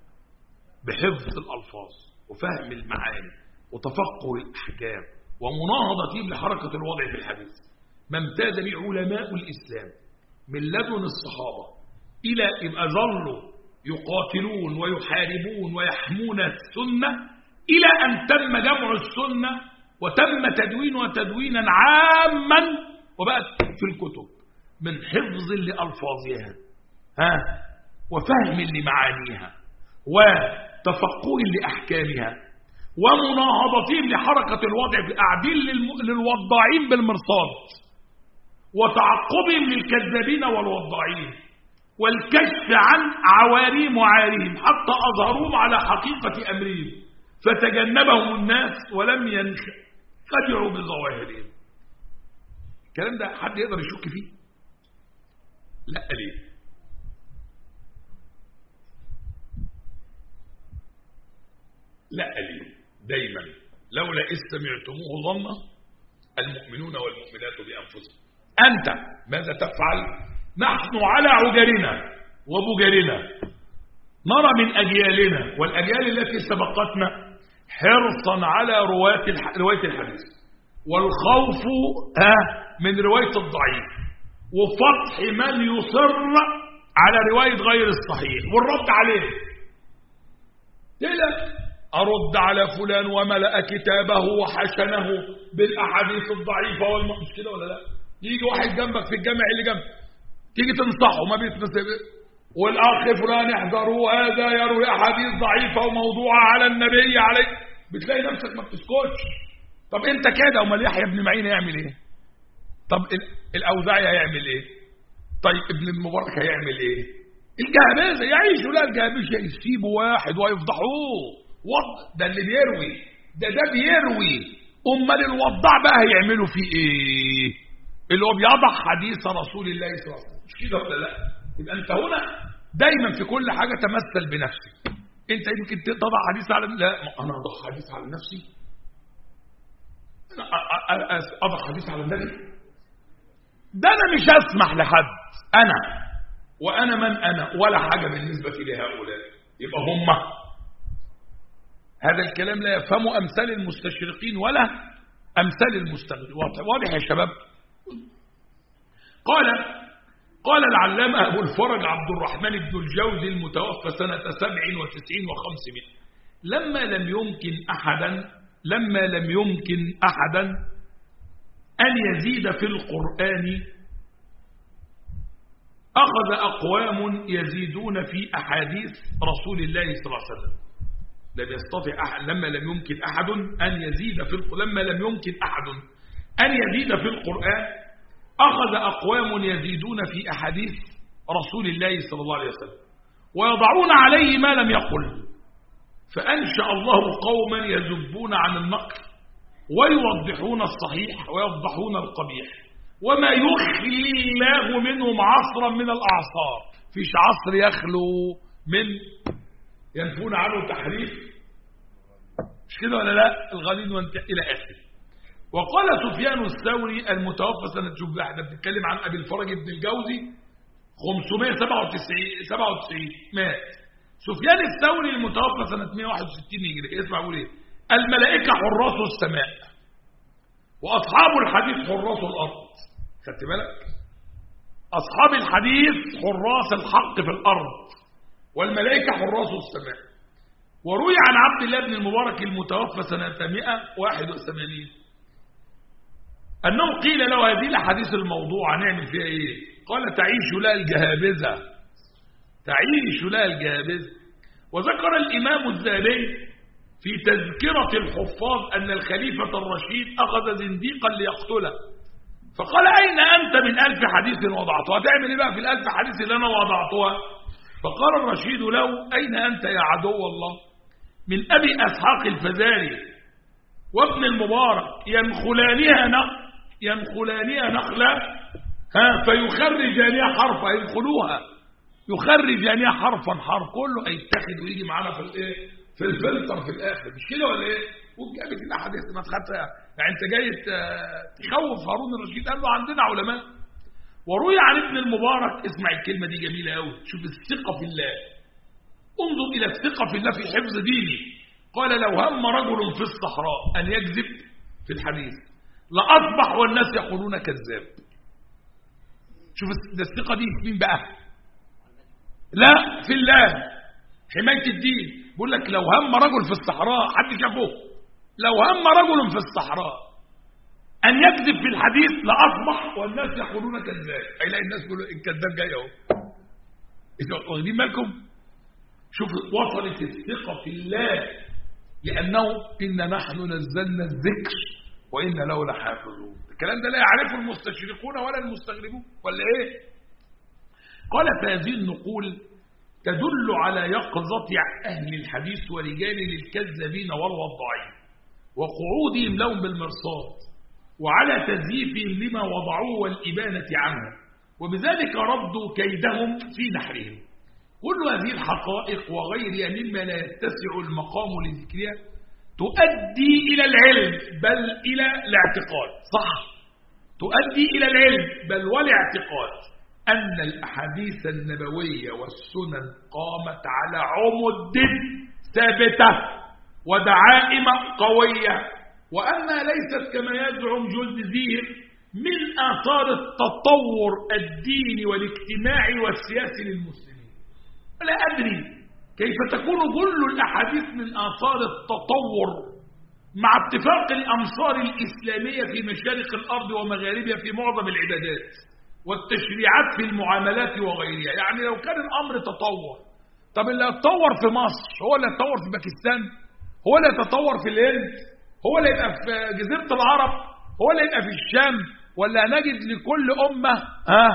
بحفظ الألفاظ وفهم المعاني وتفقه الأحكام ومناهضة لحركة الوضع في الحديث ما امتاز به علماء الإسلام من لدن الصحابة إلى يبقى ظلوا يقاتلون ويحاربون ويحمون السنة إلى أن تم جمع السنة وتم تدوينها تدوينا عاما وبقت في الكتب من حفظ لألفاظها ها وفهم لمعانيها وتفقه لأحكامها ومناهضتهم لحركة الوضع في قاعدين للوضاعين بالمرصاد وتعقبهم للكذابين والوضاعين والكشف عن عواريم وعاريهم حتى أظهروهم على حقيقة أمرهم فتجنبهم الناس ولم ينخدعوا بظواهرهم الكلام ده حد يقدر يشك فيه لا ليه لا ليه دايما لولا إذ سمعتموه ظن المؤمنون والمؤمنات بأنفسهم أنت ماذا تفعل نحن على عجرنا وبجرنا نرى من أجيالنا والأجيال التي سبقتنا حرصا على رواية رواية الحديث والخوف من رواية الضعيف وفتح من يصر على رواية غير الصحيح والرد عليه كده أرد على فلان وملأ كتابه وحشنه بالأحاديث الضعيفة والم... مش كده ولا لا يجي واحد جنبك في الجامع اللي جنبك تيجي تنصحه ما بيتنسب والأخ فلان احذروا هذا يروي أحاديث ضعيفة وموضوعة على النبي عليه بتلاقي نفسك ما بتسكتش طب انت كده امال يحيى بن معين يعمل ايه طب الاوزاعي هيعمل ايه طيب ابن المبارك هيعمل ايه الجهابذه يعيشوا لا الجهابذه يسيبوا واحد ويفضحوه وض ده اللي بيروي ده ده بيروي امال الوضاع بقى هيعملوا فيه ايه اللي هو بيضع حديث رسول الله صلى الله عليه وسلم مش كده ولا لا يبقى انت هنا دايما في كل حاجه تمثل بنفسك انت يمكن تضع حديث على لا انا اضع حديث على نفسي اضع حديث على النبي ده انا مش اسمح لحد انا وانا من انا ولا حاجه بالنسبه لهؤلاء يبقى هم هذا الكلام لا يفهمه امثال المستشرقين ولا امثال المستغرب واضح يا شباب قال قال العلامة أبو الفرج عبد الرحمن بن الجوزي المتوفى سنة سبع وتسعين وخمسمائة لما لم يمكن أحدا لما لم يمكن أحدا أن يزيد في القرآن أخذ أقوام يزيدون في أحاديث رسول الله صلى الله عليه وسلم لم يستطع أحد لما لم يمكن أحد أن يزيد في القرآن لما لم يمكن أحد أن يزيد في القرآن أخذ أقوام يزيدون في أحاديث رسول الله صلى الله عليه وسلم ويضعون عليه ما لم يقل فأنشأ الله قوما يذبون عن النقل ويوضحون الصحيح ويفضحون القبيح وما يخلي الله منهم عصرا من الأعصار فيش عصر يخلو من ينفون عنه تحريف مش كده ولا لا الغليل وانتهى إلى آخره وقال سفيان الثوري المتوفى سنة شوف احنا بنتكلم عن أبي الفرج بن الجوزي 597 97 مات سفيان الثوري المتوفى سنة 161 هجري اسمع بيقول ايه الملائكة حراس السماء وأصحاب الحديث حراس الأرض خدت بالك أصحاب الحديث حراس الحق في الأرض والملائكة حراس السماء وروي عن عبد الله بن المبارك المتوفى سنة 181 أنه قيل له هذه الأحاديث الموضوع هنعمل فيها إيه قال تعيش لها الجهابذة تعيش لها الجهابذة وذكر الإمام الذهبي في تذكرة الحفاظ أن الخليفة الرشيد أخذ زنديقا ليقتله فقال أين أنت من ألف حديث وضعتها تعمل إيه بقى في الألف حديث اللي أنا وضعتها فقال الرشيد له أين أنت يا عدو الله من أبي أسحاق الفزاري وابن المبارك ينخلانها نخل ينخلانها نخلة ها فيخرجانها حرفا يدخلوها يخرجانها حرفا حرف كله هيتاخد ويجي معانا في الايه في الفلتر في الاخر مش كده ولا ايه وجابت الاحاديث ما تخدت يعني انت جاي تخوف هارون الرشيد قال له عندنا علماء وروي عن ابن المبارك اسمع الكلمه دي جميله قوي شوف الثقه في الله انظر الى الثقه في الله في حفظ ديني قال لو هم رجل في الصحراء ان يكذب في الحديث لاصبح والناس يقولون كذاب شوف ده الثقه دي في مين بقى لا في الله حمايه الدين بيقول لك لو هم رجل في الصحراء حد شافه لو هم رجل في الصحراء أن يكذب في الحديث لأصبح والناس يقولون كذاب هيلاقي الناس يقولوا الكذاب جاي اهو انتوا واخدين بالكم شوف وصلت الثقة في الله لأنه إن نحن نزلنا الذكر وإن له لحافظون الكلام ده لا يعرفه المستشرقون ولا المستغربون ولا إيه قال فهذه النقول تدل على يقظة أهل الحديث ورجال الكذابين والوضاعين وقعودهم لهم بالمرصاد وعلى تزييفهم لما وضعوه والإبانة عنه وبذلك ردوا كيدهم في نحرهم كل هذه الحقائق وغيرها مما لا يتسع المقام لذكرها تؤدي إلى العلم بل إلى الاعتقاد صح تؤدي إلى العلم بل والاعتقاد أن الأحاديث النبوية والسنن قامت على عمد ثابتة ودعائم قوية وأنها ليست كما يزعم جلد زير من آثار التطور الديني والاجتماعي والسياسي للمسلمين لا أدري كيف تكون كل الأحاديث من آثار التطور مع اتفاق الأمصار الإسلامية في مشارق الأرض ومغاربها في معظم العبادات والتشريعات في المعاملات وغيرها يعني لو كان الأمر تطور طب اللي اتطور في مصر هو اللي اتطور في باكستان هو اللي يتطور في الهند هو اللي يبقى في جزيرة العرب هو اللي يبقى في الشام ولا نجد لكل أمة ها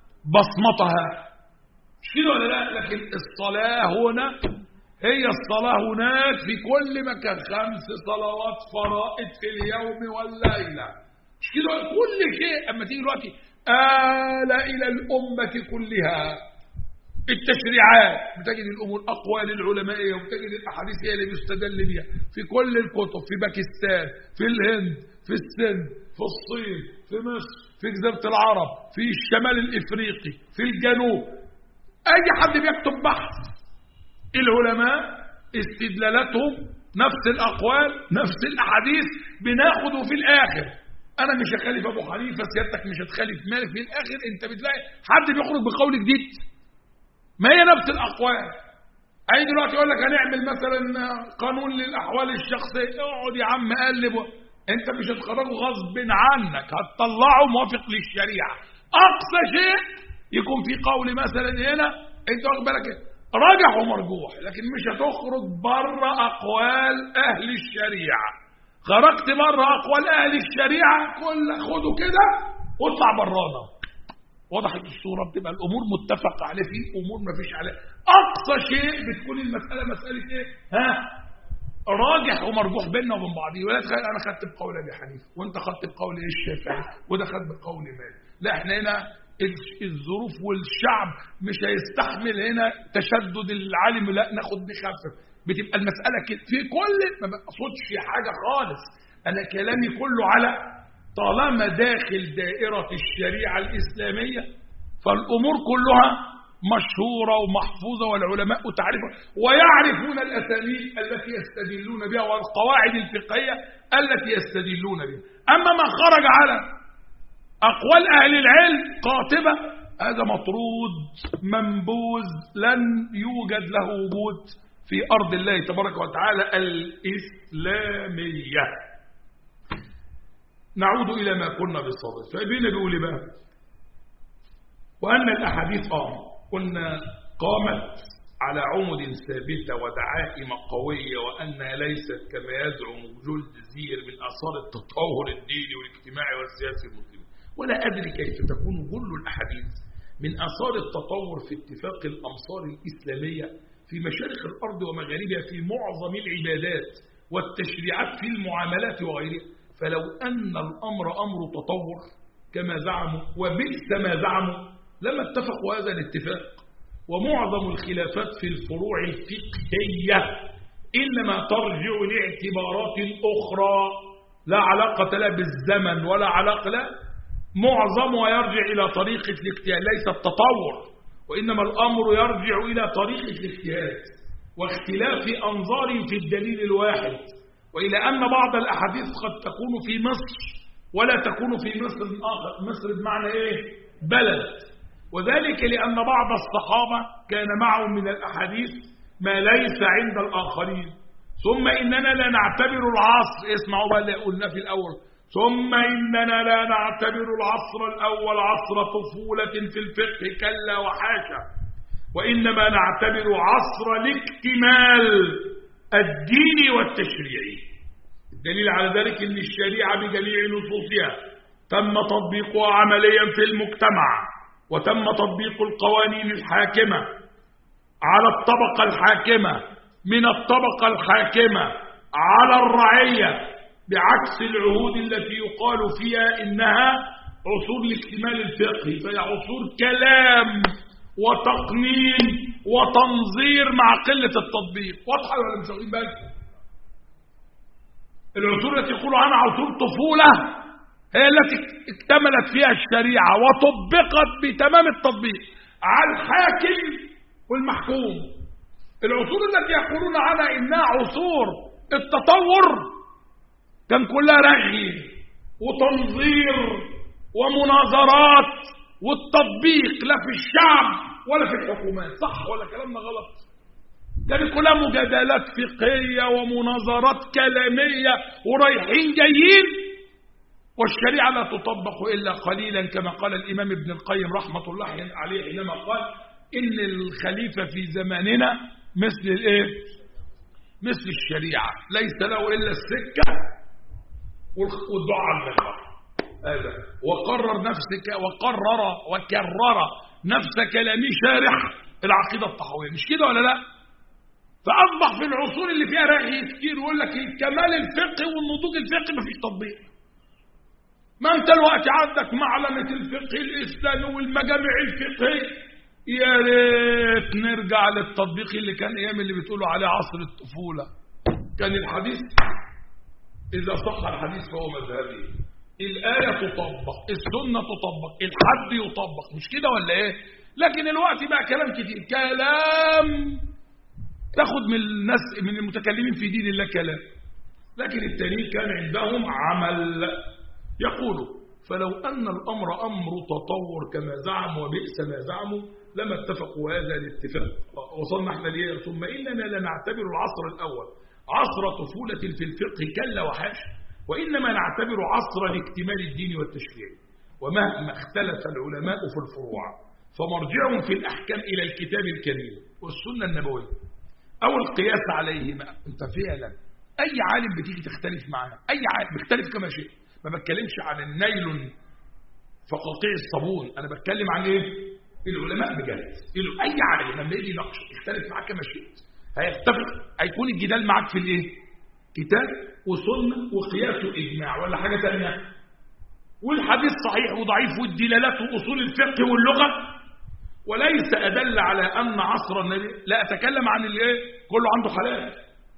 بصمتها مش كده ولا لا لكن الصلاة هنا هي الصلاة هناك في كل مكان خمس صلوات فرائض في اليوم والليلة مش كده كل شيء أما تيجي دلوقتي آل إلى الأمة كلها التشريعات بتجد الأمور أقوال العلمائية وبتجد الأحاديث هي اللي بيستدل بها في كل الكتب في باكستان في الهند في السند في الصين في مصر في جزيرة العرب في الشمال الإفريقي في الجنوب أي حد بيكتب بحث العلماء استدلالاتهم نفس الأقوال نفس الأحاديث بناخده في الآخر أنا مش هخالف أبو حنيفة سيادتك مش هتخالف مالك في الآخر أنت بتلاقي حد بيخرج بقول جديد ما هي نفس الأقوال أي دلوقتي يقول لك هنعمل مثلا قانون للأحوال الشخصية اقعد يا عم قلب أنت مش هتخرجه غصب عنك هتطلعه موافق للشريعة أقصى شيء يكون في قول مثلا هنا أنت واخد بالك راجح ومرجوح لكن مش هتخرج بره أقوال أهل الشريعة خرجت بره أقوال أهل الشريعة كل خده كده واطلع برانا وضحت الصورة بتبقى الأمور متفق عليه في أمور ما فيش عليها أقصى شيء بتكون المسألة مسألة إيه ها راجح ومرجوح بيننا وبين بعضيه ولا تخيل انا خدت بقول ابي حنيفه وانت خدت بقول ايه الشافعي وده خد بقول مالك لا احنا هنا الظروف والشعب مش هيستحمل هنا تشدد العالم لا ناخد نخفف بتبقى المساله كده في كل ما بقصدش حاجه خالص انا كلامي كله على طالما داخل دائره الشريعه الاسلاميه فالامور كلها مشهورة ومحفوظة والعلماء تعرفها ويعرفون الأساليب التي يستدلون بها والقواعد الفقهية التي يستدلون بها أما ما خرج على أقوال أهل العلم قاطبة هذا مطرود منبوذ لن يوجد له وجود في أرض الله تبارك وتعالى الإسلامية نعود إلى ما كنا بالصدد فابينا بيقول بقى وأن الأحاديث آه قلنا قامت على عمد ثابتة ودعائم قوية وأنها ليست كما يزعم جلد زير من آثار التطور الديني والاجتماعي والسياسي المسلم ولا أدري كيف تكون كل الأحاديث من آثار التطور في اتفاق الأمصار الإسلامية في مشارق الأرض ومغاربها في معظم العبادات والتشريعات في المعاملات وغيرها فلو أن الأمر أمر تطور كما زعموا وبئس ما زعموا لما اتفقوا هذا الاتفاق ومعظم الخلافات في الفروع الفقهية إنما ترجع لاعتبارات أخرى لا علاقة لها بالزمن ولا علاقة لا معظمها يرجع إلى طريقة الاجتهاد ليس التطور وإنما الأمر يرجع إلى طريقة الاجتهاد واختلاف أنظار في الدليل الواحد وإلى أن بعض الأحاديث قد تكون في مصر ولا تكون في مصر آخر مصر بمعنى إيه بلد وذلك لأن بعض الصحابة كان معهم من الأحاديث ما ليس عند الآخرين ثم إننا لا نعتبر العصر اسمعوا بقى اللي قلنا في الأول ثم إننا لا نعتبر العصر الأول عصر طفولة في الفقه كلا وحاشا وإنما نعتبر عصر الاكتمال الديني والتشريعي الدليل على ذلك أن الشريعة بجميع نصوصها تم تطبيقها عمليا في المجتمع وتم تطبيق القوانين الحاكمة على الطبقة الحاكمة من الطبقة الحاكمة على الرعية بعكس العهود التي يقال فيها إنها عصور الاكتمال الفقهي فهي عصور كلام وتقنين وتنظير مع قلة التطبيق واضحة ولا مش واخدين بالكم العصور التي يقولوا عنها عصور طفولة هي التي اكتملت فيها الشريعة وطبقت بتمام التطبيق على الحاكم والمحكوم العصور التي يقولون عنها إنها عصور التطور كان كلها رغي وتنظير ومناظرات والتطبيق لا في الشعب ولا في الحكومات صح ولا كلامنا غلط كانت كلها مجادلات فقهية ومناظرات كلامية ورايحين جايين والشريعة لا تطبق إلا قليلا كما قال الإمام ابن القيم رحمة الله عليه حينما قال إن الخليفة في زماننا مثل الإيه؟ مثل الشريعة ليس له إلا السكة والدعاء على المنبر هذا وقرر نفسك وقرر وكرر نفس كلامي شارح العقيدة الطحوية مش كده ولا لا فأصبح في العصور اللي فيها رأي كتير يقول لك الكمال الفقهي والنضوج الفقهي مفيش تطبيق ما انت الوقت عندك معلمة الفقه الإسلامي والمجامع الفقهية يا ريت نرجع للتطبيق اللي كان ايام اللي بتقولوا عليه عصر الطفولة كان الحديث إذا صح الحديث فهو مذهبي الآية تطبق السنة تطبق الحد يطبق مش كده ولا ايه لكن الوقت بقى كلام كتير كلام تاخد من الناس من المتكلمين في دين الله كلام لكن التانيين كان عندهم عمل يقول فلو أن الأمر أمر تطور كما زعموا وبئس ما زعموا لما اتفقوا هذا الاتفاق وصلنا احنا ليه ثم إننا لنعتبر العصر الأول عصر طفولة في الفقه كلا وحاشا وإنما نعتبر عصر الاكتمال الديني والتشريعي ومهما اختلف العلماء في الفروع فمرجعهم في الأحكام إلى الكتاب الكريم والسنة النبوية أو القياس عليهما أنت فعلا أي عالم بتيجي تختلف معاه أي عالم بيختلف كما شئت ما بتكلمش عن النيل فقاقيع الصابون انا بتكلم عن ايه العلماء بجد اي عالم لما يجي يناقش يختلف معاك كما شئت هيتفق هيكون الجدال معاك في الايه كتاب وسنة وقياس وإجماع ولا حاجة تانية والحديث صحيح وضعيف والدلالات وأصول الفقه واللغة وليس أدل على أن عصر النبي لا أتكلم عن اللي إيه كله عنده حلال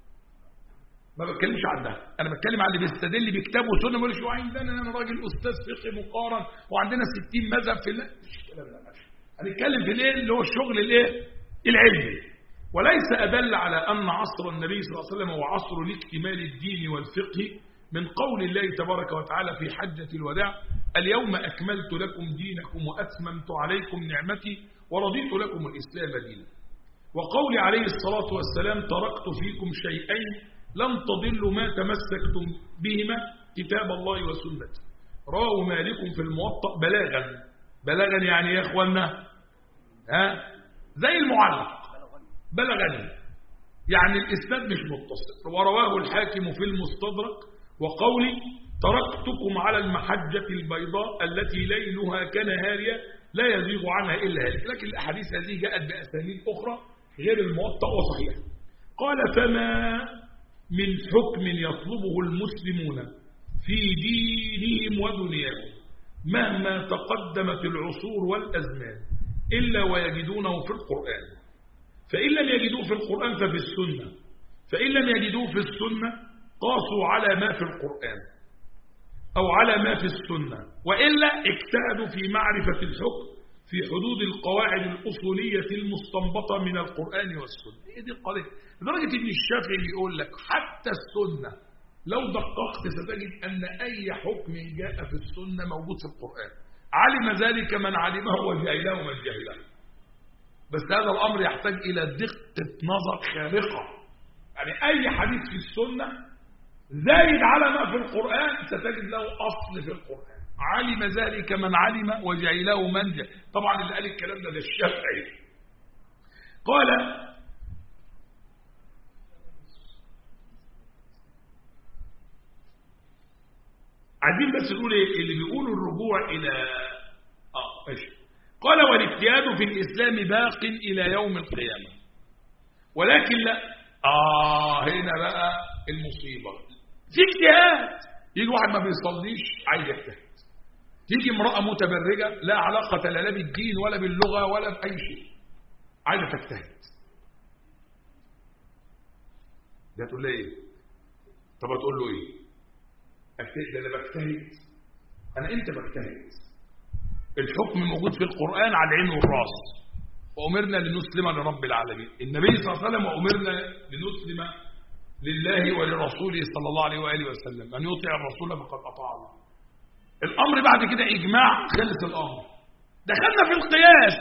ما بتكلمش عن ده انا بتكلم عن اللي بيستدل بكتاب وسنه ما شو عندنا انا راجل استاذ فقه مقارن وعندنا 60 مذهب في الله مش الكلام ده هنتكلم في الايه اللي هو الشغل الايه العلمي وليس ادل على ان عصر النبي صلى الله عليه وسلم هو عصر لاكتمال الدين والفقه من قول الله تبارك وتعالى في حجة الوداع اليوم أكملت لكم دينكم وأتممت عليكم نعمتي ورضيت لكم الإسلام دينا وقول عليه الصلاة والسلام تركت فيكم شيئين لن تضلوا ما تمسكتم بهما كتاب الله وسنته رواه مالك في الموطأ بلاغا بلاغا يعني يا اخوانا ها زي المعلق بلغني يعني الاسناد مش متصل ورواه الحاكم في المستدرك وقولي تركتكم على المحجة البيضاء التي ليلها كنهارها لا يزيغ عنها إلا هالك لكن الأحاديث هذه جاءت بأسانيد أخرى غير الموطأ وصحيح قال فما من حكم يطلبه المسلمون في دينهم ودنياهم مهما تقدمت العصور والأزمان إلا ويجدونه في القرآن فإن لم يجدوه في القرآن ففي السنة فإن لم يجدوه في السنة قاسوا على ما في القرآن أو على ما في السنة وإلا اجتهدوا في معرفة الحكم في حدود القواعد الأصولية المستنبطة من القرآن والسنة هي دي القضية لدرجة أن الشافعي بيقول لك حتى السنة لو دققت ستجد أن أي حكم جاء في السنة موجود في القرآن علم ذلك من علمه وجهله من جهله بس هذا الأمر يحتاج إلى دقة نظر خارقة يعني أي حديث في السنة زايد على ما في القرآن ستجد له أصل في القرآن علم ذلك من علم وجعله من جهل طبعا اللي قال الكلام ده ده الشافعي قال عايزين بس نقول ايه اللي بيقولوا الرجوع الى اه ماشي قال والاجتهاد في الاسلام باق الى يوم القيامه ولكن لا اه هنا بقى المصيبه في اجتهاد يجي واحد ما بيصليش عايز يجتهد تيجي امراه متبرجه لا علاقه لا بالدين ولا باللغه ولا باي شيء عايزه تجتهد ده تقول له ايه طب هتقول له ايه اجتهد ده انا بجتهد انا امتى بجتهد الحكم موجود في القران على العين والراس وامرنا لنسلم لرب العالمين النبي صلى الله عليه وسلم وامرنا لنسلم لله ولرسوله صلى الله عليه واله وسلم من يطيع الرسول فقد اطاع الله الامر بعد كده اجماع خلص الامر دخلنا في القياس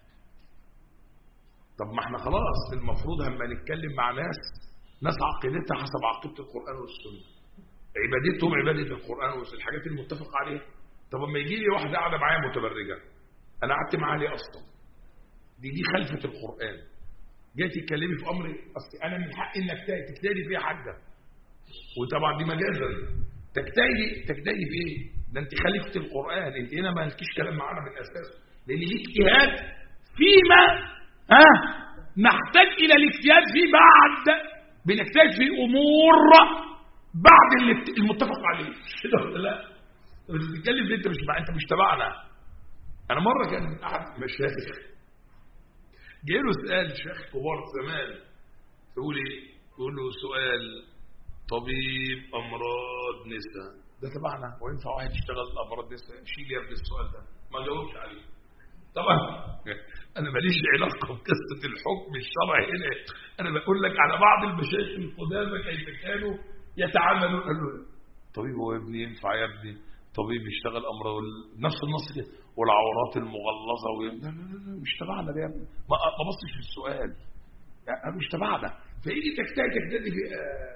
طب ما احنا خلاص المفروض لما نتكلم مع ناس ناس عقيدتها حسب عقيده القران والسنه عبادتهم عبادة القرآن والحاجات المتفق عليها طب اما يجي لي واحدة قاعدة معايا متبرجة أنا قعدت معاها ليه أصلا دي دي خلفة القرآن جاي تتكلمي في أمر أصل أنا من حقي إنك تجتهدي فيها حاجة وطبعا دي مجازا تجتهدي تجتهدي في إيه؟ ده أنت خليفة القرآن أنت هنا ما لكيش كلام معانا من الأساس لأن ليه اجتهاد فيما ها نحتاج إلى الاجتهاد فيه بعد بنجتهد في أمور بعد اللي المتفق عليه كده ولا لا انت بتتكلم ليه انت مش انت مش تبعنا انا مره كان احد مشايخ جاي له سؤال شيخ كبار زمان يقول ايه يقول له سؤال طبيب امراض نساء ده تبعنا وينفع واحد يشتغل امراض نساء شيل يا ابني السؤال ده ما جاوبش عليه طبعا انا ماليش علاقه بقصه الحكم الشرعي هنا انا بقول لك على بعض المشايخ القدامى كيف كانوا يتعاملون قال له طبيب هو يا ابني ينفع يا ابني طبيب يشتغل امر نفس النص كده والعورات المغلظه و... لا لا لا مش تبعنا ده يا ابني ما ما بصش في السؤال يعني مش تبعنا فايدي تجتهد تجتهد في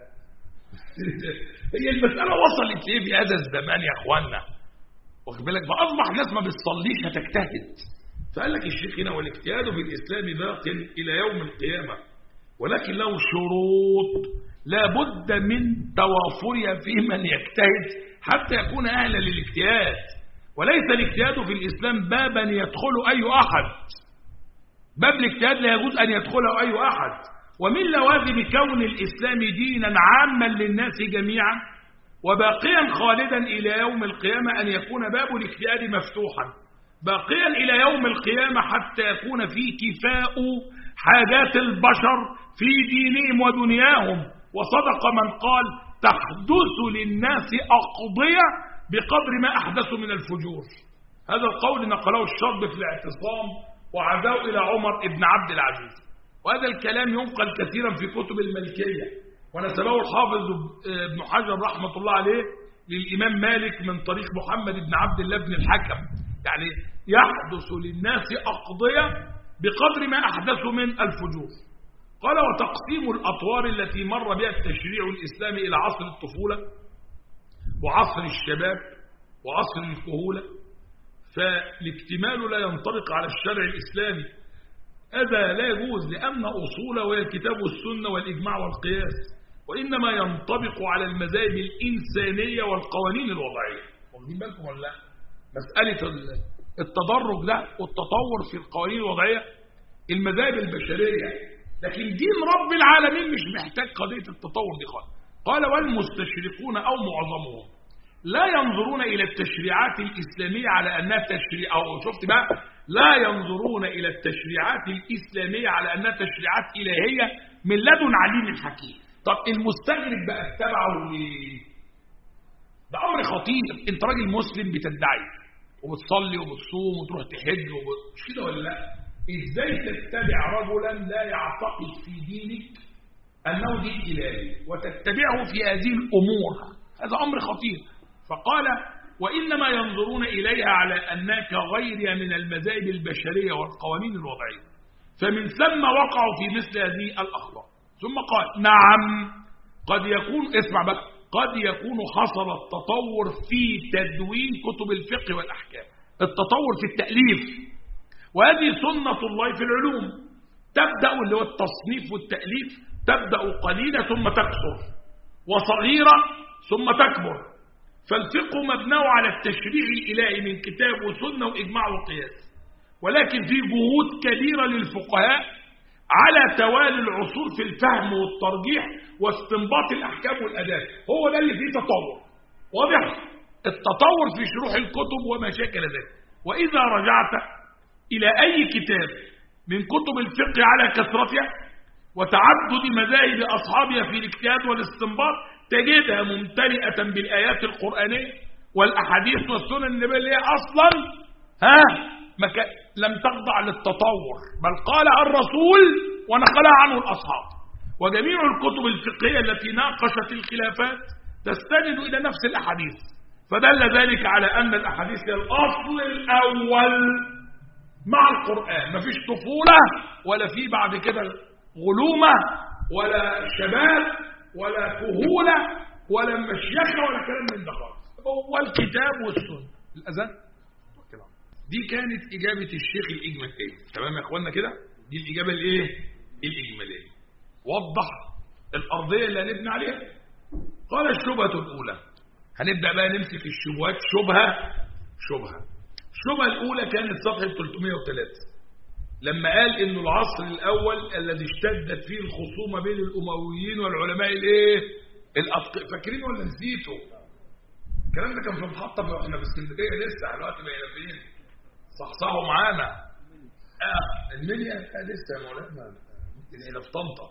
هي المساله وصلت ليه في هذا الزمان يا اخوانا واخد بالك فاصبح ناس ما بتصليش هتجتهد فقال لك الشيخ هنا والاجتهاد في الاسلام باق الى يوم القيامه ولكن له شروط لا بد من توافرها في من يجتهد حتى يكون أهلا للاجتهاد وليس الاجتهاد في الإسلام بابا يدخل أي أحد باب الاجتهاد لا يجوز أن يدخله أي أحد ومن لوازم كون الإسلام دينا عاما للناس جميعا وباقيا خالدا إلى يوم القيامة أن يكون باب الاجتهاد مفتوحا باقيا إلى يوم القيامة حتى يكون فيه كفاء حاجات البشر في دينهم ودنياهم وصدق من قال تحدث للناس أقضية بقدر ما أحدثوا من الفجور هذا القول نقله الشرب في الاعتصام وعزاه إلى عمر بن عبد العزيز وهذا الكلام ينقل كثيرا في كتب الملكية ونسبه الحافظ ابن حجر رحمة الله عليه للإمام مالك من طريق محمد بن عبد الله بن الحكم يعني يحدث للناس أقضية بقدر ما أحدثوا من الفجور قال وتقسيم الأطوار التي مر بها التشريع الإسلامي إلى عصر الطفولة وعصر الشباب وعصر الكهولة فالاكتمال لا ينطبق على الشرع الإسلامي هذا لا يجوز لأن أصوله وهي الكتاب والسنة والإجماع والقياس وإنما ينطبق على المذاهب الإنسانية والقوانين الوضعية واخدين بالكم ولا لا مسألة التدرج ده والتطور في القوانين الوضعية المذاهب البشرية لكن دين رب العالمين مش محتاج قضية التطور دي خالص قال والمستشرقون أو معظمهم لا ينظرون إلى التشريعات الإسلامية على أنها تشريع أو شفت بقى لا ينظرون إلى التشريعات الإسلامية على أنها تشريعات إلهية من لدن عليم حكيم طب المستغرب بقى اتبعه ليه ده أمر خطير أنت راجل مسلم بتدعي وبتصلي وبتصوم وتروح تحج مش كده ولا لا ازاي تتبع رجلا لا يعتقد في دينك انه دين الهي وتتبعه في هذه الامور هذا امر خطير فقال وانما ينظرون اليها على انك غيرها من المذاهب البشريه والقوانين الوضعيه فمن ثم وقعوا في مثل هذه الاخطاء ثم قال نعم قد يكون اسمع بقى قد يكون حصل التطور في تدوين كتب الفقه والأحكام التطور في التأليف وهذه سنة الله في العلوم تبدأ اللي هو التصنيف والتأليف تبدأ قليلة ثم تكثر وصغيرة ثم تكبر فالفقه مبناه على التشريع الإلهي من كتاب وسنة وإجماع وقياس ولكن في جهود كبيرة للفقهاء على توالي العصور في الفهم والترجيح واستنباط الأحكام والأداب هو ده اللي فيه تطور واضح التطور في شروح الكتب وما شاكل ذلك وإذا رجعت إلى أي كتاب من كتب الفقه على كثرتها وتعدد مذاهب أصحابها في الاجتهاد والاستنباط تجدها ممتلئة بالآيات القرآنية والأحاديث والسنن النبوية اللي هي أصلا ها مكا لم تخضع للتطور بل قالها الرسول ونقلها عنه الأصحاب وجميع الكتب الفقهية التي ناقشت الخلافات تستند إلى نفس الأحاديث فدل ذلك على أن الأحاديث هي الأصل الأول مع القرآن مفيش طفولة ولا في بعد كده غلومة ولا شباب ولا كهولة ولا مشيخة ولا كلام من ده خالص هو الكتاب والسنة الأذان دي كانت إجابة الشيخ الإجمالية تمام يا إخوانا كده دي الإجابة الإيه الإجمالية وضح الأرضية اللي هنبني عليها قال الشبهة الأولى هنبدأ بقى نمسك الشبهات شبهة شبهة الشبهة الأولى كانت صفحة 303 لما قال إنه العصر الأول الذي اشتدت فيه الخصومة بين الأمويين والعلماء الإيه الأتقياء فاكرين ولا نسيتوا الكلام ده كان في محطة احنا في اسكندرية لسه دلوقتي بقينا فين صحصحوا معانا آه المنيا آه لسه يا مولانا ممكن هنا في طنطا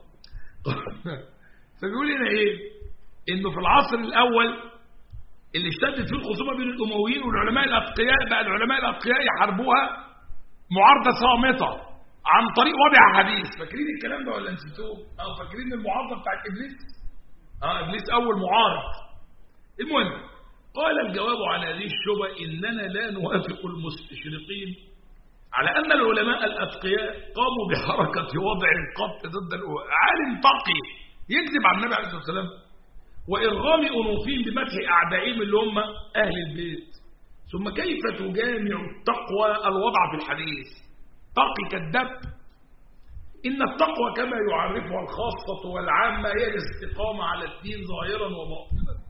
فبيقول هنا ايه انه في العصر الاول اللي اشتدت فيه الخصومه بين الامويين والعلماء الاتقياء بقى العلماء الاتقياء يحاربوها معارضه صامته عن طريق وضع حديث فاكرين الكلام ده ولا نسيتوه؟ اه فاكرين المعارضه بتاعت ابليس؟ اه ابليس اول معارض المهم قال الجواب على هذه الشبهة إننا لا نوافق المستشرقين على أن العلماء الأتقياء قاموا بحركة وضع القط ضد عالم تقي يكذب على النبي عليه الصلاة والسلام وإرغام أنوفهم بمدح أعدائهم اللي هم أهل البيت ثم كيف تجامع التقوى الوضع في الحديث تقي كالدب إن التقوى كما يعرفها الخاصة والعامة هي الاستقامة على الدين ظاهرا وباطنا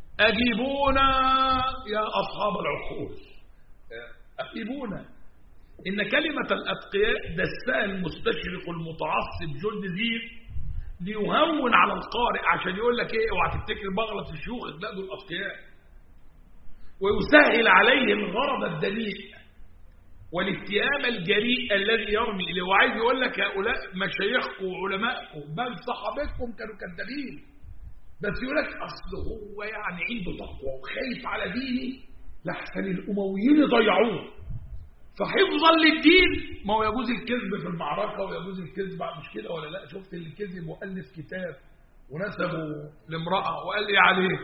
أجيبونا يا أصحاب العقول أجيبونا إن كلمة الأتقياء دسها المستشرق المتعصب جون زير ليهون على القارئ عشان يقول لك ايه اوعى تفتكر بغلط في شيوخك لا دول أتقياء ويسهل عليه الغرض الدنيء والاتهام الجريء الذي يرمي إليه وعايز يقول لك هؤلاء مشايخكم وعلمائكم بل صحابتكم كانوا كذابين بس يقول لك أصل هو يعني عنده تقوى وخايف على ديني لحسن الأمويين يضيعوه فحفظا للدين ما هو يجوز الكذب في المعركة ويجوز الكذب مش كده ولا لا شفت اللي كذب وألف كتاب ونسبه لامرأة وقال لي عليه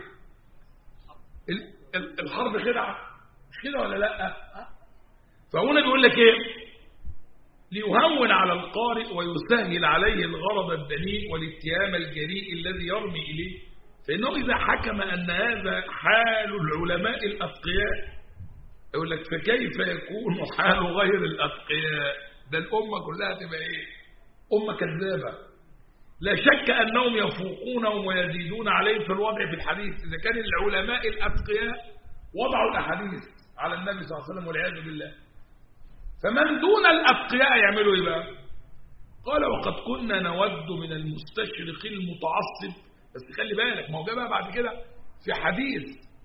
الحرب خدعة مش كده ولا لا فهنا بيقول لك ايه ليهون على القارئ ويسهل عليه الغرض الدنيء والاتهام الجريء الذي يرمي إليه فإنه إذا حكم أن هذا حال العلماء الأتقياء يقول لك فكيف يكون حال غير الأتقياء ده الأمة كلها تبقى إيه أمة كذابة لا شك أنهم يفوقونهم ويزيدون عليهم في الوضع في الحديث إذا كان العلماء الأتقياء وضعوا الأحاديث على النبي صلى الله عليه وسلم والعياذ بالله فمن دون الأتقياء يعملوا إيه بقى قال وقد كنا نود من المستشرق المتعصب بس خلي بالك ما هو جابها بعد كده في حديث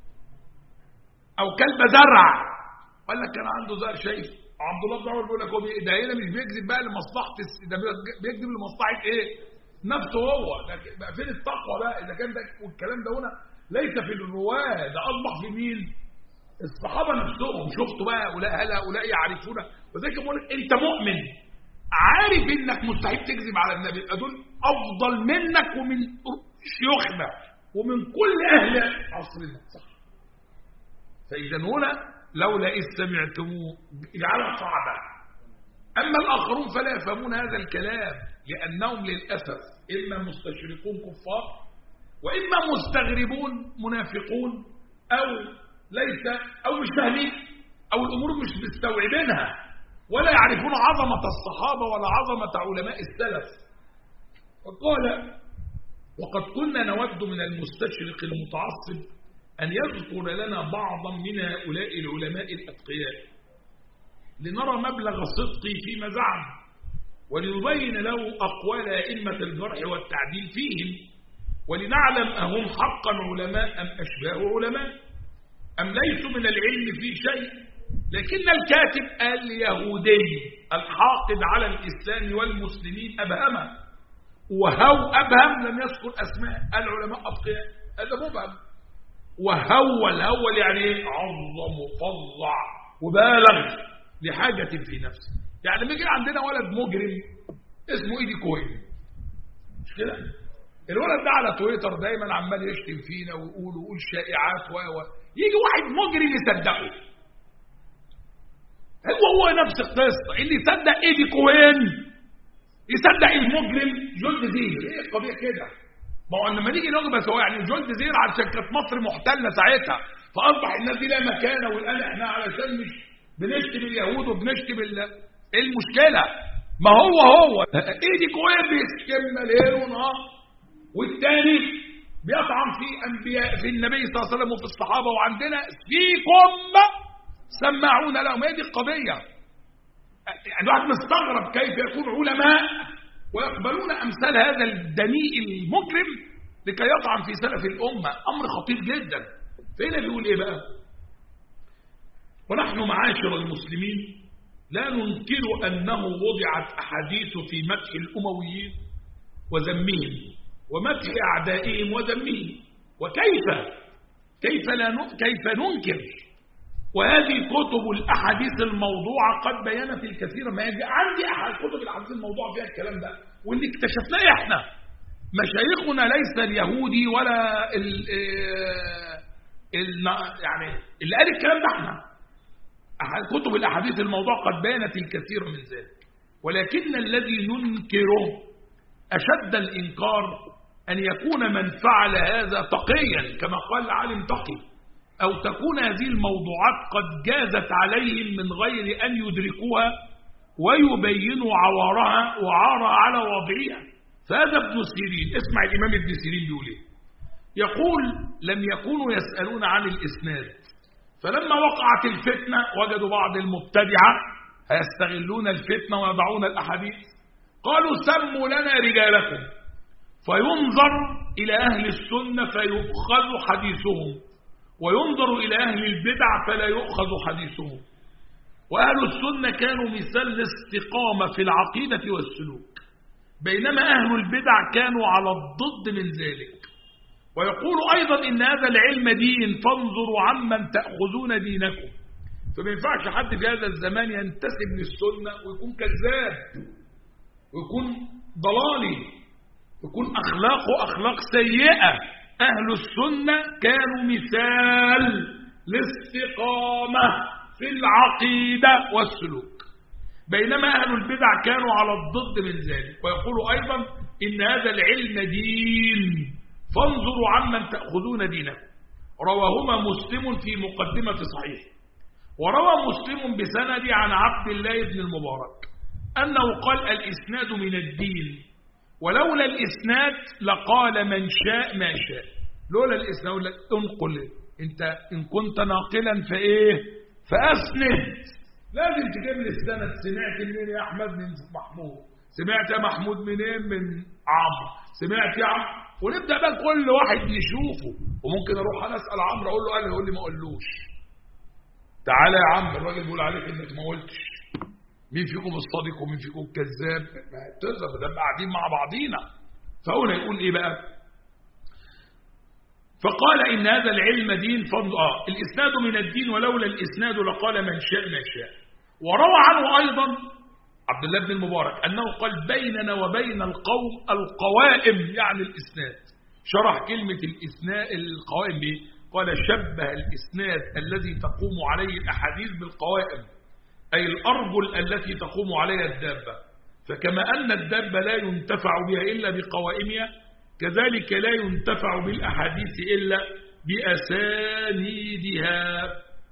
أو كلب زرع قال لك كان عنده زرع شايف عبد الله بن عمر بيقول لك هو ده هنا مش بيكذب بقى لمصلحة ده بيكذب لمصلحة إيه نفسه هو بقى فين التقوى بقى إذا كان ده والكلام ده هنا ليس في الرواة ده أصبح في مين الصحابة نفسهم شفتوا بقى هؤلاء هل هؤلاء يعرفون وذلك بقول لك أنت مؤمن عارف إنك مستحيل تكذب على النبي دول أفضل منك ومن شيوخنا ومن كل أهل عصرنا صح فإذا هنا لولا إذ سمعتموه اجعلها قاعدة أما الآخرون فلا يفهمون هذا الكلام لأنهم للأسف إما مستشرقون كفار وإما مستغربون منافقون أو ليس أو مش فاهمين أو الأمور مش مستوعبينها ولا يعرفون عظمة الصحابة ولا عظمة علماء السلف وقال وقد كنا نود من المستشرق المتعصب أن يذكر لنا بعضا من هؤلاء العلماء الأتقياء لنرى مبلغ صدقه فيما زعم ولنبين له أقوال أئمة الجرح والتعديل فيهم ولنعلم أهم حقا علماء أم أشباه علماء أم ليسوا من العلم في شيء لكن الكاتب اليهودي الحاقد على الإسلام والمسلمين أبهمه وهو أبهم لم يذكر أسماء العلماء أتقياء هذا مبهم وهول هول يعني ايه عظم وفظع وبالغ لحاجة في نفسه يعني بيجي عندنا ولد مجرم اسمه ايدي كوين مش كده الولد ده على تويتر دايما عمال يشتم فينا ويقول ويقول شائعات و و يجي واحد مجرم يصدقه هو هو نفس القصه اللي يصدق ايدي كوين يصدق المجرم جولد زير ايه الطبيعي كده ما هو لما نيجي نقول بس هو يعني جولد زير عشان كانت مصر محتله ساعتها فاصبح الناس دي لها مكانه والان احنا علشان مش بنشتم اليهود وبنشتم ايه المشكله ما هو هو ايدي كوين بيشتمنا ليل ونهار والتاني بيطعن في انبياء في النبي صلى الله عليه وسلم وفي الصحابه وعندنا فيكم سماعون لهم هي دي القضيه يعني الواحد مستغرب كيف يكون علماء ويقبلون امثال هذا الدنيء المجرم لكي يطعن في سلف الامه امر خطير جدا فهنا بيقول ايه بقى ونحن معاشر المسلمين لا ننكر انه وضعت احاديث في مدح الامويين وذمهم ومدح اعدائهم وذمهم وكيف كيف لا ن... كيف ننكر وهذه كتب الاحاديث الموضوعه قد بينت الكثير ما يجي عندي احد كتب الاحاديث الموضوعه فيها الكلام ده واللي اكتشفناه احنا مشايخنا ليس اليهودي ولا ال ال يعني اللي قال الكلام ده احنا كتب الاحاديث الموضوع قد بينت الكثير من ذلك ولكن الذي ننكره اشد الانكار ان يكون من فعل هذا تقيا كما قال العالم تقي أو تكون هذه الموضوعات قد جازت عليهم من غير أن يدركوها ويبينوا عوارها وعارها على وضعها فهذا ابن سيرين اسمع الإمام ابن سيرين بيقول ايه يقول لم يكونوا يسألون عن الإسناد فلما وقعت الفتنة وجدوا بعض المبتدعة هيستغلون الفتنة ويضعون الأحاديث قالوا سموا لنا رجالكم فينظر إلى أهل السنة فيؤخذ حديثهم وينظر إلى أهل البدع فلا يؤخذ حديثهم وأهل السنة كانوا مثال الاستقامة في العقيدة والسلوك بينما أهل البدع كانوا على الضد من ذلك ويقول أيضا إن هذا العلم دين فانظروا عمن تأخذون دينكم فما ينفعش حد في هذا الزمان ينتسب للسنة ويكون كذاب ويكون ضلالي يكون أخلاقه أخلاق سيئة أهل السنة كانوا مثال الاستقامة في العقيدة والسلوك بينما أهل البدع كانوا على الضد من ذلك ويقول أيضا إن هذا العلم دين فانظروا عمن تأخذون دينكم رواهما مسلم في مقدمة صحيح وروى مسلم بسند عن عبد الله بن المبارك أنه قال الإسناد من الدين ولولا الإسناد لقال من شاء ما شاء لولا الإسناد لك انقل انت إن كنت ناقلا فإيه فأسند لازم تجيب لي السند سمعت منين يا أحمد من محمود سمعت يا محمود منين من عمرو سمعت يا عمرو ونبدأ بقى كل واحد نشوفه وممكن أروح أنا أسأل عمرو أقول له قال يقول لي ما أقولوش تعالى يا عم الراجل بيقول عليك إنك ما قلتش مين فيكم الصادق ومين فيكم الكذاب تظهر ده قاعدين مع بعضينا فهنا يقول ايه بقى فقال ان هذا العلم دين فضل اه الاسناد من الدين ولولا الاسناد لقال من شاء ما شاء وروى عنه ايضا عبد الله بن المبارك انه قال بيننا وبين القوم القوائم يعني الاسناد شرح كلمه الاسناد القوائم دي قال شبه الاسناد الذي تقوم عليه الاحاديث بالقوائم أي الأرجل التي تقوم عليها الدابة فكما أن الدابة لا ينتفع بها إلا بقوائمها كذلك لا ينتفع بالأحاديث إلا بأسانيدها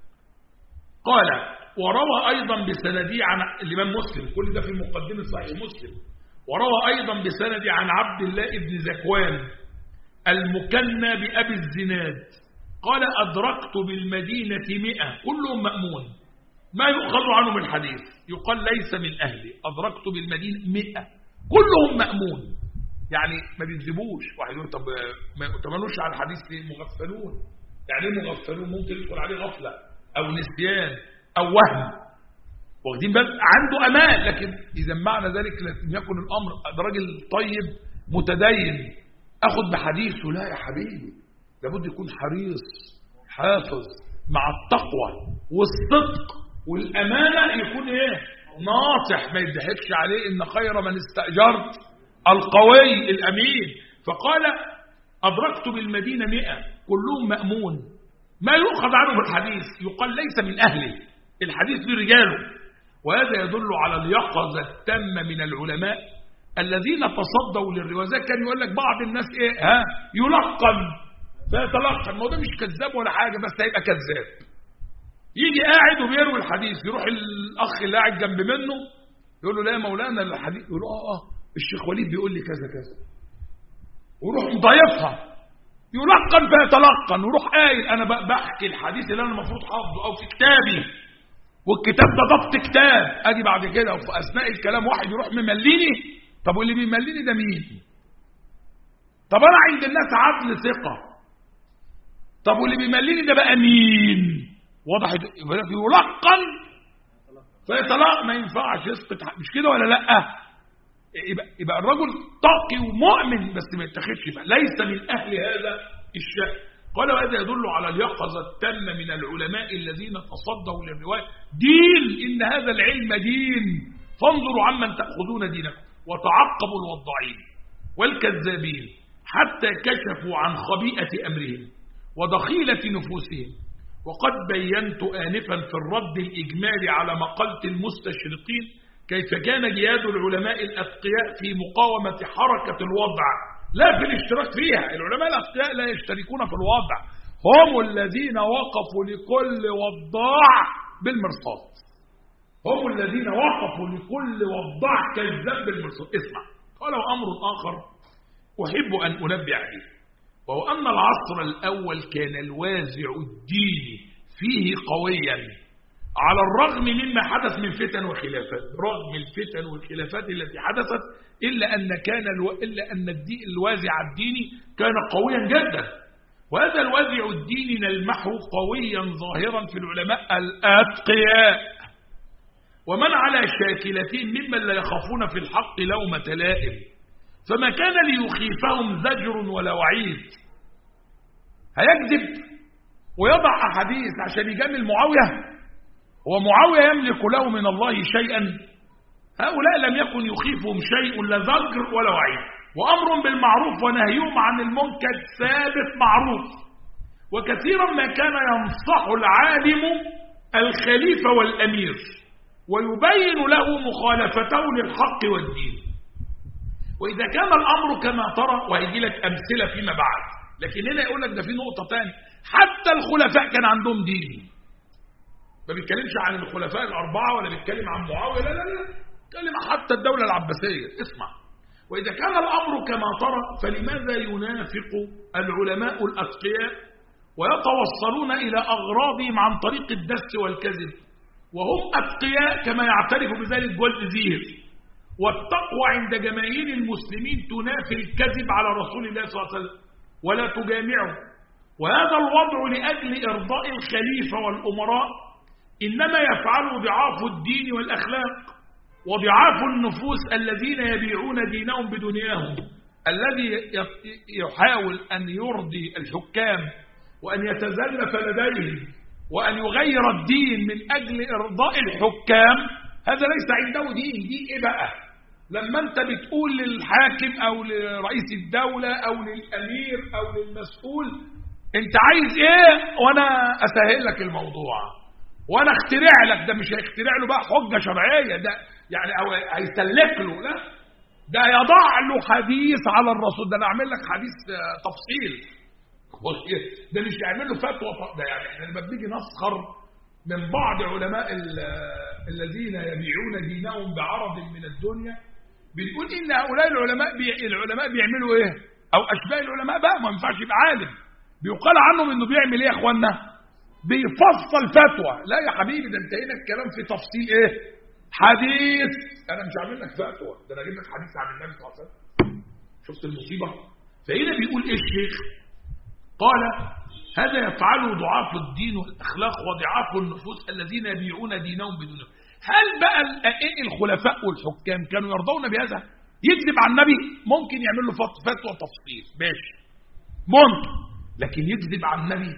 قال وروى أيضا بسندي عن الإمام مسلم كل ده في مقدمة صحيح مسلم وروى أيضا بسندي عن عبد الله بن زكوان المكنى بأبي الزناد قال أدركت بالمدينة مئة كلهم مأمون ما يؤخذ عنه من حديث يقال ليس من أهلي أدركت بالمدينة مئة كلهم مأمون يعني ما بيكذبوش واحد يقول طب ما يؤتمنوش على الحديث ليه مغفلون يعني ايه مغفلون ممكن يدخل عليه غفلة أو نسيان أو وهم واخدين بالك عنده أمان لكن إذا معنى ذلك لم يكن الأمر ده راجل طيب متدين أخذ بحديثه لا يا حبيبي لابد يكون حريص حافظ مع التقوى والصدق والأمانة يكون إيه ناصح ما يضحكش عليه إن خير من استأجرت القوي الأمين فقال أدركت بالمدينة مئة كلهم مأمون ما يؤخذ عنه بالحديث يقال ليس من أهله الحديث برجاله وهذا يدل على اليقظة التامة من العلماء الذين تصدوا للرواية كان يقول لك بعض الناس ايه ها يلقن فيتلقن ما هو ده مش كذاب ولا حاجة بس هيبقى كذاب يجي قاعد وبيروي الحديث يروح الاخ اللي قاعد جنب منه يقول له لا يا مولانا الحديث يقول له اه اه الشيخ وليد بيقول لي كذا كذا ويروح مضايفها يلقن فيتلقن ويروح قايل انا بحكي الحديث اللي انا المفروض حافظه او في كتابي والكتاب ده ضبط كتاب اجي بعد كده وفي اثناء الكلام واحد يروح ممليني طب واللي بيمليني ده مين طب انا عند الناس عدل ثقه طب واللي بيمليني ده بقى مين واضح يلقن فيتلقى ما ينفعش يسقط مش كده ولا لا يبقى, يبقى الرجل تقي ومؤمن بس ما يتخذش بقى ليس من اهل هذا الشأن قال وهذا يدل على اليقظة التامة من العلماء الذين تصدوا للرواية دين إن هذا العلم دين فانظروا عمن تأخذون دينكم وتعقبوا الوضعين والكذابين حتى كشفوا عن خبيئة أمرهم ودخيلة نفوسهم وقد بينت آنفا في الرد الإجمالي على مقالة المستشرقين كيف كان جهاد العلماء الأتقياء في مقاومة حركة الوضع لا في الاشتراك فيها العلماء الأتقياء لا يشتركون في الوضع هم الذين وقفوا لكل وضاع بالمرصاد هم الذين وقفوا لكل وضاع كذاب بالمرصاد اسمع قال أمر آخر أحب أن أنبه عليه وهو أن العصر الأول كان الوازع الديني فيه قويا على الرغم مما حدث من فتن وخلافات رغم الفتن والخلافات التي حدثت إلا أن كان الو... إلا أن الدين الوازع الديني كان قويا جدا وهذا الوازع الديني نلمحه قويا ظاهرا في العلماء الأتقياء ومن على شاكلتهم ممن لا يخافون في الحق لومة لائم فما كان ليخيفهم زجر ولا وعيد هيكذب ويضع أحاديث عشان يجامل معاوية هو معاوية يملك له من الله شيئا هؤلاء لم يكن يخيفهم شيء لا زجر ولا وعيد وأمر بالمعروف ونهيهم عن المنكر ثابت معروف وكثيرا ما كان ينصح العالم الخليفة والأمير ويبين له مخالفته للحق والدين وإذا كان الأمر كما ترى وهيجي لك أمثلة فيما بعد لكن هنا يقول لك ده في نقطة تانية حتى الخلفاء كان عندهم دين ما بيتكلمش عن الخلفاء الأربعة ولا بيتكلم عن معاوية لا لا لا بيتكلم حتى الدولة العباسية اسمع وإذا كان الأمر كما ترى فلماذا ينافق العلماء الأتقياء ويتوصلون إلى أغراضهم عن طريق الدس والكذب وهم أتقياء كما يعترف بذلك جولد والتقوى عند جماهير المسلمين تنافي الكذب على رسول الله صلى الله عليه وسلم ولا تجامعه وهذا الوضع لأجل إرضاء الخليفة والأمراء إنما يفعله ضعاف الدين والأخلاق وضعاف النفوس الذين يبيعون دينهم بدنياهم الذي يحاول أن يرضي الحكام وأن يتزلف لديهم وأن يغير الدين من أجل إرضاء الحكام هذا ليس عنده دين دين إيه بقى لما أنت بتقول للحاكم أو لرئيس الدولة أو للأمير أو للمسؤول أنت عايز إيه وأنا أسهل لك الموضوع وأنا اخترع لك ده مش هيخترع له بقى حجة شرعية ده يعني أو هيسلك له لا ده يضع له حديث على الرسول ده أنا أعمل لك حديث تفصيل ده مش يعمل له فتوى ده يعني احنا لما بنيجي نسخر من بعض علماء الذين يبيعون دينهم بعرض من الدنيا بنقول ان هؤلاء العلماء بي... العلماء بيعملوا ايه او اشباه العلماء بقى ما ينفعش يبقى عالم بيقال عنهم انه بيعمل ايه يا اخوانا بيفصل فتوى لا يا حبيبي ده انتهينا الكلام في تفصيل ايه حديث انا مش هعمل لك فتوى ده انا اجيب لك حديث عن النبي صلى الله عليه وسلم شفت المصيبه فهنا بيقول ايه الشيخ قال هذا يفعله ضعاف الدين والأخلاق وضعاف النفوس الذين يبيعون دينهم بدون هل بقى الخلفاء والحكام كانوا يرضون بهذا يكذب عن النبي ممكن يعمل له فتوى تفصيل ماشي ممكن لكن يكذب عن النبي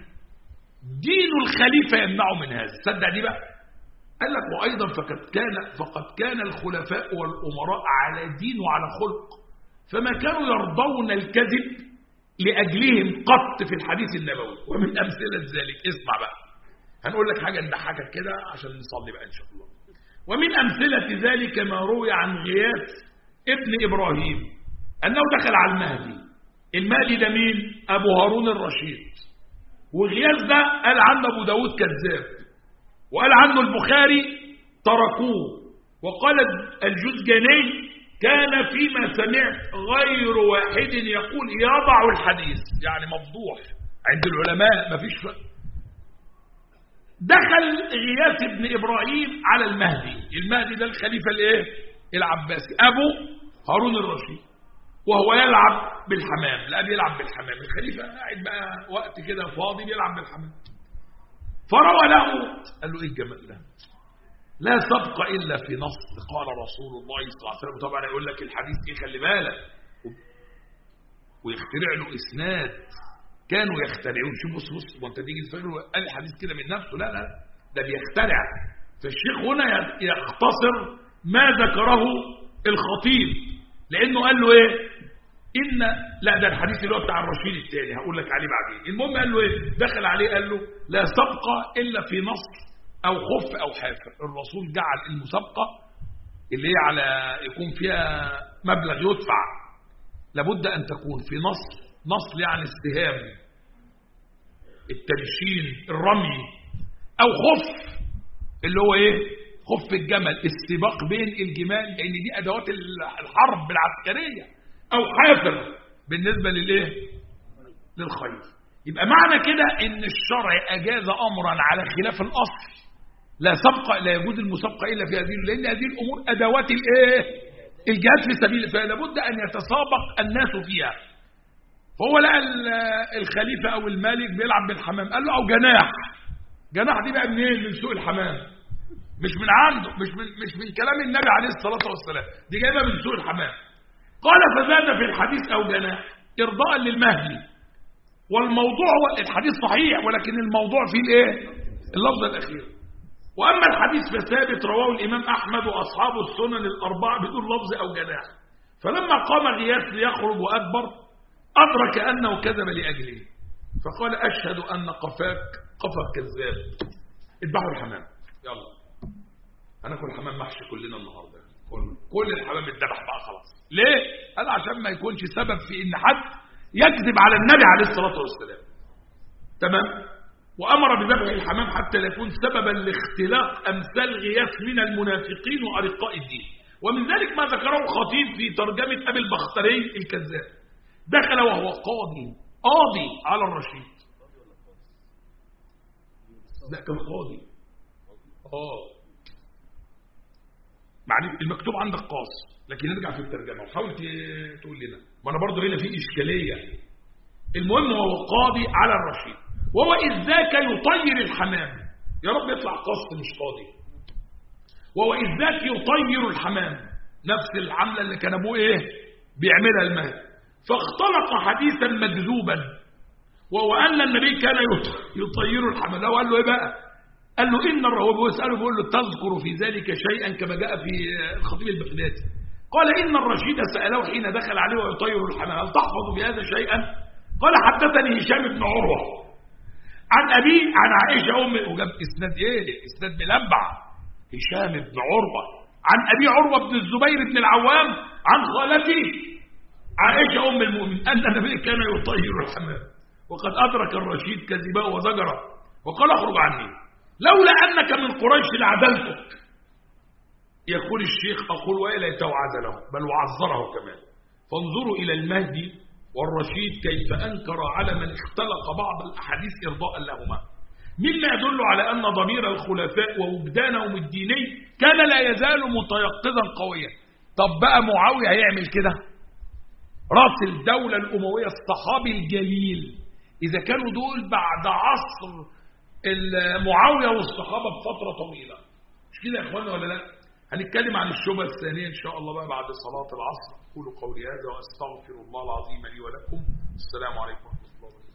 دين الخليفة يمنعه من هذا تصدق دي بقى قال لك وأيضا فقد كان فقد كان الخلفاء والأمراء على دين وعلى خلق فما كانوا يرضون الكذب لأجلهم قط في الحديث النبوي ومن أمثلة ذلك اسمع بقى هنقول لك حاجة نضحكك كده عشان نصلي بقى إن شاء الله ومن أمثلة ذلك ما روي عن غياث ابن إبراهيم أنه دخل على المهدي المهدي ده مين؟ أبو هارون الرشيد وغياث ده قال عنه أبو داود كذاب وقال عنه البخاري تركوه وقال الجزجاني كان فيما سمعت غير واحد يقول يضع الحديث يعني مفضوح عند العلماء ما فيش ف... دخل غياث بن إبراهيم على المهدي المهدي ده الخليفة الايه العباسي أبو هارون الرشيد وهو يلعب بالحمام لا بيلعب بالحمام الخليفة قاعد بقى وقت كده فاضي بيلعب بالحمام فروى له قال له ايه الجمال ده لا سبق إلا في نص قال رسول الله صلى الله عليه وسلم طبعا يقول لك الحديث ايه خلي بالك ويخترع له إسناد كانوا يخترعون شوف بص بص وانت تيجي تفكر قال الحديث كده من نفسه لا لا ده بيخترع فالشيخ هنا يختصر ما ذكره الخطيب لأنه قال له ايه إن لا ده الحديث اللي هو بتاع الرشيد الثاني هقول لك عليه بعدين المهم قال له ايه دخل عليه قال له لا سبق إلا في نص أو خف أو حافر الرسول جعل المسابقة اللي هي على يكون فيها مبلغ يدفع لابد أن تكون في نصر نصر يعني استهام التنشين الرمي أو خف اللي هو إيه خف الجمل السباق بين الجمال لأن دي أدوات الحرب العسكرية أو حافر بالنسبة للإيه للخير يبقى معنى كده ان الشرع اجاز امرا على خلاف الاصل لا سبق لا يجوز المسابقة إلا في هذه لأن هذه الأمور أدوات الإيه الجهاد في سبيل فلا بد أن يتسابق الناس فيها فهو لقى الخليفة أو الملك بيلعب بالحمام قال له أو جناح جناح دي بقى منين من سوق الحمام مش من عنده مش من مش من كلام النبي عليه الصلاة والسلام دي جايبة من سوق الحمام قال فزاد في الحديث أو جناح إرضاء للمهدي والموضوع هو الحديث صحيح ولكن الموضوع فيه الايه اللفظ الأخير وأما الحديث فثابت رواه الإمام أحمد وأصحاب السنن الأربعة بدون لفظ أو جناح فلما قام غياث ليخرج وأدبر أدرك أنه كذب لأجله فقال أشهد أن قفاك قفا كذاب اذبحوا الحمام يلا هناكل حمام محشي كلنا النهارده كل كل الحمام اتذبح بقى خلاص ليه؟ قال عشان ما يكونش سبب في ان حد يكذب على النبي عليه الصلاه والسلام تمام وامر بذبح الحمام حتى لا يكون سببا لاختلاق امثال غياث من المنافقين وارقاء الدين ومن ذلك ما ذكره الخطيب في ترجمه ابي البختري الكذاب دخل وهو قاضي قاضي على الرشيد لا كان قاضي اه معلش المكتوب عندك قاص لكن نرجع في الترجمه وحاول تقول لنا ما انا برضه هنا في اشكاليه المهم هو قاضي على الرشيد وهو اذ ذاك يطير الحمام يا رب يطلع قاص مش قاضي وهو اذ ذاك يطير الحمام نفس العمله اللي كان ابوه ايه بيعملها المهد فاختلط حديثا مكذوبا وهو ان النبي كان يطير الحمام لو قال له ايه بقى قال له إن هو بيسأله بيقول له تذكر في ذلك شيئا كما جاء في الخطيب البغدادي قال إن الرشيد سأله حين دخل عليه ويطير الحمام هل تحفظ بهذا شيئا قال حدثني هشام بن عروة عن أبي عن عائشة أم وجاب إسناد إيه إسناد ملبع هشام بن عروة عن أبي عروة بن الزبير بن العوام عن خالته عائشة أم المؤمن أن النبي كان يطير الحمام وقد أدرك الرشيد كذبه وزجره وقال اخرج عني لولا أنك من قريش لعدلتك يقول الشيخ أقول وإليته عزله بل وعذره كمان فانظروا إلى المهدي والرشيد كيف أنكر على من اختلق بعض الأحاديث إرضاء لهما مما يدل على أن ضمير الخلفاء ووجدانهم الديني كان لا يزال متيقظا قويا طب بقى معاوية هيعمل كده راس الدولة الأموية الصحابي الجليل إذا كانوا دول بعد عصر معاوية والصحابة بفترة طويلة مش كده يا اخوانا ولا لا هنتكلم عن الشبهة الثانية ان شاء الله بقى بعد صلاة العصر قولوا قولي هذا واستغفر الله العظيم لي ولكم السلام عليكم ورحمة الله وبركاته